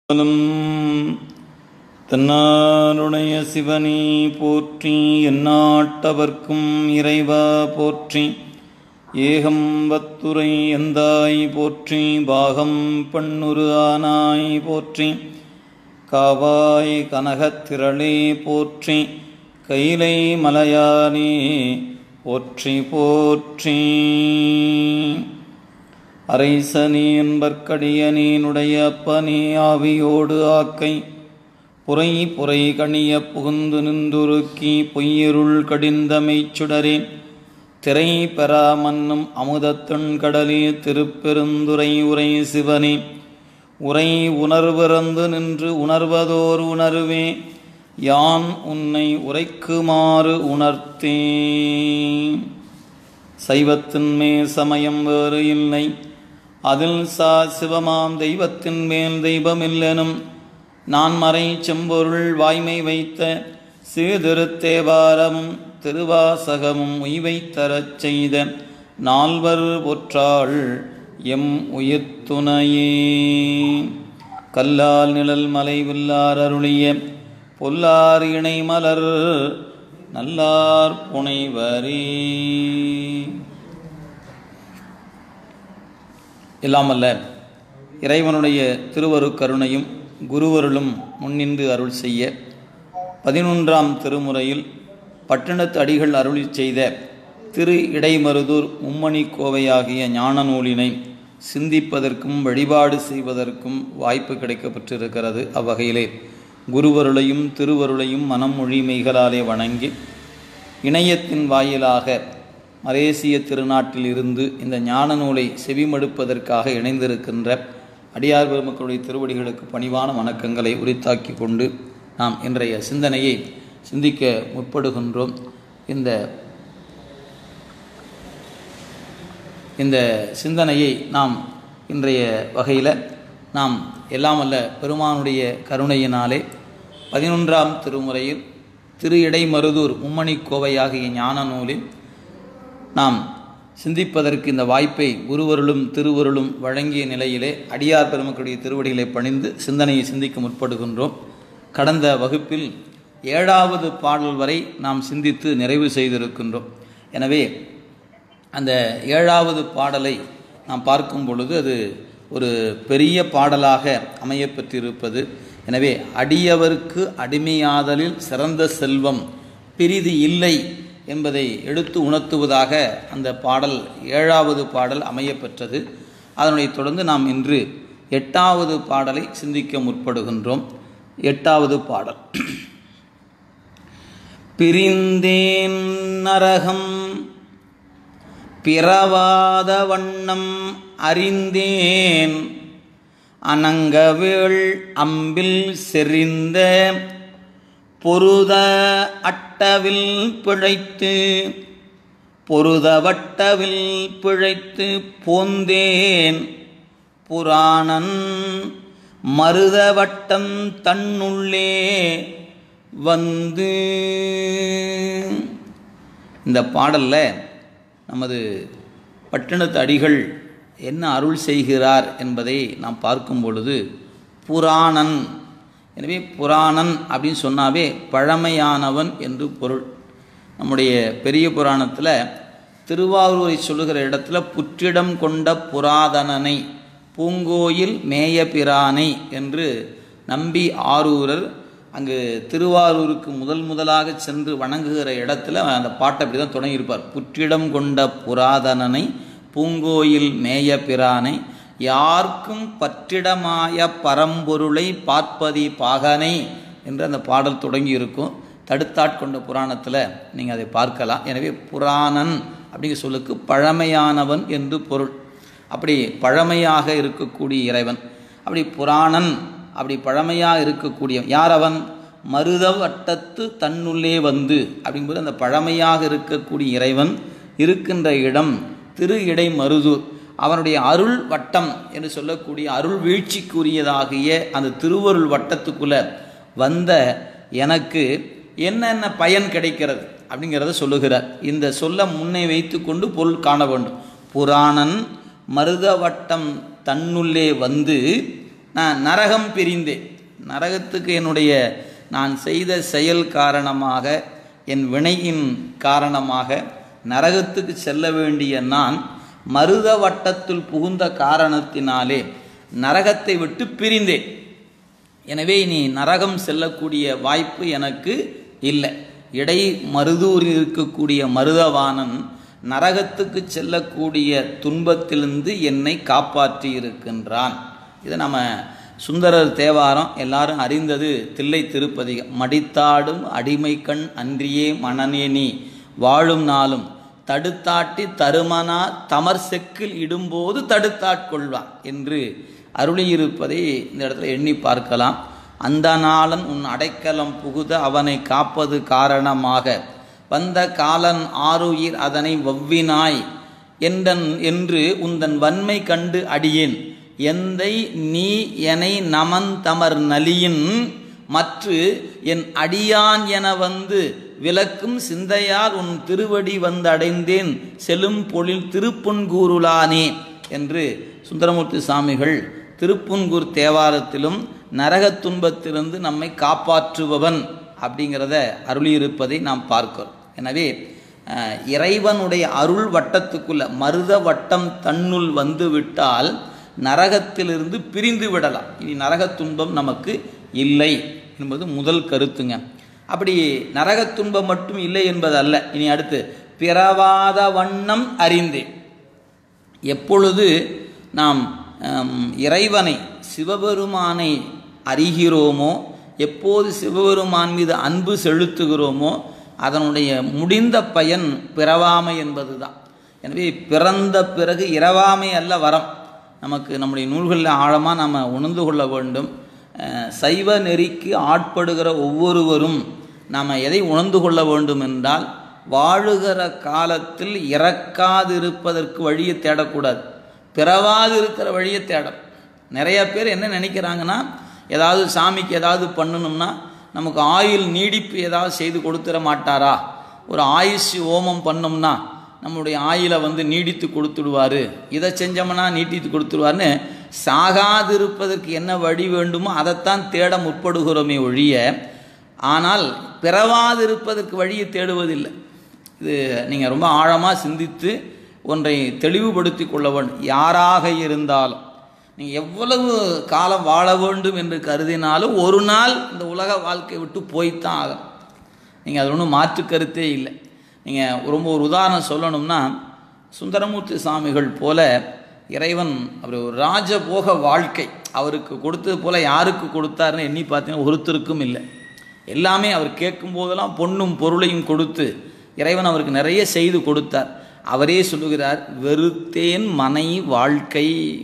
பாலும் தன்னாருடைய சிவனே போற்றி எந்நாட்டவர்க்கும் இறைவா போற்றி ஏகம்பத்துரை எந்தாய் போற்றி பாகம் பண்ணுரு ஆனாய் போற்றி காவாய் கனகத்திரளே போற்றி கைலை மலையானே போற்றி போற்றி அரைசனே என்பற்கடியனேனுடைய அப்பனே ஆவியோடு ஆக்கை புரை புரை கணிய புகுந்து நின்றுருக்கி பொய்யிருள் கடிந்தமைச் சுடரே திரை பெறா மன்னும் அமுதத்தன் கடலே திருப்பெருந்துரை உரை சிவனே உரை உணர்விறந்து நின்று உணர்வதோர் உணர்வே யான் உன்னை உரைக்குமாறு உணர்த்தே சைவத்தின் மேல் சமயம் வேறு இல்லை அதில் சா சிவமாம் தெய்வத்தின் மேல் தெய்வமில்லெனும் நான் மறை செம்பொருள் வாய்மை வைத்த சீர்திருத்தேவாரமும் திருவாசகமும் உய்வை தரச் செய்த நால்வர் பொற்றாள் எம் உயிர்த்துணையே கல்லால் நிழல் மலை வில்லார் அருளிய பொல்லார் இணை மலர் நல்லார் புனைவரே எல்லாமல்ல இறைவனுடைய திருவருக்கருணையும் குருவருளும் முன்னின்று அருள் செய்ய பதினொன்றாம் திருமுறையில் பட்டினத்து அடிகள் அருளி செய்த திரு இடைமருதூர் மும்மணி கோவையாகிய ஞான நூலினை சிந்திப்பதற்கும் வழிபாடு செய்வதற்கும் வாய்ப்பு கிடைக்கப்பட்டிருக்கிறது அவ்வகையிலே குருவருளையும் திருவருளையும் மனம் மொழிமைகளாலே வணங்கி இணையத்தின் வாயிலாக மலேசிய திருநாட்டில் இருந்து இந்த ஞான நூலை செவிமடுப்பதற்காக இணைந்திருக்கின்ற அடியார் பெருமக்களுடைய திருவடிகளுக்கு பணிவான வணக்கங்களை உரித்தாக்கி கொண்டு நாம் இன்றைய சிந்தனையை சிந்திக்க முற்படுகின்றோம் இந்த இந்த சிந்தனையை நாம் இன்றைய வகையில் நாம் எல்லாம் அல்ல பெருமானுடைய கருணையினாலே பதினொன்றாம் திருமுறையில் திரு இடைமருதூர் மும்மணி கோவையாகிய ஞான நூலில் நாம் சிந்திப்பதற்கு இந்த வாய்ப்பை குருவருளும் திருவருளும் வழங்கிய நிலையிலே அடியார் பெருமக்களுடைய திருவடிகளை பணிந்து சிந்தனையை சிந்திக்க முற்படுகின்றோம் கடந்த வகுப்பில் ஏழாவது பாடல் வரை நாம் சிந்தித்து நிறைவு செய்திருக்கின்றோம் எனவே அந்த ஏழாவது பாடலை நாம் பார்க்கும் பொழுது அது ஒரு பெரிய பாடலாக அமையப்பெற்றிருப்பது எனவே அடியவர்க்கு அடிமையாதலில் சிறந்த செல்வம் பிரிதி இல்லை என்பதை எடுத்து உணர்த்துவதாக அந்த பாடல் ஏழாவது பாடல் அமையப்பெற்றது அதனை தொடர்ந்து நாம் இன்று எட்டாவது பாடலை சிந்திக்க முற்படுகின்றோம் எட்டாவது பாடல் பிரிந்தேன் நரகம் பிறவாத வண்ணம் அறிந்தேன் அனங்கவேள் அம்பில் செறிந்த பொருத அட்டவில் பிழைத்து பொருத வட்டவில் பிழைத்து போந்தேன் புராணன் மருத வட்டம் தன்னுள்ளே வந்து இந்த பாடலில் நமது பட்டினத்து அடிகள் என்ன அருள் செய்கிறார் என்பதை நாம் பார்க்கும் பொழுது புராணன் எனவே புராணன் அப்படின்னு சொன்னாவே பழமையானவன் என்று பொருள் நம்முடைய பெரிய புராணத்தில் திருவாரூரை சொல்லுகிற இடத்துல புற்றிடம் கொண்ட புராதனனை பூங்கோயில் மேய பிரானை என்று நம்பி ஆரூரர் அங்கு திருவாரூருக்கு முதல் முதலாக சென்று வணங்குகிற இடத்துல அந்த பாட்டை அப்படி தான் தொடங்கியிருப்பார் புற்றிடம் கொண்ட புராதனனை பூங்கோயில் மேய பிரானை யார்க்கும் பற்றிடமாய பரம்பொருளை பார்ப்பதி பாகனை என்று அந்த பாடல் தொடங்கி இருக்கும் தடுத்தாட்கொண்ட புராணத்தில் நீங்கள் அதை பார்க்கலாம் எனவே புராணன் அப்படிங்கிற சொல்லுக்கு பழமையானவன் என்று பொருள் அப்படி பழமையாக இருக்கக்கூடிய இறைவன் அப்படி புராணன் அப்படி பழமையாக இருக்கக்கூடிய யார் அவன் மருத வட்டத்து தன்னுள்ளே வந்து அப்படிங்கும்போது அந்த பழமையாக இருக்கக்கூடிய இறைவன் இருக்கின்ற இடம் திரு இடை மருதூர் அவனுடைய அருள் வட்டம் என்று சொல்லக்கூடிய அருள் வீழ்ச்சிக்குரியதாகிய அந்த திருவருள் வட்டத்துக்குள்ள வந்த எனக்கு என்னென்ன பயன் கிடைக்கிறது அப்படிங்கிறத சொல்லுகிறார் இந்த சொல்ல முன்னே வைத்துக்கொண்டு பொருள் காண வேண்டும் புராணன் மருத வட்டம் தன்னுள்ளே வந்து நான் நரகம் பிரிந்தேன் நரகத்துக்கு என்னுடைய நான் செய்த செயல் காரணமாக என் வினையின் காரணமாக நரகத்துக்கு செல்ல வேண்டிய நான் மருத வட்டத்தில் புகுந்த காரணத்தினாலே நரகத்தை விட்டு பிரிந்தேன் எனவே இனி நரகம் செல்லக்கூடிய வாய்ப்பு எனக்கு இல்லை இடை மருதூரில் இருக்கக்கூடிய மருதவாணன் நரகத்துக்கு செல்லக்கூடிய துன்பத்திலிருந்து என்னை காப்பாற்றி இருக்கின்றான் இதை நம்ம சுந்தரர் தேவாரம் எல்லாரும் அறிந்தது தில்லை திருப்பதிகம் மடித்தாடும் அடிமை கண் அன்றியே மணனே நீ வாழும் நாளும் தடுத்தாட்டி தருமனா தமர் செக்கில் இடும்போது தடுத்தாட்கொள்வான் என்று அருளியிருப்பதை இந்த இடத்துல எண்ணி பார்க்கலாம் அந்த நாளன் உன் அடைக்கலம் புகுத அவனை காப்பது காரணமாக வந்த காலன் ஆருயிர் அதனை வவ்வினாய் என்றன் என்று உந்தன் வன்மை கண்டு அடியேன் எந்தை நீ எனை நமன் தமர் நலியின் மற்று என் அடியான் என வந்து விளக்கும் சிந்தையால் உன் திருவடி வந்தடைந்தேன் செலும் பொழில் திருப்புன்கூருளானே என்று சுந்தரமூர்த்தி சாமிகள் திருப்புன்கூர் தேவாரத்திலும் நரகத் துன்பத்திலிருந்து நம்மை காப்பாற்றுபவன் அப்படிங்கிறத அருளியிருப்பதை நாம் பார்க்கிறோம் எனவே அஹ், இறைவனுடைய அருள் வட்டத்துக்குள்ள மருத வட்டம் தன்னுள் வந்து விட்டால் நரகத்திலிருந்து பிரிந்து விடலாம் இனி நரகத் துன்பம் நமக்கு இல்லை என்பது முதல் கருத்துங்க அப்படி நரகத் துன்பம் மட்டும் இல்லை என்பது அல்ல இனி அடுத்து பிறவாத வண்ணம் அறிந்தேன் எப்பொழுது நாம் ஹம், இறைவனை சிவபெருமானை அறிகிறோமோ எப்போது சிவபெருமான் மீது அன்பு செலுத்துகிறோமோ அதனுடைய முடிந்த பயன் பிறவாமை என்பதுதான் எனவே பிறந்த பிறகு இரவாமை அல்ல வரம் நமக்கு நம்முடைய நூல்களில் ஆழமாக நாம் உணர்ந்து கொள்ள வேண்டும் அஹ், சைவ நெறிக்கு ஆட்படுகிற ஒவ்வொருவரும் நாம் எதை உணர்ந்து கொள்ள வேண்டும் என்றால் வாழுகிற காலத்தில் இறக்காதிருப்பதற்கு வழியை தேடக்கூடாது பிறவாது இருக்கிற வழியை தேடும் நிறைய பேர் என்ன நினைக்கிறாங்கன்னா ஏதாவது சாமிக்கு ஏதாவது பண்ணணும்னா நமக்கு ஆயுள் நீடிப்பு ஏதாவது செய்து கொடுத்துட மாட்டாரா ஒரு ஆயுஷ் ஓமம் பண்ணோம்னா நம்முடைய ஆயிலை வந்து நீடித்து கொடுத்துடுவார் இதை செஞ்சோம்னா நீட்டித்து கொடுத்துடுவார்னு சாகாதிருப்பதற்கு என்ன வழி வேண்டுமோ அதைத்தான் தேட முற்படுகிறோமே ஒழிய ஆனால் பிறவாதிருப்பதற்கு வழியை தேடுவதில்லை இது நீங்கள் ரொம்ப ஆழமாக சிந்தித்து ஒன்றை தெளிவுபடுத்தி கொள்ள வேண்டும் யாராக இருந்தாலும் நீங்கள் எவ்வளவு காலம் வாழ வேண்டும் என்று கருதினாலும் ஒரு நாள் இந்த உலக வாழ்க்கை விட்டு போய்த்தான் ஆகும் நீங்கள் அது ஒன்றும் மாற்று கருத்தே இல்லை நீங்கள் ரொம்ப ஒரு உதாரணம் சொல்லணும்னா சுந்தரமூர்த்தி சாமிகள் போல இறைவன் அவர் ஒரு ராஜபோக வாழ்க்கை அவருக்கு கொடுத்தது போல யாருக்கு கொடுத்தாருன்னு எண்ணி பார்த்தீங்கன்னா ஒருத்தருக்கும் இல்லை எல்லாமே அவர் கேட்கும் போதெல்லாம் பொண்ணும் பொருளையும் கொடுத்து இறைவன் அவருக்கு நிறைய செய்து கொடுத்தார் அவரே சொல்லுகிறார் வெறுத்தேன் மனை வாழ்க்கை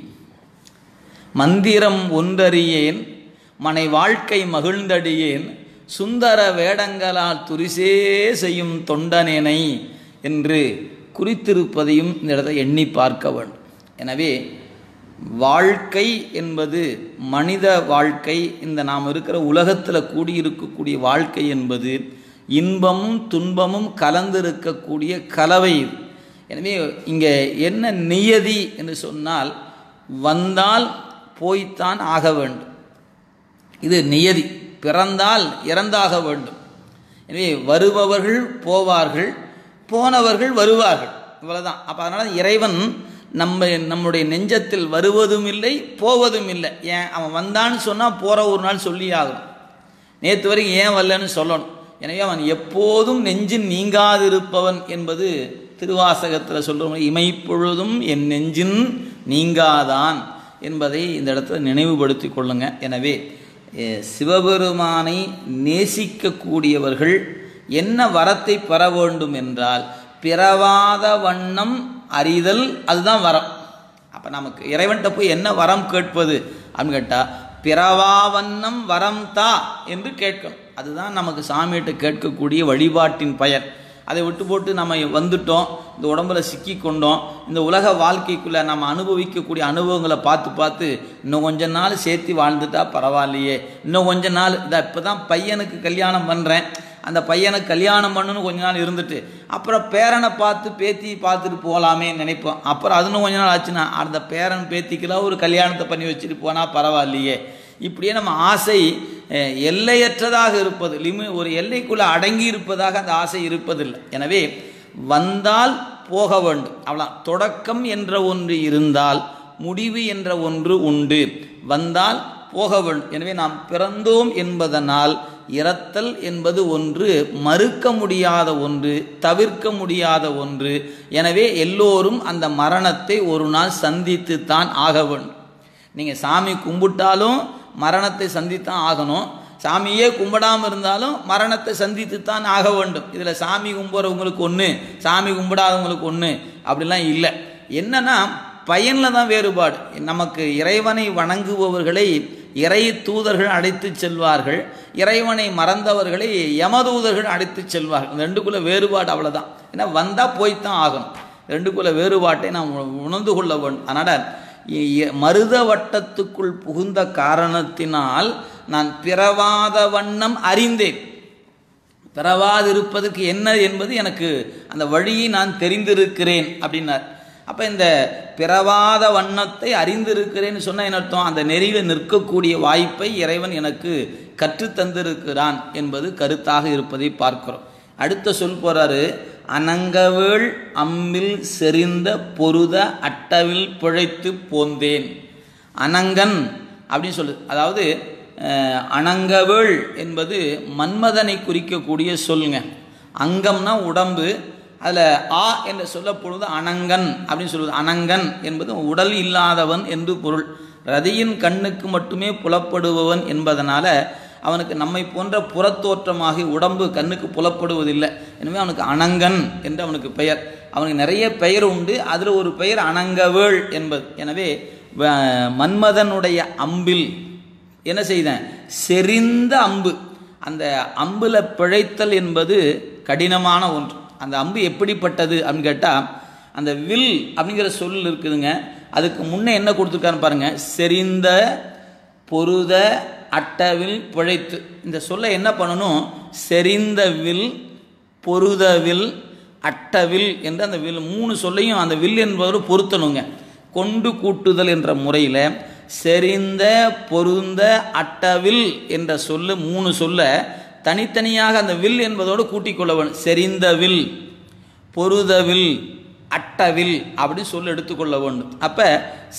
மந்திரம் ஒன்றறியேன் மனை வாழ்க்கை மகிழ்ந்தடியேன் சுந்தர வேடங்களால் துரிசே செய்யும் தொண்டனேனை என்று குறித்திருப்பதையும் இந்த இடத்தை எண்ணி பார்க்க வேண்டும் எனவே வாழ்க்கை என்பது மனித வாழ்க்கை இந்த நாம் இருக்கிற உலகத்தில் கூடியிருக்கக்கூடிய வாழ்க்கை என்பது இன்பமும் துன்பமும் கலந்திருக்கக்கூடிய கலவை இது எனவே இங்கே என்ன நியதி என்று சொன்னால் வந்தால் போய்த்தான் ஆக வேண்டும் இது நியதி பிறந்தால் இறந்தாக வேண்டும் எனவே வருபவர்கள் போவார்கள் போனவர்கள் வருவார்கள் இவ்வளவுதான் அப்போ அதனால் இறைவன் நம்ம நம்முடைய நெஞ்சத்தில் வருவதும் இல்லை போவதும் இல்லை ஏன் அவன் வந்தான்னு சொன்னால் போகிற ஒரு நாள் சொல்லி ஆகணும் நேற்று வரைக்கும் ஏன் வரலன்னு சொல்லணும் எனவே அவன் எப்போதும் நெஞ்சின் நீங்காதிருப்பவன் என்பது திருவாசகத்தில் சொல்கிறோம் இமைப்பொழுதும் என் நெஞ்சின் நீங்காதான் என்பதை இந்த இடத்துல நினைவுபடுத்தி கொள்ளுங்க எனவே அஹ், சிவபெருமானை நேசிக்கக்கூடியவர்கள் என்ன வரத்தை பெற வேண்டும் என்றால் பிறவாத வண்ணம் அறிதல் அதுதான் வரம் அப்போ நமக்கு இறைவன்கிட்ட போய் என்ன வரம் கேட்பது அப்படின்னு கேட்டால் பிறவா வண்ணம் வரம் தா என்று கேட்கணும் அதுதான் நமக்கு சாமிகிட்ட கேட்கக்கூடிய வழிபாட்டின் பயன் அதை விட்டு போட்டு நம்ம வந்துட்டோம் இந்த உடம்புல சிக்கி கொண்டோம் இந்த உலக வாழ்க்கைக்குள்ளே நம்ம அனுபவிக்கக்கூடிய அனுபவங்களை பார்த்து பார்த்து இன்னும் கொஞ்ச நாள் சேர்த்து வாழ்ந்துட்டா பரவாயில்லையே இன்னும் கொஞ்ச நாள் இந்த இப்போ தான் பையனுக்கு கல்யாணம் பண்ணுறேன் அந்த பையனை கல்யாணம் பண்ணணும்னு கொஞ்ச நாள் இருந்துட்டு அப்புறம் பேரனை பார்த்து பேத்தி பார்த்துட்டு போகலாமே நினைப்போம் அப்புறம் அது இன்னும் கொஞ்ச நாள் ஆச்சுன்னா அந்த பேரன் பேத்திக்கெல்லாம் ஒரு கல்யாணத்தை பண்ணி வச்சுட்டு போனால் பரவாயில்லையே இப்படியே நம்ம ஆசை அஹ், எல்லையற்றதாக இருப்பது லிமி ஒரு எல்லைக்குள்ளே அடங்கி இருப்பதாக அந்த ஆசை இருப்பதில்லை எனவே வந்தால் போக வேண்டும் அவ்வளோ தொடக்கம் என்ற ஒன்று இருந்தால் முடிவு என்ற ஒன்று உண்டு வந்தால் போக வேண்டும் எனவே நாம் பிறந்தோம் என்பதனால் இறத்தல் என்பது ஒன்று மறுக்க முடியாத ஒன்று தவிர்க்க முடியாத ஒன்று எனவே எல்லோரும் அந்த மரணத்தை ஒரு நாள் சந்தித்து தான் ஆக வேண்டும் நீங்கள் சாமி கும்பிட்டாலும் மரணத்தை சந்தித்தான் ஆகணும் சாமியே கும்பிடாமல் இருந்தாலும் மரணத்தை சந்தித்து தான் ஆக வேண்டும் இதில் சாமி கும்பிட்றவங்களுக்கு ஒன்று சாமி கும்பிடாதவங்களுக்கு ஒன்று அப்படிலாம் இல்லை என்னன்னா பயனில் தான் வேறுபாடு நமக்கு இறைவனை வணங்குபவர்களை இறை தூதர்கள் அழைத்து செல்வார்கள் இறைவனை மறந்தவர்களை யமதூதர்கள் அழைத்து செல்வார்கள் இந்த ரெண்டுக்குள்ள வேறுபாடு அவ்வளோதான் ஏன்னா வந்தால் போய்த்தான் ஆகணும் ரெண்டுக்குள்ள வேறுபாட்டை நாம் உண- உணர்ந்து கொள்ள வேண்டும் அதனால் இ- இ- மருத வட்டத்துக்குள் புகுந்த காரணத்தினால் நான் பிறவாத வண்ணம் அறிந்தேன் பிறவாதிருப்பதற்கு என்ன என்பது எனக்கு அந்த வழியை நான் தெரிந்திருக்கிறேன் அப்படின்னார் அப்போ இந்த பிறவாத வண்ணத்தை அறிந்திருக்கிறேன்னு சொன்ன என்ன அர்த்தம் அந்த நெறியில் நிற்கக்கூடிய வாய்ப்பை இறைவன் எனக்கு கற்றுத் தந்திருக்கிறான் என்பது கருத்தாக இருப்பதை பார்க்கிறோம் அடுத்த சொல் போறாரு அனங்கவேள் அம்மில் செறிந்த பொருத அட்டவில் பிழைத்து போந்தேன் அனங்கன் அப்படின்னு சொல்லுது அதாவது அஹ், அனங்கவேள் என்பது மன்மதனை குறிக்கக்கூடிய சொல்லுங்க அங்கம்னா உடம்பு அதில் ஆ என்று சொல்லப்பொழுது அனங்கன் அப்படின்னு சொல்லுவது அனங்கன் என்பது உடல் இல்லாதவன் என்று பொருள் ரதியின் கண்ணுக்கு மட்டுமே புலப்படுபவன் என்பதனால அவனுக்கு நம்மை போன்ற புறத்தோற்றமாகி உடம்பு கண்ணுக்கு புலப்படுவதில்லை எனவே அவனுக்கு அனங்கன் என்று அவனுக்கு பெயர் அவனுக்கு நிறைய பெயர் உண்டு அதில் ஒரு பெயர் அனங்கவேள் என்பது எனவே வ- மன்மதனுடைய அம்பில் என்ன செய்தேன் செறிந்த அம்பு அந்த அம்புல பிழைத்தல் என்பது கடினமான ஒன்று அந்த அம்பு எப்படிப்பட்டது அப்படின்னு கேட்டால் அந்த வில் அப்படிங்கிற சொல் இருக்குதுங்க அதுக்கு முன்னே என்ன கொடுத்துருக்காருன்னு பாருங்க செறிந்த பொருத அட்டவில் பிழைத்து இந்த சொல்லை என்ன பண்ணணும் செறிந்த வில் பொருதவில் அட்டவில் என்று அந்த வில் மூணு சொல்லையும் அந்த வில் என்பவர் பொருத்தணுங்க கொண்டு கூட்டுதல் என்ற முறையில் செறிந்த பொருந்த அட்டவில் என்ற சொல்லு மூணு சொல்ல தனித்தனியாக அந்த வில் என்பதோடு கூட்டிக் கொள்ள வேண்டும் செறிந்த வில் பொருதவில் அட்டவில் அப்படின்னு சொல்லி எடுத்துக்கொள்ள வேண்டும் அப்போ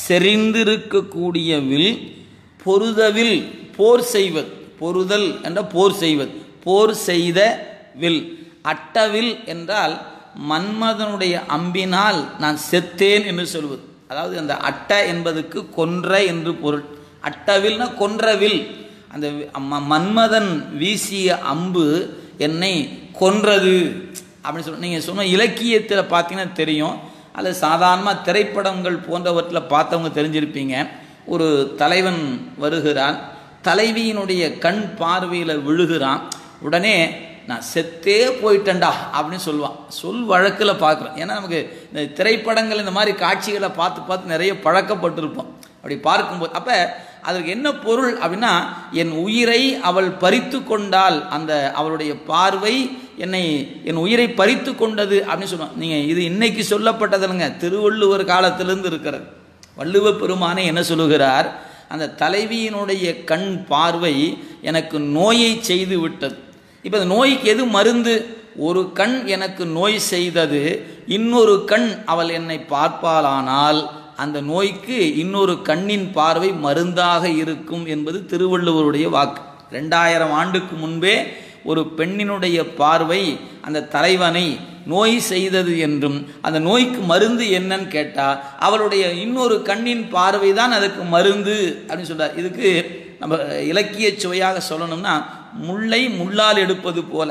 செறிந்திருக்கக்கூடிய வில் பொருதவில் போர் செய்வது பொருதல் என்ற போர் செய்வது போர் செய்த வில் அட்டவில் என்றால் மன்மதனுடைய அம்பினால் நான் செத்தேன் என்று சொல்வது அதாவது அந்த அட்ட என்பதுக்கு கொன்ற என்று பொருள் அட்டவில்னா கொன்றவில் அந்த வி- ம- மன்மதன் வீசிய அம்பு என்னை கொன்றது அப்படின்னு சொல்லி நீங்கள் சொன்ன இலக்கியத்தில் பார்த்தீங்கன்னா தெரியும் அல்லது சாதாரணமாக திரைப்படங்கள் போன்றவற்றில் பார்த்தவங்க தெரிஞ்சிருப்பீங்க ஒரு தலைவன் வருகிறான் தலைவியினுடைய கண் பார்வையில் விழுகிறான் உடனே நான் செத்தே போயிட்டேன்டா அப்படின்னு சொல்லுவான் சொல் வழக்கில் பார்க்குறோம் ஏன்னா நமக்கு இந்த திரைப்படங்கள் இந்த மாதிரி காட்சிகளை பார்த்து பார்த்து நிறைய பழக்கப்பட்டிருப்போம் அப்படி பார்க்கும்போது அப்போ அதற்கு என்ன பொருள் அப்படின்னா என் உயிரை அவள் பறித்து கொண்டால் அந்த அவளுடைய பார்வை என்னை என் உயிரை பறித்து கொண்டது அப்படின்னு சொல்லுவான் நீங்கள் இது இன்னைக்கு சொல்லப்பட்டதுங்க திருவள்ளுவர் காலத்திலிருந்து இருக்கிறது வள்ளுவ பெருமானே என்ன சொல்லுகிறார் அந்த தலைவியினுடைய கண் பார்வை எனக்கு நோயை செய்து விட்டது இப்போ அந்த நோய்க்கு எது மருந்து ஒரு கண் எனக்கு நோய் செய்தது இன்னொரு கண் அவள் என்னை பார்ப்பாளானால் அந்த நோய்க்கு இன்னொரு கண்ணின் பார்வை மருந்தாக இருக்கும் என்பது திருவள்ளுவருடைய வாக்கு ரெண்டாயிரம் ஆண்டுக்கு முன்பே ஒரு பெண்ணினுடைய பார்வை அந்த தலைவனை நோய் செய்தது என்றும் அந்த நோய்க்கு மருந்து என்னன்னு கேட்டா அவளுடைய இன்னொரு கண்ணின் பார்வை தான் அதுக்கு மருந்து அப்படின்னு சொல்றார் இதுக்கு நம்ம இலக்கிய சுவையாக சொல்லணும்னா முல்லை முள்ளால் எடுப்பது போல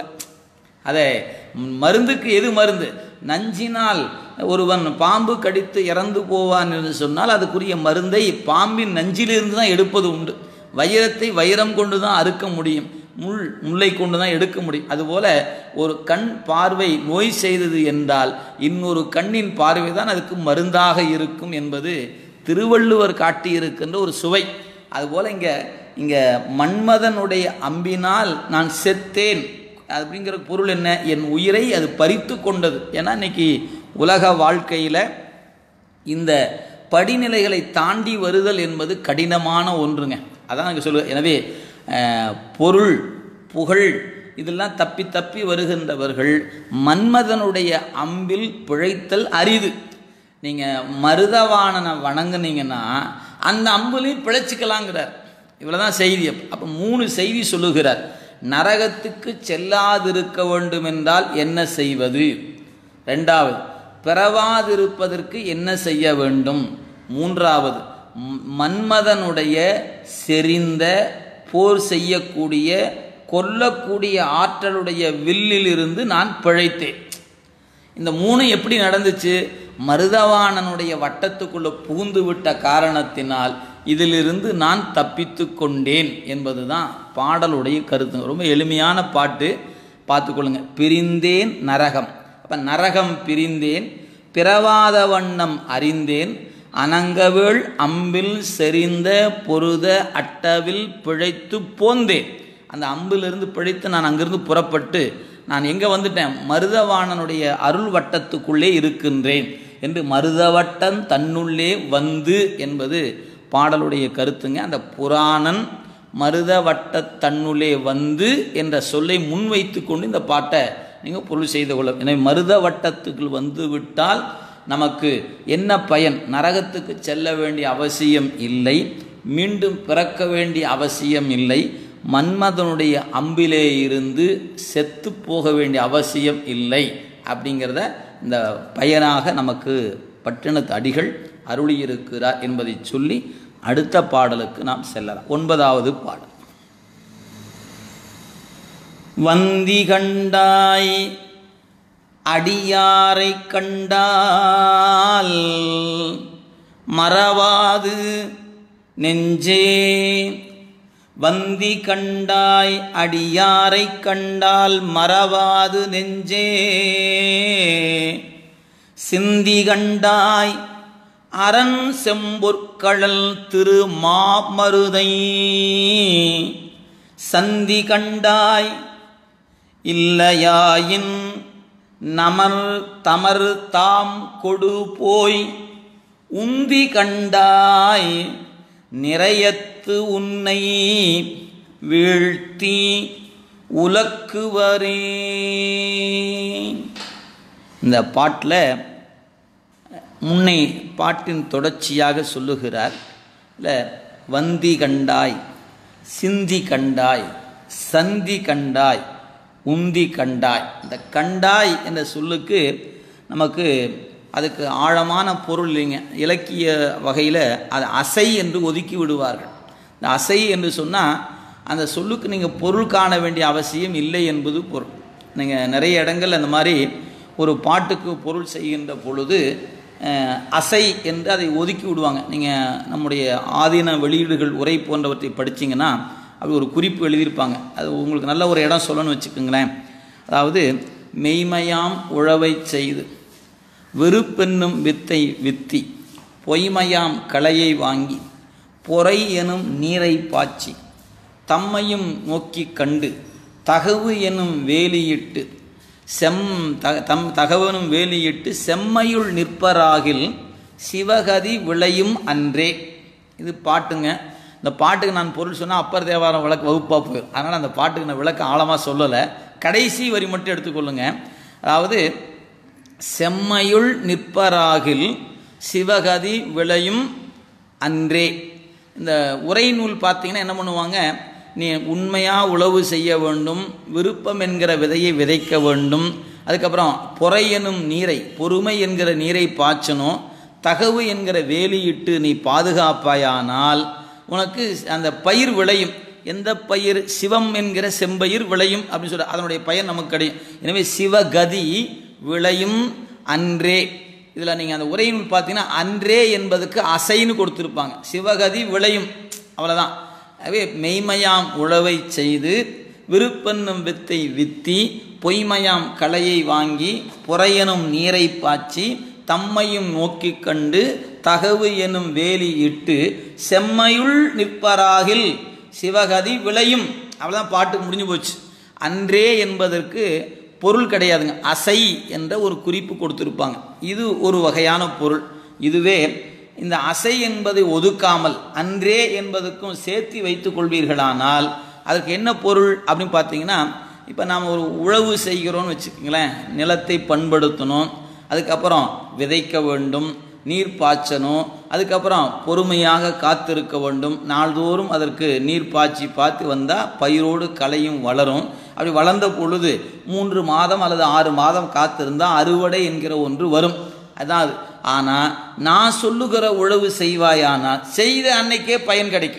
அதை மருந்துக்கு எது மருந்து நஞ்சினால் ஒருவன் பாம்பு கடித்து இறந்து போவான் என்று சொன்னால் அதுக்குரிய மருந்தை பாம்பின் நஞ்சிலிருந்து தான் எடுப்பது உண்டு வைரத்தை வைரம் கொண்டு தான் அறுக்க முடியும் முள் முல்லை கொண்டு தான் எடுக்க முடியும் அதுபோல ஒரு கண் பார்வை நோய் செய்தது என்றால் இன்னொரு கண்ணின் பார்வை தான் அதுக்கு மருந்தாக இருக்கும் என்பது திருவள்ளுவர் காட்டியிருக்கின்ற ஒரு சுவை அதுபோல இங்க இங்க மன்மதனுடைய அம்பினால் நான் செத்தேன் அப்படிங்கிற பொருள் என்ன என் உயிரை அது பறித்து கொண்டது ஏன்னா இன்னைக்கு உலக வாழ்க்கையில் இந்த படிநிலைகளை தாண்டி வருதல் என்பது கடினமான ஒன்றுங்க அதான் எனக்கு சொல்லுவேன் எனவே அஹ், பொருள் புகழ் இதெல்லாம் தப்பி தப்பி வருகின்றவர்கள் மன்மதனுடைய அம்பில் பிழைத்தல் அரிது நீங்கள் மருதவாணனை வணங்குனீங்கன்னா அந்த அம்புலையும் பிழைச்சிக்கலாங்கிறார் இவ்வளோதான் செய்தி அப்போ மூணு செய்தி சொல்லுகிறார் நரகத்துக்கு செல்லாதிருக்க வேண்டும் என்றால் என்ன செய்வது ரெண்டாவது பிறவாதிருப்பதற்கு என்ன செய்ய வேண்டும் மூன்றாவது ம்- மன்மதனுடைய செறிந்த போர் செய்யக்கூடிய கொல்லக்கூடிய ஆற்றலுடைய வில்லிலிருந்து நான் பிழைத்தேன் இந்த மூணு எப்படி நடந்துச்சு மருதவாணனுடைய வட்டத்துக்குள்ள புகுந்து விட்ட காரணத்தினால் இதிலிருந்து நான் தப்பித்து கொண்டேன் என்பதுதான் பாடலுடைய கருத்து ரொம்ப எளிமையான பாட்டு பார்த்துக்கொள்ளுங்க பிரிந்தேன் நரகம் அப்ப நரகம் பிரிந்தேன் பிறவாத வண்ணம் அறிந்தேன் அனங்கவேள் அம்பில் செறிந்த பொருத அட்டவில் பிழைத்து போந்தேன் அந்த அம்பிலிருந்து பிழைத்து நான் அங்கிருந்து புறப்பட்டு நான் எங்கே வந்துட்டேன் மருதவாணனுடைய அருள் வட்டத்துக்குள்ளே இருக்கின்றேன் என்று மருதவட்டம் தன்னுள்ளே வந்து என்பது பாடலுடைய கருத்துங்க அந்த புராணன் மருதவட்ட தன்னுள்ளே வந்து என்ற சொல்லை முன்வைத்து கொண்டு இந்த பாட்டை நீங்கள் பொருள் செய்து கொள்ள எனவே மருத வட்டத்துக்குள் வந்து விட்டால் நமக்கு என்ன பயன் நரகத்துக்கு செல்ல வேண்டிய அவசியம் இல்லை மீண்டும் பிறக்க வேண்டிய அவசியம் இல்லை மன்மதனுடைய அம்பிலே இருந்து செத்து போக வேண்டிய அவசியம் இல்லை அப்படிங்கிறத இந்த பயனாக நமக்கு பட்டினத்து அடிகள் அருளியிருக்கிறார் என்பதை சொல்லி அடுத்த பாடலுக்கு நாம் செல்லலாம் ஒன்பதாவது பாடல் வந்தி கண்டாய் அடியாரை கண்டால் மறவாது நெஞ்சே வந்தி கண்டாய் அடியாரை கண்டால் மறவாது நெஞ்சே சிந்தி கண்டாய் அரண் செம்பொற்கழல் திரு மாமருதை சந்தி கண்டாய் இல்லையாயின் நமர் தமர் தாம் கொடு போய் உந்தி கண்டாய் நிறையத்து உன்னை வீழ்த்தி உலக்குவரே இந்த பாட்டில் முன்னை பாட்டின் தொடர்ச்சியாக சொல்லுகிறார் இல்லை வந்தி கண்டாய் சிந்தி கண்டாய் சந்தி கண்டாய் உந்தி கண்டாய் இந்த கண்டாய் என்ற சொல்லுக்கு நமக்கு அதுக்கு ஆழமான பொருள் இல்லைங்க இலக்கிய வகையில் அது அசை என்று ஒதுக்கி விடுவார்கள் இந்த அசை என்று சொன்னால் அந்த சொல்லுக்கு நீங்கள் பொருள் காண வேண்டிய அவசியம் இல்லை என்பது பொருள் நீங்கள் நிறைய இடங்கள் அந்த மாதிரி ஒரு பாட்டுக்கு பொருள் செய்கின்ற பொழுது அஹ், அசை என்று அதை ஒதுக்கி விடுவாங்க நீங்கள் நம்முடைய ஆதீன வெளியீடுகள் உரை போன்றவற்றை படிச்சீங்கன்னா அப்படி ஒரு குறிப்பு எழுதியிருப்பாங்க அது உங்களுக்கு நல்ல ஒரு இடம் சொல்லணும்னு வச்சுக்கோங்களேன் அதாவது மெய்மையாம் உழவை செய்து வெறுப்பென்னும் வித்தை வித்தி பொய்மையாம் களையை வாங்கி பொறை எனும் நீரை பாய்ச்சி தம்மையும் நோக்கிக் கண்டு தகவு எனும் வேலியிட்டு செம் த தம் தகவனும் வேலியிட்டு செம்மையுள் நிற்பராகில் சிவகதி விளையும் அன்றே இது பாட்டுங்க இந்த பாட்டுக்கு நான் பொருள் சொன்னால் அப்பர் தேவாரம் விளக்கு வகுப்பாக போயிடும் அதனால் அந்த பாட்டுக்கு நான் விளக்க ஆழமாக சொல்லலை கடைசி வரி மட்டும் எடுத்துக்கொள்ளுங்க அதாவது செம்மையுள் நிற்பராகில் சிவகதி விளையும் அன்றே இந்த உரை நூல் பார்த்தீங்கன்னா என்ன பண்ணுவாங்க நீ உண்மையாக உழவு செய்ய வேண்டும் விருப்பம் என்கிற விதையை விதைக்க வேண்டும் அதுக்கப்புறம் பொறை எனும் நீரை பொறுமை என்கிற நீரை பாய்ச்சணும் தகவு என்கிற வேலியிட்டு நீ பாதுகாப்பாயானால் உனக்கு அந்த பயிர் விளையும் எந்த பயிர் சிவம் என்கிற செம்பயிர் விளையும் அப்படின்னு சொல்ற அதனுடைய பயன் நமக்கு கிடைக்கும் எனவே சிவகதி விளையும் அன்றே இதில் நீங்கள் அந்த உரையினுள் பார்த்தீங்கன்னா அன்றே என்பதுக்கு அசைன்னு கொடுத்துருப்பாங்க சிவகதி விளையும் அவ்வளோதான் எனவே மெய்மையாம் உழவை செய்து விருப்பென்னும் வித்தை வித்தி பொய்மையாம் களையை வாங்கி புறையனும் நீரை பாய்ச்சி தம்மையும் நோக்கிக் கண்டு தகவு எனும் வேலி இட்டு செம்மையுள் நிற்பராகில் சிவகதி விளையும் அவ்வளோதான் பாட்டு முடிஞ்சு போச்சு அன்றே என்பதற்கு பொருள் கிடையாதுங்க அசை என்ற ஒரு குறிப்பு கொடுத்துருப்பாங்க இது ஒரு வகையான பொருள் இதுவே இந்த அசை என்பதை ஒதுக்காமல் அன்றே என்பதற்கும் சேர்த்து வைத்துக் கொள்வீர்களானால் அதற்கு என்ன பொருள் அப்படின்னு பார்த்தீங்கன்னா இப்போ நாம் ஒரு உழவு செய்கிறோம்னு வச்சுக்கோங்களேன் நிலத்தை பண்படுத்தணும் அதுக்கப்புறம் விதைக்க வேண்டும் நீர் பாய்ச்சணும் அதுக்கப்புறம் பொறுமையாக காத்திருக்க வேண்டும் நாள்தோறும் அதற்கு நீர் பாய்ச்சி பார்த்து வந்தால் பயிரோடு களையும் வளரும் அப்படி வளர்ந்த பொழுது மூன்று மாதம் அல்லது ஆறு மாதம் காத்திருந்தால் அறுவடை என்கிற ஒன்று வரும் அதான் ஆனால் நான் சொல்லுகிற உழவு செய்வாயானால் செய்த அன்னைக்கே பயன் கிடைக்கும்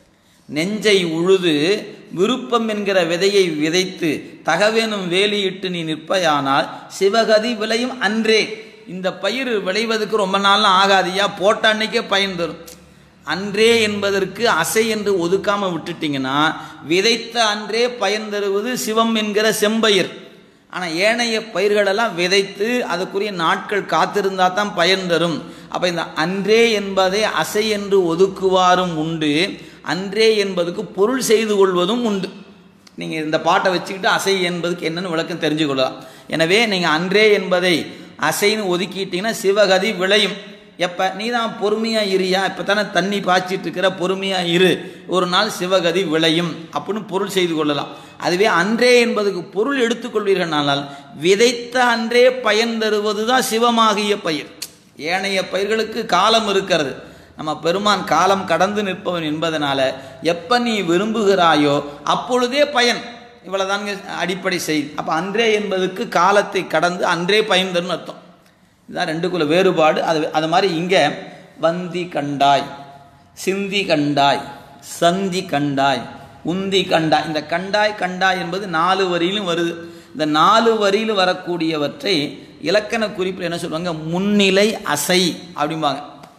நெஞ்சை உழுது விருப்பம் என்கிற விதையை விதைத்து தகவேனும் வேலியிட்டு நீ நிற்பயானால் சிவகதி விளையும் அன்றே இந்த பயிர் விளைவதற்கு ரொம்ப நாள்லாம் ஆகாதியா போட்ட அன்னைக்கே பயன் தரும் அன்றே என்பதற்கு அசை என்று ஒதுக்காம விட்டுட்டீங்கன்னா விதைத்த அன்றே பயன் தருவது சிவம் என்கிற செம்பயிர் ஆனால் ஏனைய பயிர்களெல்லாம் விதைத்து அதுக்குரிய நாட்கள் காத்திருந்தா தான் பயன் தரும் அப்போ இந்த அன்றே என்பதை அசை என்று ஒதுக்குவாரும் உண்டு அன்றே என்பதுக்கு பொருள் செய்து கொள்வதும் உண்டு நீங்கள் இந்த பாட்டை வச்சுக்கிட்டு அசை என்பதுக்கு என்னென்னு விளக்கம் தெரிஞ்சு கொள்ளலாம் எனவே நீங்கள் அன்றே என்பதை அசைன்னு ஒதுக்கிட்டீங்கன்னா சிவகதி விளையும் எப்போ நீ தான் பொறுமையாக இரியா இப்போ தானே தண்ணி பாய்ச்சிட்டு இருக்கிற பொறுமையாக இரு ஒரு நாள் சிவகதி விளையும் அப்படின்னு பொருள் செய்து கொள்ளலாம் அதுவே அன்றே என்பதுக்கு பொருள் எடுத்துக்கொள்வீர்களானால் விதைத்த அன்றே பயன் தருவது தான் சிவமாகிய பயிர் ஏனைய பயிர்களுக்கு காலம் இருக்கிறது நம்ம பெருமான் காலம் கடந்து நிற்பவன் என்பதனால எப்போ நீ விரும்புகிறாயோ அப்பொழுதே பயன் இவ்வளோதாங்க அடிப்படை செய்தி அப்போ அன்றே என்பதுக்கு காலத்தை கடந்து அன்றே பயன் தரும்னு அர்த்தம் இதுதான் ரெண்டுக்குள்ள வேறுபாடு அது அது மாதிரி இங்கே வந்தி கண்டாய் சிந்தி கண்டாய் சந்தி கண்டாய் உந்தி கண்டாய் இந்த கண்டாய் கண்டாய் என்பது நாலு வரியிலும் வருது இந்த நாலு வரியில் வரக்கூடியவற்றை இலக்கண குறிப்பில் என்ன சொல்லுவாங்க முன்னிலை அசை அப்படிம்பாங்க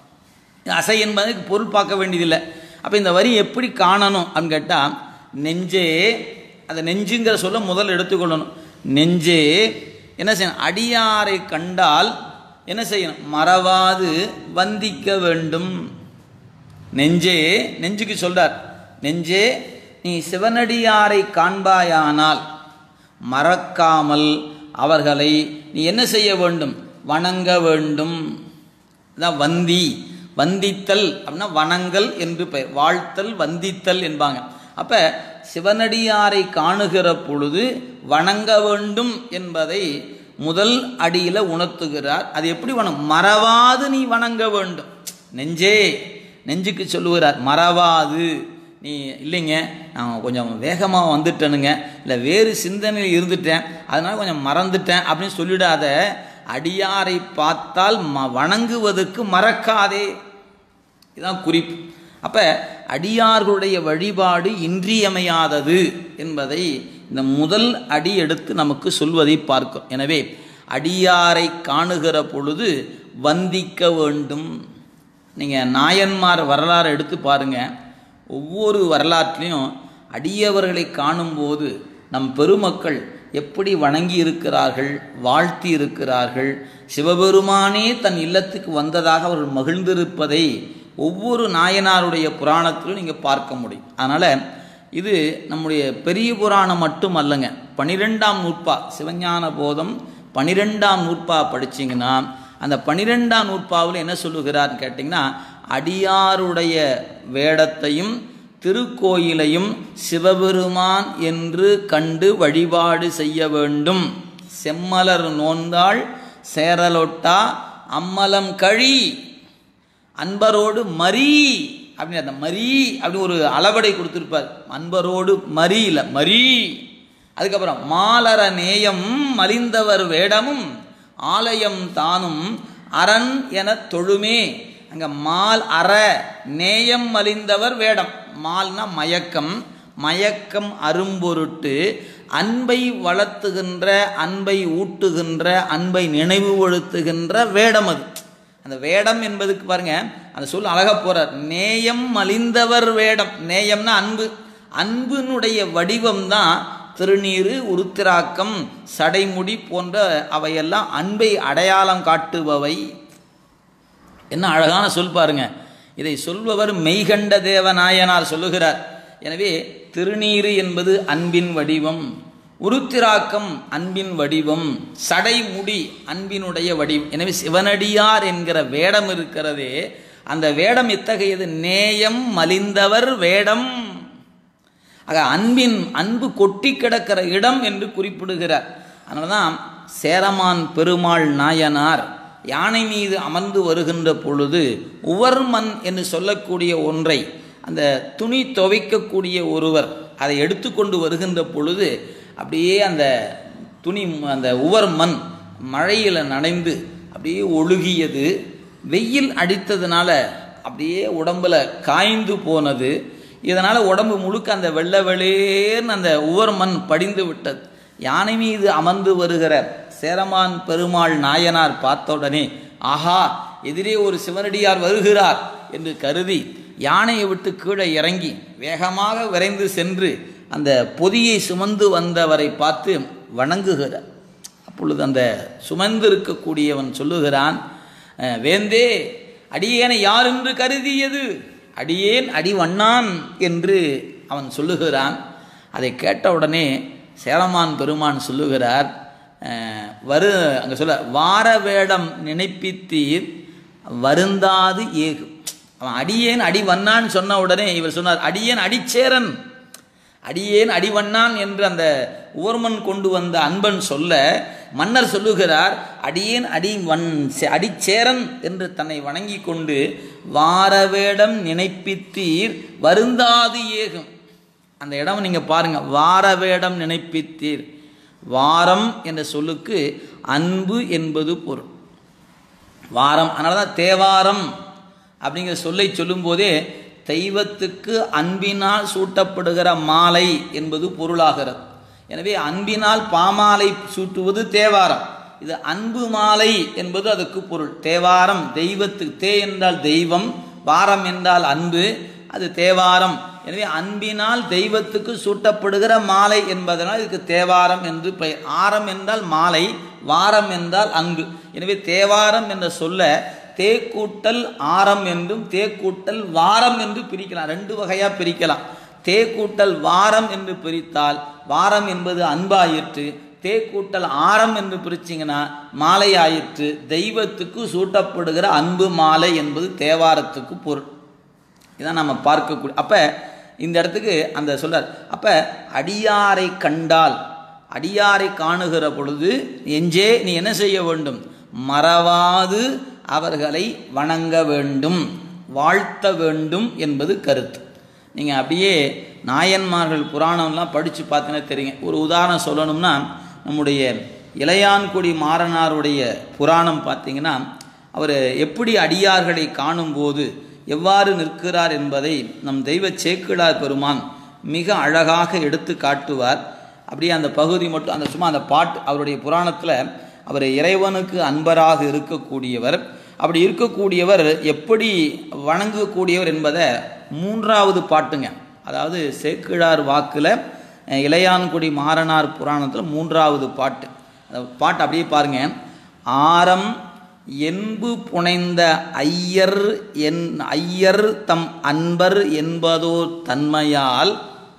அசை என்பதுக்கு பொருள் பார்க்க வேண்டியதில்லை அப்போ இந்த வரி எப்படி காணணும் அப்படின்னு கேட்டால் நெஞ்சே அந்த நெஞ்சுங்கிற சொல்ல முதல் எடுத்துக்கொள்ளணும் நெஞ்சே என்ன செய்யணும் அடியாரை கண்டால் என்ன செய்யணும் மறவாது வந்திக்க வேண்டும் நெஞ்சே நெஞ்சுக்கு சொல்றார் நெஞ்சே நீ சிவனடியாரை காண்பாயானால் மறக்காமல் அவர்களை நீ என்ன செய்ய வேண்டும் வணங்க வேண்டும் அதான் வந்தி வந்தித்தல் அப்படின்னா வணங்கல் என்று பெயர் வாழ்த்தல் வந்தித்தல் என்பாங்க அப்ப சிவனடியாரை காணுகிற பொழுது வணங்க வேண்டும் என்பதை முதல் அடியில உணர்த்துகிறார் அது எப்படி வணங்க மறவாது நீ வணங்க வேண்டும் நெஞ்சே நெஞ்சுக்கு சொல்லுகிறார் மறவாது நீ இல்லைங்க நான் கொஞ்சம் வேகமாக வந்துட்டேனுங்க இல்லை வேறு சிந்தனையில் இருந்துட்டேன் அதனால் கொஞ்சம் மறந்துட்டேன் அப்படின்னு சொல்லிடாத அடியாரை பார்த்தால் ம வணங்குவதற்கு மறக்காதே இதுதான் குறிப்பு அப்போ அடியார்களுடைய வழிபாடு இன்றியமையாதது என்பதை இந்த முதல் அடி எடுத்து நமக்கு சொல்வதை பார்க்கும் எனவே அடியாரை காணுகிற பொழுது வந்திக்க வேண்டும் நீங்கள் நாயன்மார் வரலாறு எடுத்து பாருங்கள் ஒவ்வொரு வரலாற்றிலையும் அடியவர்களை காணும்போது நம் பெருமக்கள் எப்படி வணங்கி இருக்கிறார்கள் வாழ்த்தி இருக்கிறார்கள் சிவபெருமானே தன் இல்லத்துக்கு வந்ததாக அவர்கள் மகிழ்ந்திருப்பதை ஒவ்வொரு நாயனாருடைய புராணத்திலும் நீங்கள் பார்க்க முடியும் அதனால் இது நம்முடைய பெரிய புராணம் மட்டும் அல்லங்க பனிரெண்டாம் நூற்பா சிவஞான போதம் பனிரெண்டாம் நூற்பா படிச்சிங்கன்னா அந்த பனிரெண்டாம் நூற்பாவில் என்ன சொல்லுகிறார்னு கேட்டிங்கன்னா அடியாருடைய வேடத்தையும் திருக்கோயிலையும் சிவபெருமான் என்று கண்டு வழிபாடு செய்ய வேண்டும் செம்மலர் நோந்தாள் சேரலொட்டா அம்மலம் கழி அன்பரோடு மரி அப்படின்னு அந்த மரி அப்படின்னு ஒரு அளவடை கொடுத்துருப்பார் அன்பரோடு மரி இல்லை மரி அதுக்கப்புறம் மாலர நேயம் மலிந்தவர் வேடமும் ஆலயம் தானும் அரண் என தொழுமே அங்கே மால் அற நேயம் மலிந்தவர் வேடம் மால்னா மயக்கம் மயக்கம் அரும்பொருட்டு அன்பை வளர்த்துகின்ற அன்பை ஊட்டுகின்ற அன்பை நினைவுபடுத்துகின்ற வேடம் அது அந்த வேடம் என்பதுக்கு பாருங்க அந்த சொல் அழகா போறார் நேயம் மலிந்தவர் வேடம் நேயம்னா அன்பு அன்பினுடைய வடிவம் தான் திருநீரு உருத்திராக்கம் சடைமுடி போன்ற அவையெல்லாம் அன்பை அடையாளம் காட்டுபவை என்ன அழகான சொல் பாருங்க இதை சொல்பவர் மெய்கண்ட தேவநாயனார் சொல்லுகிறார் எனவே திருநீரு என்பது அன்பின் வடிவம் உருத்திராக்கம் அன்பின் வடிவம் சடைமுடி அன்பினுடைய வடிவம் எனவே சிவனடியார் என்கிற வேடம் இருக்கிறதே அந்த வேடம் எத்தகையது நேயம் மலிந்தவர் வேடம் ஆக அன்பின் அன்பு கொட்டி கிடக்கிற இடம் என்று குறிப்பிடுகிறார் அதனால தான் சேரமான் பெருமாள் நாயனார் யானை மீது அமர்ந்து வருகின்ற பொழுது உவர்மன் என்று சொல்லக்கூடிய ஒன்றை அந்த துணி துவைக்கக்கூடிய ஒருவர் அதை எடுத்துக்கொண்டு வருகின்ற பொழுது அப்படியே அந்த துணி அந்த உவர் மண் மழையில் நனைந்து அப்படியே ஒழுகியது வெயில் அடித்ததுனால அப்படியே உடம்புல காய்ந்து போனது இதனால் உடம்பு முழுக்க அந்த வெள்ளை வெளியேன்னு அந்த உவர் மண் படிந்து விட்டது யானை மீது அமர்ந்து வருகிற சேரமான் பெருமாள் நாயனார் பார்த்த உடனே ஆஹா எதிரே ஒரு சிவனடியார் வருகிறார் என்று கருதி யானையை விட்டு கீழே இறங்கி வேகமாக விரைந்து சென்று அந்த பொதியை சுமந்து வந்தவரை பார்த்து வணங்குகிறார் அப்பொழுது அந்த சுமந்து இருக்கக்கூடியவன் சொல்லுகிறான் "அஹ், வேந்தே அடியேனை யார் என்று கருதியது அடியேன் அடிவண்ணான் என்று அவன் சொல்லுகிறான் அதை கேட்ட உடனே சேரமான் பெருமான் சொல்லுகிறார் அஹ், வரு அங்கே சொல்ல வார வேடம் நினைப்பித்தீர் வருந்தாது ஏகு அவன் அடியேன் அடிவண்ணான் சொன்ன உடனே இவர் சொன்னார் அடியேன் அடிச்சேரன் அடியேன் அடிவண்ணான் என்று அந்த ஓர்மன் கொண்டு வந்த அன்பன் சொல்ல மன்னர் சொல்லுகிறார் அடியேன் அடி வன் அடிச்சேரன் என்று தன்னை வணங்கி கொண்டு வாரவேடம் நினைப்பித்தீர் வருந்தாது ஏகும் அந்த இடம் நீங்க பாருங்க வாரவேடம் நினைப்பித்தீர் வாரம் என்ற சொல்லுக்கு அன்பு என்பது பொருள் வாரம் அதனால தான் தேவாரம் அப்படிங்கிற சொல்லை சொல்லும்போதே தெய்வத்துக்கு அன்பினால் சூட்டப்படுகிற மாலை என்பது பொருளாகிறது எனவே அன்பினால் பாமாலை சூட்டுவது தேவாரம் இது அன்பு மாலை என்பது அதுக்கு பொருள் தேவாரம் தெய்வத்துக்கு தே என்றால் தெய்வம் வாரம் என்றால் அன்பு அது தேவாரம் எனவே அன்பினால் தெய்வத்துக்கு சூட்டப்படுகிற மாலை என்பதனால் இதுக்கு தேவாரம் என்று பெயர் ஆரம் என்றால் மாலை வாரம் என்றால் அன்பு எனவே தேவாரம் என்ற சொல்ல தேக்கூட்டல் ஆரம் என்றும் தேக்கூட்டல் வாரம் என்று பிரிக்கலாம் ரெண்டு வகையா பிரிக்கலாம் தேக்கூட்டல் வாரம் என்று பிரித்தால் வாரம் என்பது அன்பாயிற்று தேக்கூட்டல் ஆரம் என்று பிரிச்சிங்கன்னா மாலை ஆயிற்று தெய்வத்துக்கு சூட்டப்படுகிற அன்பு மாலை என்பது தேவாரத்துக்கு பொருள் இதான் நம்ம பார்க்கக்கூடிய அப்ப இந்த இடத்துக்கு அந்த சொல்றார் அப்ப அடியாரை கண்டால் அடியாரை காணுகிற பொழுது எஞ்சே நீ என்ன செய்ய வேண்டும் மறவாது அவர்களை வணங்க வேண்டும் வாழ்த்த வேண்டும் என்பது கருத்து நீங்கள் அப்படியே நாயன்மார்கள் புராணம்லாம் படித்து பார்த்தீங்கன்னா தெரியுங்க ஒரு உதாரணம் சொல்லணும்னா நம்முடைய இளையான்குடி மாறனாருடைய புராணம் பார்த்தீங்கன்னா அவர் எப்படி அடியார்களை காணும்போது எவ்வாறு நிற்கிறார் என்பதை நம் தெய்வ சேக்கிழார் பெருமான் மிக அழகாக எடுத்து காட்டுவார் அப்படியே அந்த பகுதி மட்டும் அந்த சும்மா அந்த பாட்டு அவருடைய புராணத்தில் அவர் இறைவனுக்கு அன்பராக இருக்கக்கூடியவர் அப்படி இருக்கக்கூடியவர் எப்படி வணங்கக்கூடியவர் என்பதை மூன்றாவது பாட்டுங்க அதாவது சேக்கிழார் வாக்கில் அஹ், இளையான்குடி மாறனார் புராணத்தில் மூன்றாவது பாட்டு அந்த பாட்டு அப்படியே பாருங்க ஆரம் என்பு புனைந்த ஐயர் என் ஐயர் தம் அன்பர் என்பதோர் தன்மையால்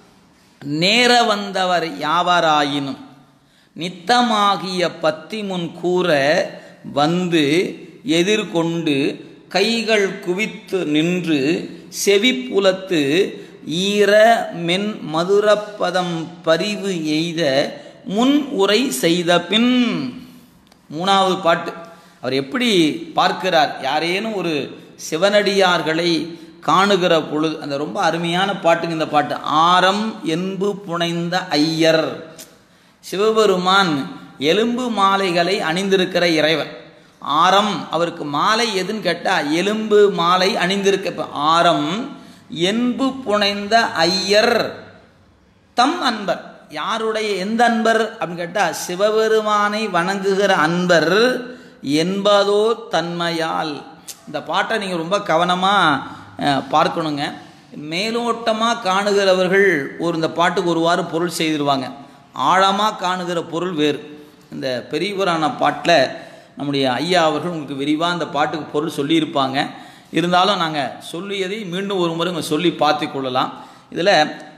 நேர வந்தவர் யாவராயினும் நித்தமாகிய பத்தி முன் கூற வந்து எதிர்கொண்டு கைகள் குவித்து நின்று செவிப்புலத்து ஈர மென் மதுரப்பதம் பரிவு எய்த முன் உரை செய்த பின் மூணாவது பாட்டு அவர் எப்படி பார்க்கிறார் யாரேனும் ஒரு சிவனடியார்களை காணுகிற பொழுது அந்த ரொம்ப அருமையான பாட்டுங்க இந்த பாட்டு ஆரம் என்பு புனைந்த ஐயர் சிவபெருமான் எலும்பு மாலைகளை அணிந்திருக்கிற இறைவன் ஆரம் அவருக்கு மாலை எதுன்னு கேட்டால் எலும்பு மாலை அணிந்திருக்க இப்ப ஆரம் என்பு புனைந்த ஐயர் தம் அன்பர் யாருடைய எந்த அன்பர் அப்படின்னு கேட்டால் சிவபெருமானை வணங்குகிற அன்பர் என்பதோ தன்மையால் இந்த பாட்டை நீங்கள் ரொம்ப கவனமாக பார்க்கணுங்க மேலோட்டமாக காணுகிறவர்கள் ஒரு இந்த பாட்டுக்கு ஒருவாறு பொருள் செய்திருவாங்க ஆழமாக காணுகிற பொருள் வேறு இந்த பெரிய புராண பாட்டில் நம்முடைய ஐயா அவர்கள் உங்களுக்கு விரிவாக அந்த பாட்டுக்கு பொருள் சொல்லியிருப்பாங்க இருந்தாலும் நாங்கள் சொல்லியதை மீண்டும் ஒரு முறை இங்க சொல்லி பார்த்து கொள்ளலாம் இதில்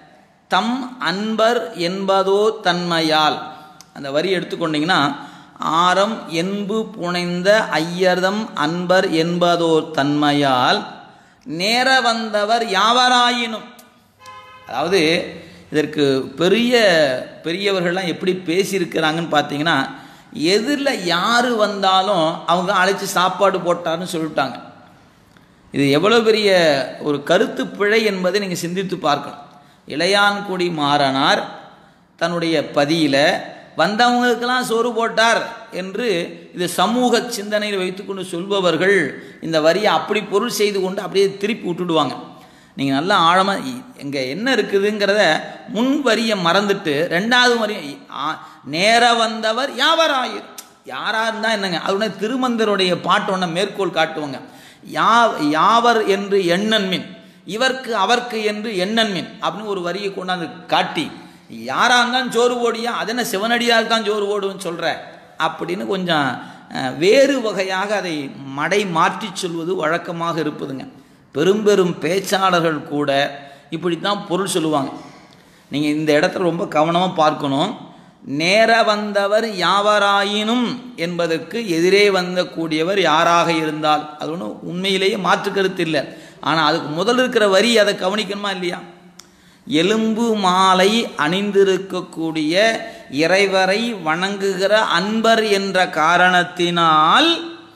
தம் அன்பர் என்பதோ தன்மையால் அந்த வரி எடுத்துக்கொண்டீங்கன்னா ஆரம் என்பு புனைந்த ஐயர்தம் அன்பர் என்பதோ தன்மையால் நேர வந்தவர் யாவராயினும் அதாவது இதற்கு பெரிய பெரியவர்கள்லாம் எப்படி பேசியிருக்கிறாங்கன்னு பார்த்தீங்கன்னா எதிரில் யார் வந்தாலும் அவங்க அழைச்சி சாப்பாடு போட்டாருன்னு சொல்லிட்டாங்க இது எவ்வளோ பெரிய ஒரு கருத்து பிழை என்பதை நீங்கள் சிந்தித்து பார்க்கணும் இளையான்குடி மாறனார் தன்னுடைய பதியில் வந்தவங்களுக்கெல்லாம் சோறு போட்டார் என்று இது சமூக சிந்தனையில் வைத்துக்கொண்டு சொல்பவர்கள் இந்த வரியை அப்படி பொருள் செய்து கொண்டு அப்படியே திருப்பி விட்டுடுவாங்க நீங்கள் நல்லா ஆழமாக இங்கே என்ன இருக்குதுங்கிறத முன் வரியை மறந்துட்டு ரெண்டாவது வரி நேர வந்தவர் யாவராயிர் யாராக இருந்தால் என்னங்க அது திருமந்தருடைய பாட்டு ஒன்று மேற்கோள் காட்டுவாங்க யா யாவர் என்று எண்ணன்மின் இவர்க்கு அவர்க்கு என்று எண்ணன்மின் அப்படின்னு ஒரு வரியை கொண்டாந்து காட்டி யாராக இருந்தாலும் சோறு ஓடியா அது என்ன சிவனடியால் தான் சோறு ஓடுன்னு சொல்கிற அப்படின்னு கொஞ்சம் வேறு வகையாக அதை மடை மாற்றி சொல்வது வழக்கமாக இருப்பதுங்க பெரும் பெரும் பேச்சாளர்கள் கூட இப்படித்தான் பொருள் சொல்லுவாங்க நீங்கள் இந்த இடத்துல ரொம்ப கவனமாக பார்க்கணும் நேர வந்தவர் யாவராயினும் என்பதற்கு எதிரே வந்த கூடியவர் யாராக இருந்தால் அது ஒன்றும் உண்மையிலேயே மாற்று கருத்து இல்லை ஆனால் அதுக்கு முதல் இருக்கிற வரி அதை கவனிக்கணுமா இல்லையா எலும்பு மாலை அணிந்திருக்கக்கூடிய இறைவரை வணங்குகிற அன்பர் என்ற காரணத்தினால்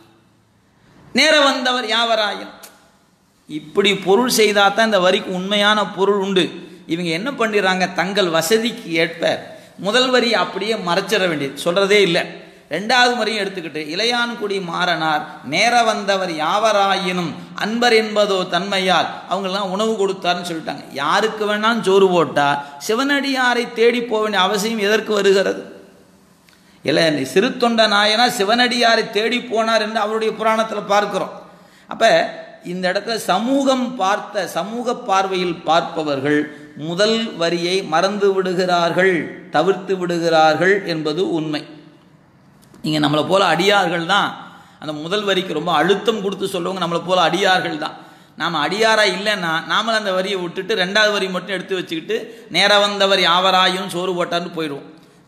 நேர வந்தவர் யாவராயின் இப்படி பொருள் செய்தால் தான் இந்த வரிக்கு உண்மையான பொருள் உண்டு இவங்க என்ன பண்ணிடுறாங்க தங்கள் வசதிக்கு ஏற்ப முதல் வரி அப்படியே மறைச்சிட வேண்டியது சொல்கிறதே இல்லை ரெண்டாவது முறையும் எடுத்துக்கிட்டு இளையான்குடி மாறனார் நேர வந்தவர் யாவராயினும் அன்பர் என்பதோ தன்மையால் அவங்கெல்லாம் உணவு கொடுத்தாருன்னு சொல்லிட்டாங்க யாருக்கு வேணாலும் சோறு போட்டால் சிவனடியாரை தேடி போக வேண்டிய அவசியம் எதற்கு வருகிறது இல்லை சிறு தொண்ட நாயனா சிவனடியாரை தேடி போனார் என்று அவருடைய புராணத்தில் பார்க்கிறோம் அப்போ இந்த இடத்துல சமூகம் பார்த்த சமூக பார்வையில் பார்ப்பவர்கள் முதல் வரியை மறந்து விடுகிறார்கள் தவிர்த்து விடுகிறார்கள் என்பது உண்மை நீங்கள் நம்மளை போல அடியார்கள் தான் அந்த முதல் வரிக்கு ரொம்ப அழுத்தம் கொடுத்து சொல்லுவாங்க நம்மளை போல அடியார்கள் தான் நாம் அடியாரா இல்லைன்னா நாமளும் அந்த வரியை விட்டுட்டு ரெண்டாவது வரி மட்டும் எடுத்து வச்சுக்கிட்டு நேர வந்தவர் யாவராயும் சோறு போட்டார்னு போயிடுவோம்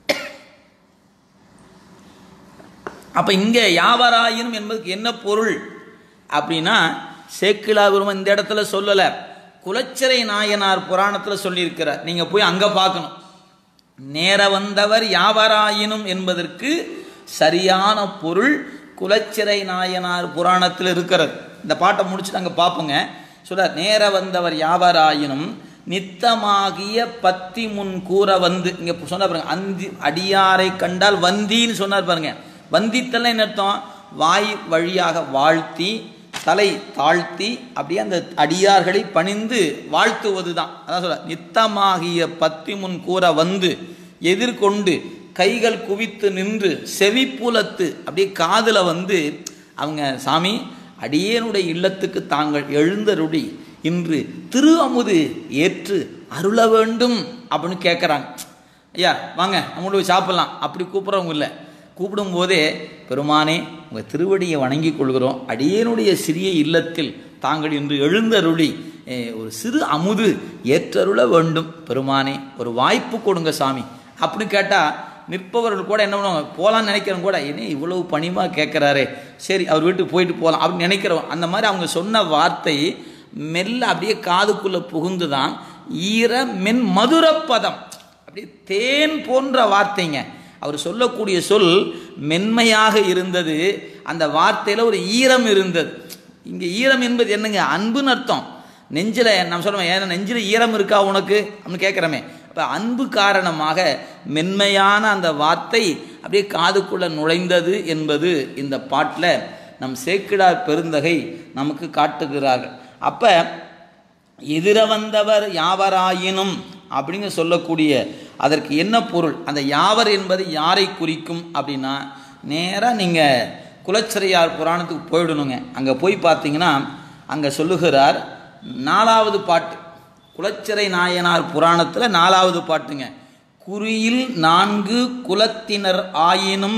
அப்போ இங்கே யாவராயினும் என்பதுக்கு என்ன பொருள் அப்படின்னா சேக்கிலா பெருமன் இந்த இடத்துல சொல்லலை குலச்சிறை நாயனார் புராணத்தில் சொல்லியிருக்கிறார் நீங்கள் போய் அங்கே பார்க்கணும் நேர வந்தவர் யாவராயினும் என்பதற்கு சரியான பொருள் குலச்சிறை நாயனார் புராணத்தில் இருக்கிறது இந்த பாட்டை முடிச்சுட்டு அங்கே பார்ப்போங்க சொல்ல நேர வந்தவர் யாவராயினும் நித்தமாகிய பத்தி முன் கூற வந்து இங்கே சொன்னார் பாருங்க அந்தி அடியாரை கண்டால் வந்தின்னு சொன்னார் பாருங்க வந்தித்தெல்லாம் என்ன அர்த்தம் வாய் வழியாக வாழ்த்தி தலை தாழ்த்தி அப்படியே அந்த அடியார்களை பணிந்து வாழ்த்துவது தான் அதான் சொல்ல நித்தமாகிய பத்தி முன் கூற வந்து எதிர்கொண்டு கைகள் குவித்து நின்று செவிப்புலத்து அப்படியே காதில் வந்து அவங்க சாமி அடியேனுடைய இல்லத்துக்கு தாங்கள் எழுந்தருடி இன்று திரு அமுது ஏற்று அருள வேண்டும் அப்படின்னு கேட்குறாங்க ஐயா வாங்க நம்மளோட போய் சாப்பிட்லாம் அப்படி கூப்பிட்றவங்க இல்லை கூப்பிடும் போதே பெருமானே உங்கள் திருவடியை வணங்கி கொள்கிறோம் அடியேனுடைய சிறிய இல்லத்தில் தாங்கள் இன்று எழுந்தருளி ஒரு சிறு அமுது ஏற்றருள வேண்டும் பெருமானே ஒரு வாய்ப்பு கொடுங்க சாமி அப்படின்னு கேட்டால் நிற்பவர்கள் கூட என்ன பண்ணுவாங்க போகலான்னு நினைக்கிறவங்க கூட என்ன இவ்வளவு பணிமாக கேட்குறாரே சரி அவர் வீட்டுக்கு போயிட்டு போகலாம் அப்படின்னு நினைக்கிறவங்க அந்த மாதிரி அவங்க சொன்ன வார்த்தை மெல்ல அப்படியே காதுக்குள்ளே புகுந்து தான் ஈர மென் மதுரப்பதம் அப்படியே தேன் போன்ற வார்த்தைங்க அவர் சொல்லக்கூடிய சொல் மென்மையாக இருந்தது அந்த வார்த்தையில் ஒரு ஈரம் இருந்தது இங்கே ஈரம் என்பது என்னங்க அன்புன்னு அர்த்தம் நெஞ்சில் நம்ம சொல்லுவோம் ஏன்னா நெஞ்சில் ஈரம் இருக்கா உனக்கு அப்படின்னு கேட்குறமே இப்போ அன்பு காரணமாக மென்மையான அந்த வார்த்தை அப்படியே காதுக்குள்ளே நுழைந்தது என்பது இந்த பாட்டில் நம் சேக்கிடார் பெருந்தகை நமக்கு காட்டுகிறார்கள் அப்போ எதிர வந்தவர் யாவராயினும் அப்படிங்க சொல்லக்கூடிய அதற்கு என்ன பொருள் அந்த யாவர் என்பது யாரை குறிக்கும் அப்படின்னா நேராக நீங்கள் குலச்சிறையார் புராணத்துக்கு போயிடணுங்க அங்கே போய் பார்த்தீங்கன்னா அங்கே சொல்லுகிறார் நாலாவது பாட்டு குலச்சிறை நாயனார் புராணத்தில் நாலாவது பாட்டுங்க குறியில் நான்கு குலத்தினர் ஆயினும்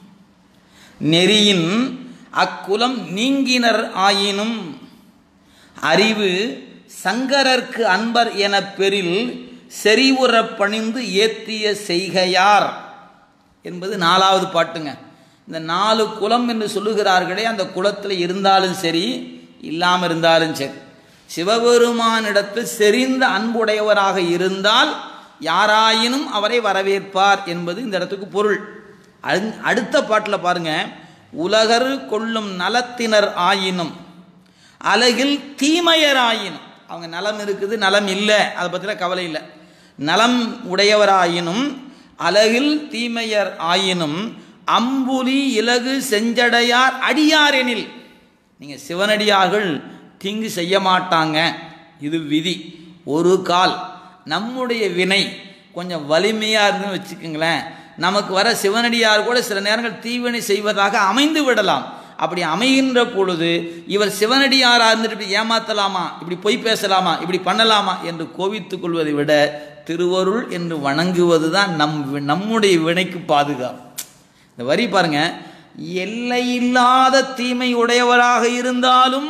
நெறியின் அக்குலம் நீங்கினர் ஆயினும் அறிவு சங்கரர்க்கு அன்பர் என பெறில் செறிவுற பணிந்து ஏத்திய செய்கையார் என்பது நாலாவது பாட்டுங்க இந்த நாலு குலம் என்று சொல்லுகிறார்களே அந்த குலத்தில் இருந்தாலும் சரி இல்லாமல் இருந்தாலும் சரி சிவபெருமானிடத்தில் செறிந்த அன்புடையவராக இருந்தால் யாராயினும் அவரை வரவேற்பார் என்பது இந்த இடத்துக்கு பொருள் அடு- அடுத்த பாட்டில் பாருங்க உலகர் கொள்ளும் நலத்தினர் ஆயினும் அழகில் தீமையராயினும் அவங்க நலம் இருக்குது நலம் இல்லை அதை பற்றின கவலை இல்லை நலம் உடையவராயினும் அழகில் தீமையர் ஆயினும் அம்புலி இலகு செஞ்சடையார் அடியாரெனில் நீங்கள் சிவனடியார்கள் தீங்கு செய்ய மாட்டாங்க இது விதி ஒரு கால் நம்முடைய வினை கொஞ்சம் வலிமையாக இருந்துன்னு வச்சுக்கோங்களேன் நமக்கு வர சிவனடியார் கூட சில நேரங்கள் தீவினை செய்வதாக அமைந்து விடலாம் அப்படி அமைகின்ற பொழுது இவர் சிவனடியாராக இருந்துட்டு இப்படி ஏமாத்தலாமா இப்படி பொய் பேசலாமா இப்படி பண்ணலாமா என்று கோபித்துக் கொள்வதை விட திருவருள் என்று வணங்குவது தான் நம் நம்முடைய வினைக்கு பாதுகாப்பு இந்த வரி பாருங்க எல்லையில்லாத தீமை உடையவராக இருந்தாலும்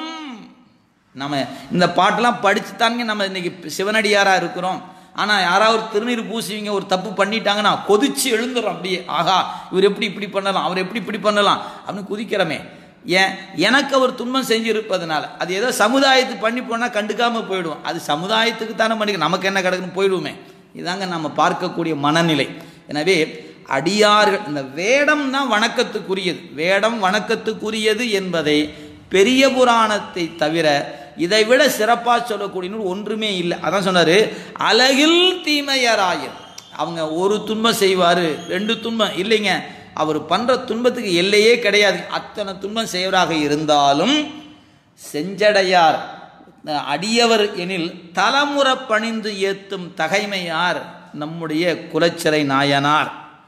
நம்ம இந்த பாட்டெல்லாம் படிச்சு தாங்க நம்ம இன்னைக்கு சிவனடியாராக இருக்கிறோம் ஆனால் யாராவது திருநீர் பூசுவீங்க ஒரு தப்பு பண்ணிட்டாங்கன்னா கொதிச்சு எழுந்துறோம் அப்படியே ஆகா இவர் எப்படி இப்படி பண்ணலாம் அவர் எப்படி இப்படி பண்ணலாம் அப்படின்னு குதிக்கிறோமே ஏன் எனக்கு அவர் துன்பம் செஞ்சிருப்பதனால அது ஏதோ சமுதாயத்துக்கு பண்ணி போனால் கண்டுக்காமல் போயிடுவோம் அது சமுதாயத்துக்கு தானே பண்ணி நமக்கு என்ன கிடக்குன்னு போயிடுவோமே இதாங்க நம்ம பார்க்கக்கூடிய மனநிலை எனவே அடியார்கள் இந்த வேடம் தான் வணக்கத்துக்குரியது வேடம் வணக்கத்துக்குரியது என்பதை பெரிய புராணத்தை தவிர இதை விட சிறப்பாக சொல்லக்கூடிய நூல் ஒன்றுமே இல்லை அதான் சொன்னார் அழகில் தீமையராயர் அவங்க ஒரு துன்பம் செய்வார் ரெண்டு துன்பம் இல்லைங்க அவர் பண்ணுற துன்பத்துக்கு எல்லையே கிடையாது அத்தனை துன்பம் செய்வராக இருந்தாலும் செஞ்சடையார் அடியவர் எனில் தலமுறை பணிந்து ஏத்தும் தகைமையார் நம்முடைய குலச்சிறை நாயனார்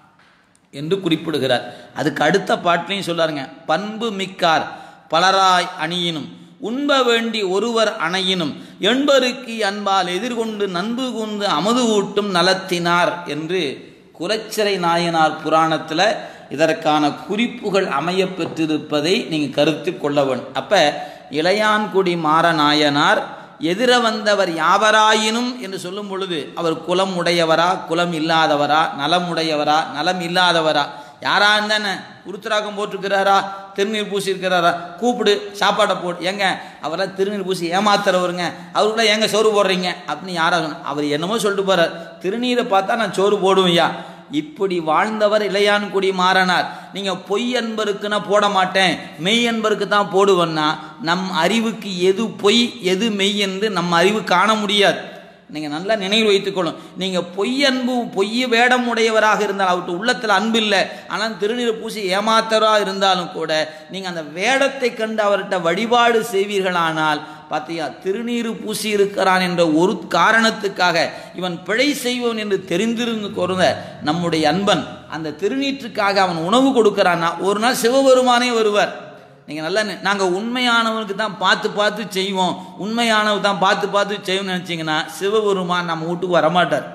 என்று குறிப்பிடுகிறார் அதுக்கு அடுத்த பாட்டிலையும் சொல்லாருங்க பண்பு மிக்கார் பலராய் அணியினும் உண்ப வேண்டி ஒருவர் அணையினும் எண்பருக்கு அன்பால் எதிர்கொண்டு நன்பு கூர்ந்து அமுது ஊட்டும் நலத்தினார் என்று குலச்சிறை நாயனார் புராணத்தில் இதற்கான குறிப்புகள் அமைய பெற்றிருப்பதை நீங்கள் கருத்தில் கொள்ள வேண்டும் அப்போ இளையான்குடி மாறநாயனார் எதிர வந்தவர் யாவராயினும் என்று சொல்லும் பொழுது அவர் குலம் உடையவரா குலம் இல்லாதவரா நலம் உடையவரா நலம் இல்லாதவரா யாரா இருந்தானே உருத்தராக்கம் போட்டிருக்கிறாரா திருநீர் பூசி இருக்கிறாரா கூப்பிடு சாப்பாடை போடு ஏங்க அவரெல்லாம் திருநீர் பூசி ஏமாத்துறவருங்க அவருக்குள்ள ஏங்க சோறு போடுறீங்க அப்படின்னு யாரா சொன்ன அவர் என்னமோ சொல்லிட்டு போறார் திருநீரை பார்த்தா நான் சோறு போடுவேன்யா இப்படி வாழ்ந்தவர் இளையான்குடி மாறனார் நீங்க பொய் அன்பருக்குன்னா போட மாட்டேன் மெய் அன்பருக்கு தான் போடுவேன்னா நம் அறிவுக்கு எது பொய் எது மெய் என்று நம் அறிவு காண முடியாது நீங்கள் நல்லா நினைவு வைத்துக்கொள்ளும் நீங்கள் பொய் அன்பு பொய் வேடம் உடையவராக இருந்தால் அவர்கிட்ட உள்ளத்தில் அன்பு இல்லை ஆனால் திருநீர் பூசி ஏமாத்தராக இருந்தாலும் கூட நீங்கள் அந்த வேடத்தை கண்டு அவர்கிட்ட வழிபாடு செய்வீர்களானால் பார்த்தியா திருநீர் பூசி இருக்கிறான் என்ற ஒரு காரணத்துக்காக இவன் பிழை செய்வன் என்று தெரிந்திருந்து கொருந்த நம்முடைய அன்பன் அந்த திருநீற்றுக்காக அவன் உணவு கொடுக்கிறான்னா ஒரு நாள் சிவபெருமானே வருவார் நீங்கள் நல்லா நாங்கள் உண்மையானவனுக்கு தான் பார்த்து பார்த்து செய்வோம் உண்மையானவ தான் பார்த்து பார்த்து செய்வோம்னு நினச்சிங்கன்னா சிவபெருமான் நம்ம வீட்டுக்கு வரமாட்டார்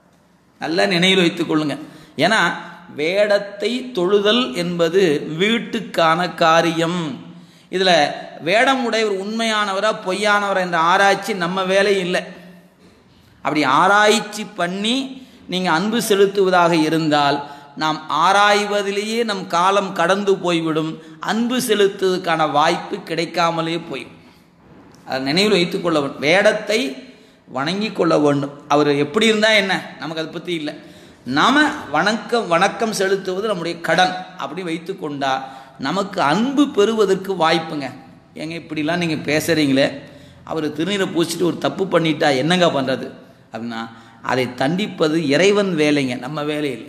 நல்லா நினைவில் வைத்துக் கொள்ளுங்க ஏன்னா வேடத்தை தொழுதல் என்பது வீட்டுக்கான காரியம் இதில் வேடம் உடையவர் உண்மையானவரா பொய்யானவரா என்ற ஆராய்ச்சி நம்ம வேலை இல்லை அப்படி ஆராய்ச்சி பண்ணி நீங்கள் அன்பு செலுத்துவதாக இருந்தால் நாம் ஆராய்வதிலேயே நம் காலம் கடந்து போய்விடும் அன்பு செலுத்துவதற்கான வாய்ப்பு கிடைக்காமலே போயும் அதை நினைவில் வைத்துக்கொள்ள வேண்டும் வேடத்தை வணங்கி கொள்ள வேண்டும் அவர் எப்படி இருந்தால் என்ன நமக்கு அதை பற்றி இல்லை நாம் வணக்கம் வணக்கம் செலுத்துவது நம்முடைய கடன் அப்படி வைத்து கொண்டா நமக்கு அன்பு பெறுவதற்கு வாய்ப்புங்க ஏங்க இப்படிலாம் நீங்கள் பேசுகிறீங்களே அவர் திருநீரை பூசிட்டு ஒரு தப்பு பண்ணிட்டா என்னங்க பண்ணுறது அப்படின்னா அதை தண்டிப்பது இறைவன் வேலைங்க நம்ம வேலையில்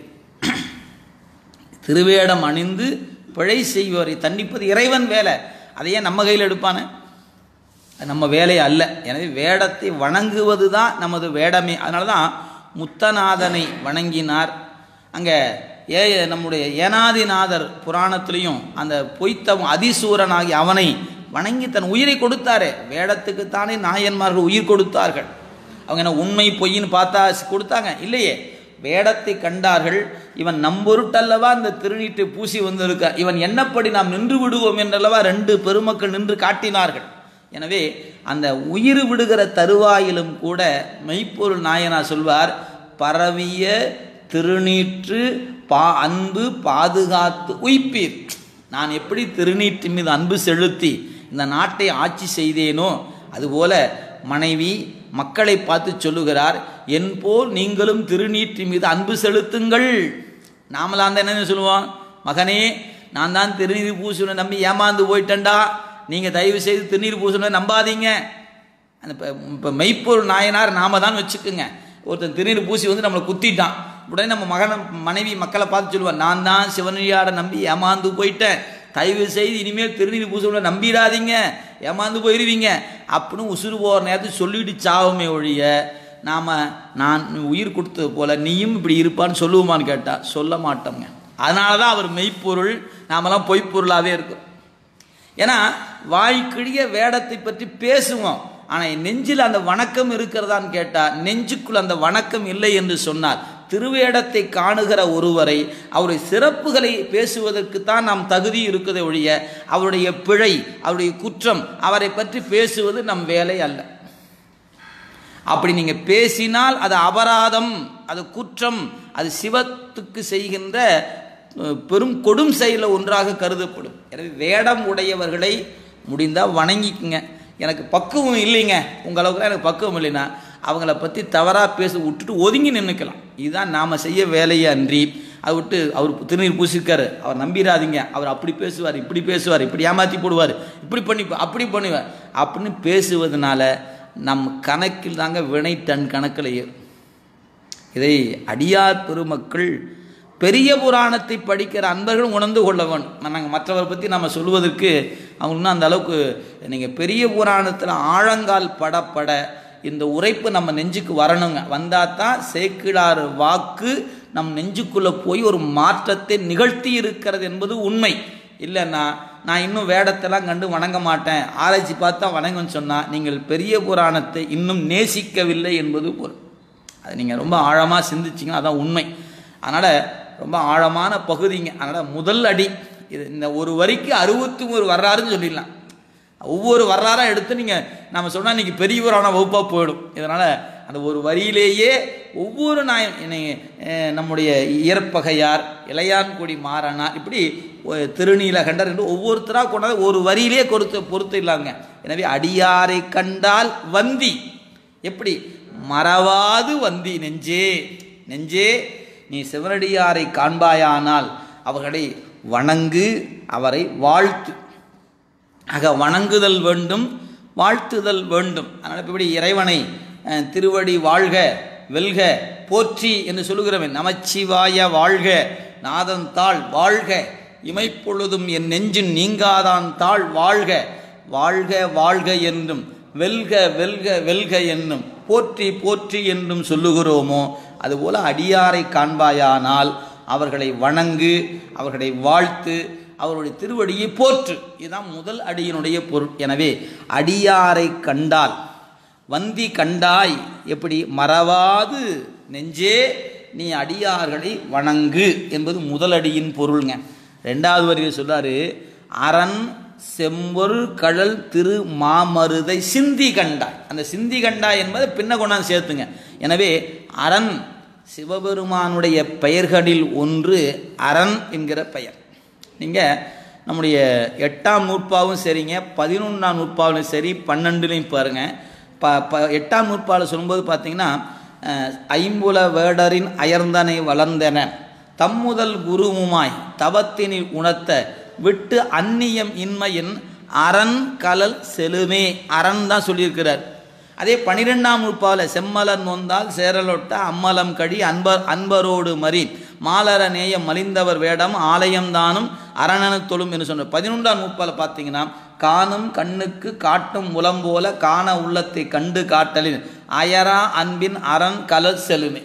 திருவேடம் அணிந்து பிழை செய்வரை தண்டிப்பது இறைவன் வேலை அதையே நம்ம கையில் எடுப்பானே நம்ம வேலை அல்ல எனவே வேடத்தை வணங்குவது தான் நமது வேடமே அதனால தான் முத்தநாதனை வணங்கினார் அங்கே ஏ நம்முடைய ஏனாதிநாதர் புராணத்திலையும் அந்த பொய்த்தம் அதிசூரனாகி அவனை வணங்கி தன் உயிரை கொடுத்தாரே வேடத்துக்குத்தானே நாயன்மார்கள் உயிர் கொடுத்தார்கள் அவங்க என்ன உண்மை பொய்ன்னு பார்த்தா கொடுத்தாங்க இல்லையே வேடத்தை கண்டார்கள் இவன் நம்பொருட்டல்லவா இந்த திருநீட்டை பூசி வந்திருக்க இவன் என்னப்படி நாம் நின்று விடுவோம் என்றல்லவா ரெண்டு பெருமக்கள் நின்று காட்டினார்கள் எனவே அந்த உயிர் விடுகிற தருவாயிலும் கூட மெய்ப்பொருள் நாயனா சொல்வார் பரவிய திருநீற்று பா அன்பு பாதுகாத்து உய்ப்பீர் நான் எப்படி திருநீற்றின் மீது அன்பு செலுத்தி இந்த நாட்டை ஆட்சி செய்தேனோ அதுபோல மனைவி மக்களை பார்த்து சொல்லுகிறார் என் போல் நீங்களும் திருநீற்றின் மீது அன்பு செலுத்துங்கள் நாமலாம் தான் என்ன சொல்லுவோம் மகனே நான் தான் திருநீர் பூசுனை நம்பி ஏமாந்து போயிட்டேன்டா நீங்கள் தயவு செய்து திருநீர் பூசுனை நம்பாதீங்க அந்த இப்போ இப்போ மெய்ப்பொருள் நாயனார் நாம தான் வச்சுக்குங்க ஒருத்தன் திருநீர் பூசி வந்து நம்மளை குத்திட்டான் உடனே நம்ம மகனை மனைவி மக்களை பார்த்து சொல்லுவான் நான் தான் சிவனடியாரை நம்பி ஏமாந்து போயிட்டேன் தயவு செய்து இனிமேல் திருநீர் பூசுகளை நம்பிடாதீங்க ஏமாந்து போயிடுவீங்க அப்படின்னு உசுறு போகிற நேரத்துக்கு சொல்லிட்டு சாவுமே ஒழிய நாம் நான் உயிர் கொடுத்தது போல நீயும் இப்படி இருப்பான்னு சொல்லுவோமான்னு கேட்டால் சொல்ல மாட்டோங்க அதனால தான் அவர் மெய்ப்பொருள் நாமெல்லாம் பொய்ப்பொருளாகவே இருக்கோம் ஏன்னா வாய்க்கிழிய வேடத்தை பற்றி பேசுவோம் ஆனால் என் நெஞ்சில் அந்த வணக்கம் இருக்கிறதான்னு கேட்டால் நெஞ்சுக்குள் அந்த வணக்கம் இல்லை என்று சொன்னார் திருவேடத்தை காணுகிற ஒருவரை அவருடைய சிறப்புகளை பேசுவதற்கு தான் நாம் தகுதி இருக்குதே ஒழிய அவருடைய பிழை அவருடைய குற்றம் அவரை பற்றி பேசுவது நம் வேலை அல்ல அப்படி நீங்கள் பேசினால் அது அபராதம் அது குற்றம் அது சிவத்துக்கு செய்கின்ற அஹ், பெரும் கொடும் செயலில் ஒன்றாக கருதப்படும் எனவே வேடம் உடையவர்களை முடிந்தால் வணங்கிக்குங்க எனக்கு பக்குவம் இல்லைங்க உங்கள் அளவுக்குலாம் எனக்கு பக்குவம் இல்லைன்னா அவங்கள பற்றி தவறாக பேச விட்டுட்டு ஒதுங்கி நின்றுக்கலாம் இதுதான் நாம் செய்ய வேலையை அன்றி அதை விட்டு அவர் திருநீர் பூசிருக்காரு அவர் நம்பிடாதீங்க அவர் அப்படி பேசுவார் இப்படி பேசுவார் இப்படி ஏமாற்றி போடுவார் இப்படி பண்ணி அப்படி பண்ணுவார் அப்படின்னு பேசுவதனால நம் கணக்கில் தாங்க வினை டன் கணக்கில் ஏறும் இதை அடியார் பெருமக்கள் பெரிய புராணத்தை படிக்கிற அன்பர்கள் உணர்ந்து கொள்ள வேண்டும் நாங்கள் மற்றவரை பற்றி நம்ம சொல்வதற்கு அவங்களும் அந்த அளவுக்கு நீங்கள் பெரிய புராணத்தில் ஆழங்கால் படப்பட இந்த உரைப்பு நம்ம நெஞ்சுக்கு வரணுங்க வந்தால் தான் சேக்கிடார் வாக்கு நம் நெஞ்சுக்குள்ளே போய் ஒரு மாற்றத்தை நிகழ்த்தி இருக்கிறது என்பது உண்மை இல்லைன்னா நான் இன்னும் வேடத்தெல்லாம் கண்டு வணங்க மாட்டேன் ஆராய்ச்சி பார்த்தா வணங்குன்னு சொன்னால் நீங்கள் பெரிய புராணத்தை இன்னும் நேசிக்கவில்லை என்பது பொருள் அது நீங்கள் ரொம்ப ஆழமாக சிந்திச்சிங்கன்னா அதான் உண்மை அதனால் ரொம்ப ஆழமான பகுதிங்க அதனால் முதல் அடி இது இந்த ஒரு வரிக்கு அறுபத்தி ஒரு வரலாறுன்னு சொல்லிடலாம் ஒவ்வொரு வரலாறாக எடுத்து நீங்கள் நம்ம சொன்னால் இன்றைக்கி பெரியவரான வகுப்பாக போயிடும் இதனால் அந்த ஒரு வரியிலேயே ஒவ்வொரு நாயம் இன்னைக்கு, அஹ், நம்முடைய இயற்பகையார் இளையான்குடி மாறனார் இப்படி ஒ- திருநீலகண்டர் என்று ஒவ்வொருத்தராக கொண்டாந்து ஒரு வரியிலே பொறுத்து பொறுத்து இல்லாங்க எனவே அடியாரை கண்டால் வந்தி எப்படி மறவாது வந்தி நெஞ்சே நெஞ்சே நீ சிவனடியாரை காண்பாயானால் அவர்களை வணங்கு அவரை வாழ்த்து ஆக வணங்குதல் வேண்டும் வாழ்த்துதல் வேண்டும் அதனால் இப்படி இறைவனை அஹ், திருவடி வாழ்க வெல்க போற்றி என்று சொல்லுகிறவன் நமச்சிவாய வாழ்க நாதன் தாள் வாழ்க இமைப்பொழுதும் என் நெஞ்சின் நீங்காதான் தாள் வாழ்க வாழ்க வாழ்க என்றும் வெல்க வெல்க வெல்க என்னும் போற்றி போற்றி என்றும் சொல்லுகிறோமோ அதுபோல அடியாரை காண்பாயானால் அவர்களை வணங்கு அவர்களை வாழ்த்து அவருடைய திருவடியை போற்று இதுதான் முதல் அடியினுடைய பொருள் எனவே அடியாரை கண்டால் வந்தி கண்டாய் எப்படி மறவாது நெஞ்சே நீ அடியார்களை வணங்கு என்பது முதல் அடியின் பொருள்ங்க ரெண்டாவது வரியில் சொல்றாரு அரண் செம்பொரு கடல் திரு மாமருதை சிந்தி கண்டாய் அந்த சிந்தி கண்டாய் என்பதை பின்ன கொண்டாந்து சேர்த்துங்க எனவே அரண் சிவபெருமானுடைய பெயர்களில் ஒன்று அரண் என்கிற பெயர் நீங்கள் நம்முடைய எட்டாம் நூற்பாவும் சரிங்க பதினொன்றாம் நூற்பாவிலும் சரி பன்னெண்டுலையும் பாருங்கள் ப ப எட்டாம் நூற்பாவில் சொல்லும்போது பார்த்தீங்கன்னா அஹ், ஐம்புல வேடரின் அயர்ந்தனை வளர்ந்தன தம்முதல் குருவுமாய் தவத்தினில் உணர்த்த விட்டு அந்நியம் இன்மையின் அரண் கலல் செலுமே அரண் தான் சொல்லியிருக்கிறார் அதே பனிரெண்டாம் நூற்பாவில் செம்மலர் நொந்தால் சேரலொட்ட அம்மலம் கடி அன்பர் அன்பரோடு மறி மாலர நேயம் மலிந்தவர் வேடம் ஆலயம் தானும் அரணன தொழும் என்று சொன்னார் பதினொன்றாம் நூற்பாவில் பார்த்தீங்கன்னா காணும் கண்ணுக்கு காட்டும் முலம் போல காண உள்ளத்தை கண்டு காட்டலின் அயரா அன்பின் அரண் கலல் செலுமே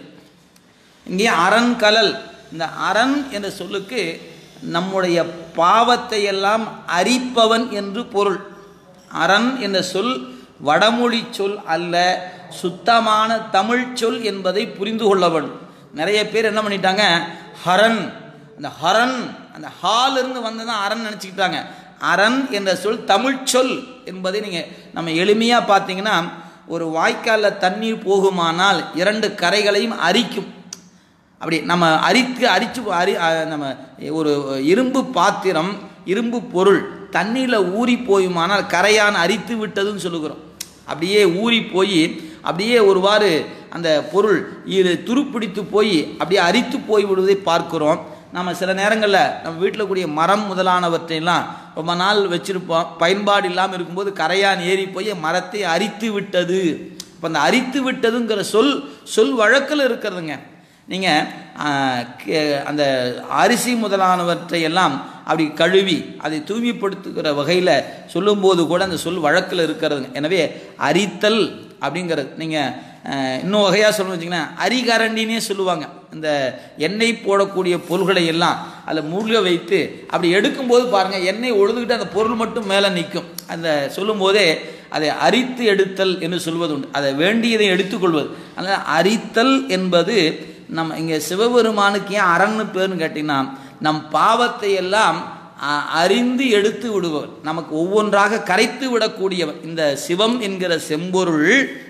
இங்கே அரண் கலல் இந்த அரண் என்ற சொல்லுக்கு நம்முடைய பாவத்தை எல்லாம் அரிப்பவன் என்று பொருள் அரண் என்ற சொல் வடமொழி சொல் அல்ல சுத்தமான தமிழ் சொல் என்பதை புரிந்து கொள்ள வேண்டும் நிறைய பேர் என்ன பண்ணிட்டாங்க ஹரன் அந்த ஹரன் அந்த ஹால் இருந்து வந்ததான் அரண் நினச்சிக்கிட்டாங்க அரண் என்ற சொல் தமிழ் சொல் என்பதை நீங்கள் நம்ம எளிமையாக பார்த்தீங்கன்னா ஒரு வாய்க்காலில் தண்ணீர் போகுமானால் இரண்டு கரைகளையும் அரிக்கும் அப்படி நம்ம அரித்து அரிச்சு அரி அ- நம்ம ஒரு இரும்பு பாத்திரம் இரும்பு பொருள் தண்ணியில் ஊறி போயுமானால் கரையான் அரித்து விட்டதுன்னு சொல்லுகிறோம் அப்படியே ஊறி போய் அப்படியே ஒருவாறு அந்த பொருள் இது துருப்பிடித்து போய் அப்படியே அரித்து போய் விடுவதை பார்க்கிறோம் நம்ம சில நேரங்களில் நம்ம வீட்டில் கூடிய மரம் முதலானவற்றையெல்லாம் ரொம்ப நாள் வச்சுருப்போம் பயன்பாடு இல்லாமல் இருக்கும்போது கரையான் ஏறி போய் மரத்தை அரித்து விட்டது இப்போ அந்த அரித்து விட்டதுங்கிற சொல் சொல் வழக்கில் இருக்கிறதுங்க நீங்கள் அந்த அரிசி முதலானவற்றை எல்லாம் அப்படி கழுவி அதை தூய்மைப்படுத்துகிற வகையில் சொல்லும்போது கூட அந்த சொல் வழக்கில் இருக்கிறதுங்க எனவே அரித்தல் அப்படிங்கிறது நீங்கள் இன்னும் வகையாக சொல்லணும்னு வச்சிங்கன்னா அரிகரண்டினே சொல்லுவாங்க இந்த எண்ணெய் போடக்கூடிய பொருள்களை எல்லாம் அதில் மூழ்க வைத்து அப்படி எடுக்கும்போது பாருங்கள் எண்ணெய் ஒழுதுகிட்டு அந்த பொருள் மட்டும் மேலே நிற்கும் அந்த சொல்லும்போதே அதை அரித்து எடுத்தல் என்று சொல்வது உண்டு அதை வேண்டியதை எடுத்துக்கொள்வது அதனால் அரித்தல் என்பது நம்ம இங்கே சிவபெருமானுக்கு ஏன் அரண்னு பேர்னு கேட்டிங்கன்னா நம் பாவத்தை எல்லாம் அ- அறிந்து எடுத்து விடுபவர் நமக்கு ஒவ்வொன்றாக கரைத்து விடக்கூடியவர் இந்த சிவம் என்கிற செம்பொருள்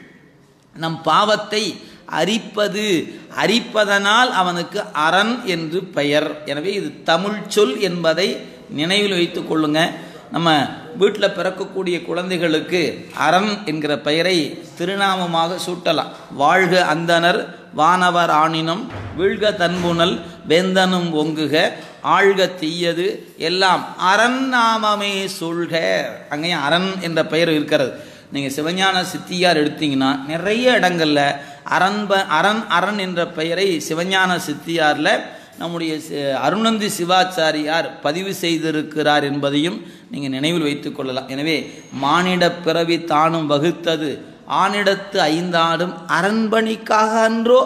நம் பாவத்தை அரிப்பது அரிப்பதனால் அவனுக்கு அரண் என்று பெயர் எனவே இது தமிழ் சொல் என்பதை நினைவில் வைத்துக் கொள்ளுங்க நம்ம வீட்டில் பிறக்கக்கூடிய குழந்தைகளுக்கு அரண் என்கிற பெயரை திருநாமமாக சூட்டலாம் வாழ்க அந்தனர் வானவர் ஆணினம் வீழ்க தன்புணல் வெந்தனும் ஒங்குக ஆழ்க தீயது எல்லாம் அரண் நாமமே சொல்க அங்கேயும் அரண் என்ற பெயர் இருக்கிறது நீங்கள் சிவஞான சித்தியார் எடுத்தீங்கன்னா நிறைய இடங்கள்ல அரண்ப அரண் அரண் என்ற பெயரை சிவஞான சித்தியாரில் நம்முடைய சி- அருணந்தி சிவாச்சாரியார் பதிவு செய்திருக்கிறார் என்பதையும் நீங்கள் நினைவில் வைத்துக் கொள்ளலாம் எனவே மானிட பிறவி தானும் வகுத்தது ஆனிடத்து ஐந்தாடும் அரண்பணிக்காக அன்றோ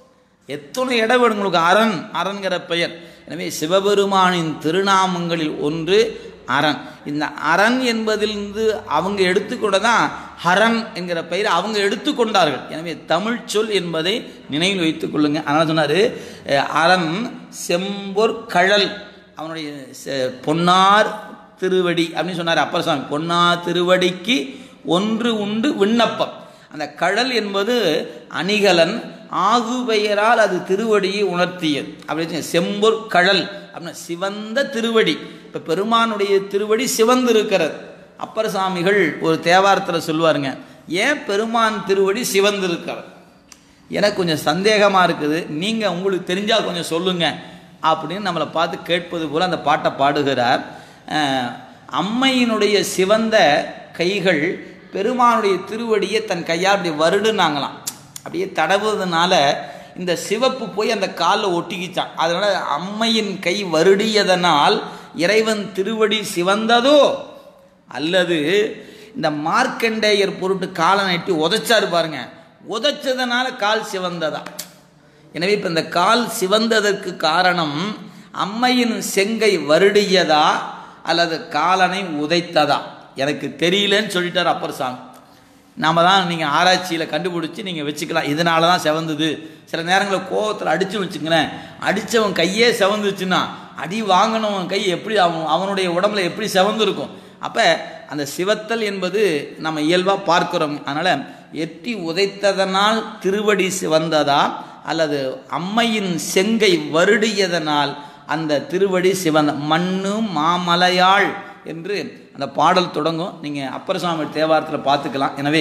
எத்தனை இடம் வேணும் உங்களுக்கு அரண் அரண்கிற பெயர் எனவே சிவபெருமானின் திருநாமங்களில் ஒன்று அரண் இந்த அரண் என்பதிலிருந்து அவங்க எடுத்துக்கொண்டதான் ஹரன் என்கிற பெயரை அவங்க எடுத்துக்கொண்டார்கள் எனவே தமிழ் சொல் என்பதை நினைவில் வைத்துக் கொள்ளுங்க அதனால் சொன்னார் அரண் செம்பொற் கழல் அவனுடைய செ- பொன்னார் திருவடி அப்படின்னு சொன்னார் அப்பர் சுவாமி பொன்னார் திருவடிக்கு ஒன்று உண்டு விண்ணப்பம் அந்த கடல் என்பது அணிகலன் ஆகு பெயரால் அது திருவடியை உணர்த்தியது அப்படி செம்பொற் கடல் அப்படின்னா சிவந்த திருவடி இப்போ பெருமானுடைய திருவடி சிவந்து இருக்கிறது அப்பர் சாமிகள் ஒரு தேவாரத்தில் சொல்லுவாருங்க ஏன் பெருமான் திருவடி சிவந்து இருக்கிறது எனக்கு கொஞ்சம் சந்தேகமாக இருக்குது நீங்கள் உங்களுக்கு தெரிஞ்சால் கொஞ்சம் சொல்லுங்கள் அப்படின்னு நம்மளை பார்த்து கேட்பது போல் அந்த பாட்டை பாடுகிறார் அஹ், அம்மையினுடைய சிவந்த கைகள் பெருமானுடைய திருவடியை தன் கையால் அப்படி வருடுனாங்களாம் அப்படியே தடவுறதுனால இந்த சிவப்பு போய் அந்த காலில் ஒட்டிக்கிச்சான் அதனால அம்மையின் கை வருடியதனால் இறைவன் திருவடி சிவந்ததோ அல்லது இந்த மார்க்கண்டேயர் பொருட்டு காலை நட்டி உதைச்சாரு பாருங்க உதைச்சதுனால கால் சிவந்ததா எனவே இப்போ இந்த கால் சிவந்ததற்கு காரணம் அம்மையின் செங்கை வருடியதா அல்லது காலனை உதைத்ததா எனக்கு தெரியலன்னு சொல்லிட்டார் அப்பர் சாமி நாம தான் நீங்கள் ஆராய்ச்சியில் கண்டுபிடிச்சி நீங்கள் வச்சுக்கலாம் இதனால தான் செவந்தது சில நேரங்களில் கோவத்தில் அடித்து வச்சுங்களேன் அடித்தவன் கையே செவந்துச்சுன்னா அடி வாங்கினவன் கை எப்படி அவன் அவனுடைய உடம்புல எப்படி செவந்திருக்கும் அப்போ அந்த சிவத்தல் என்பது நம்ம இயல்பாக பார்க்கிறோம் அதனால் எட்டி உதைத்ததனால் திருவடி சிவந்ததா அல்லது அம்மையின் செங்கை வருடியதனால் அந்த திருவடி சிவந்த மண்ணு மாமலையாள் என்று அந்த பாடல் தொடங்கும் நீங்கள் அப்பரசாமி தேவாரத்தில் பார்த்துக்கலாம் எனவே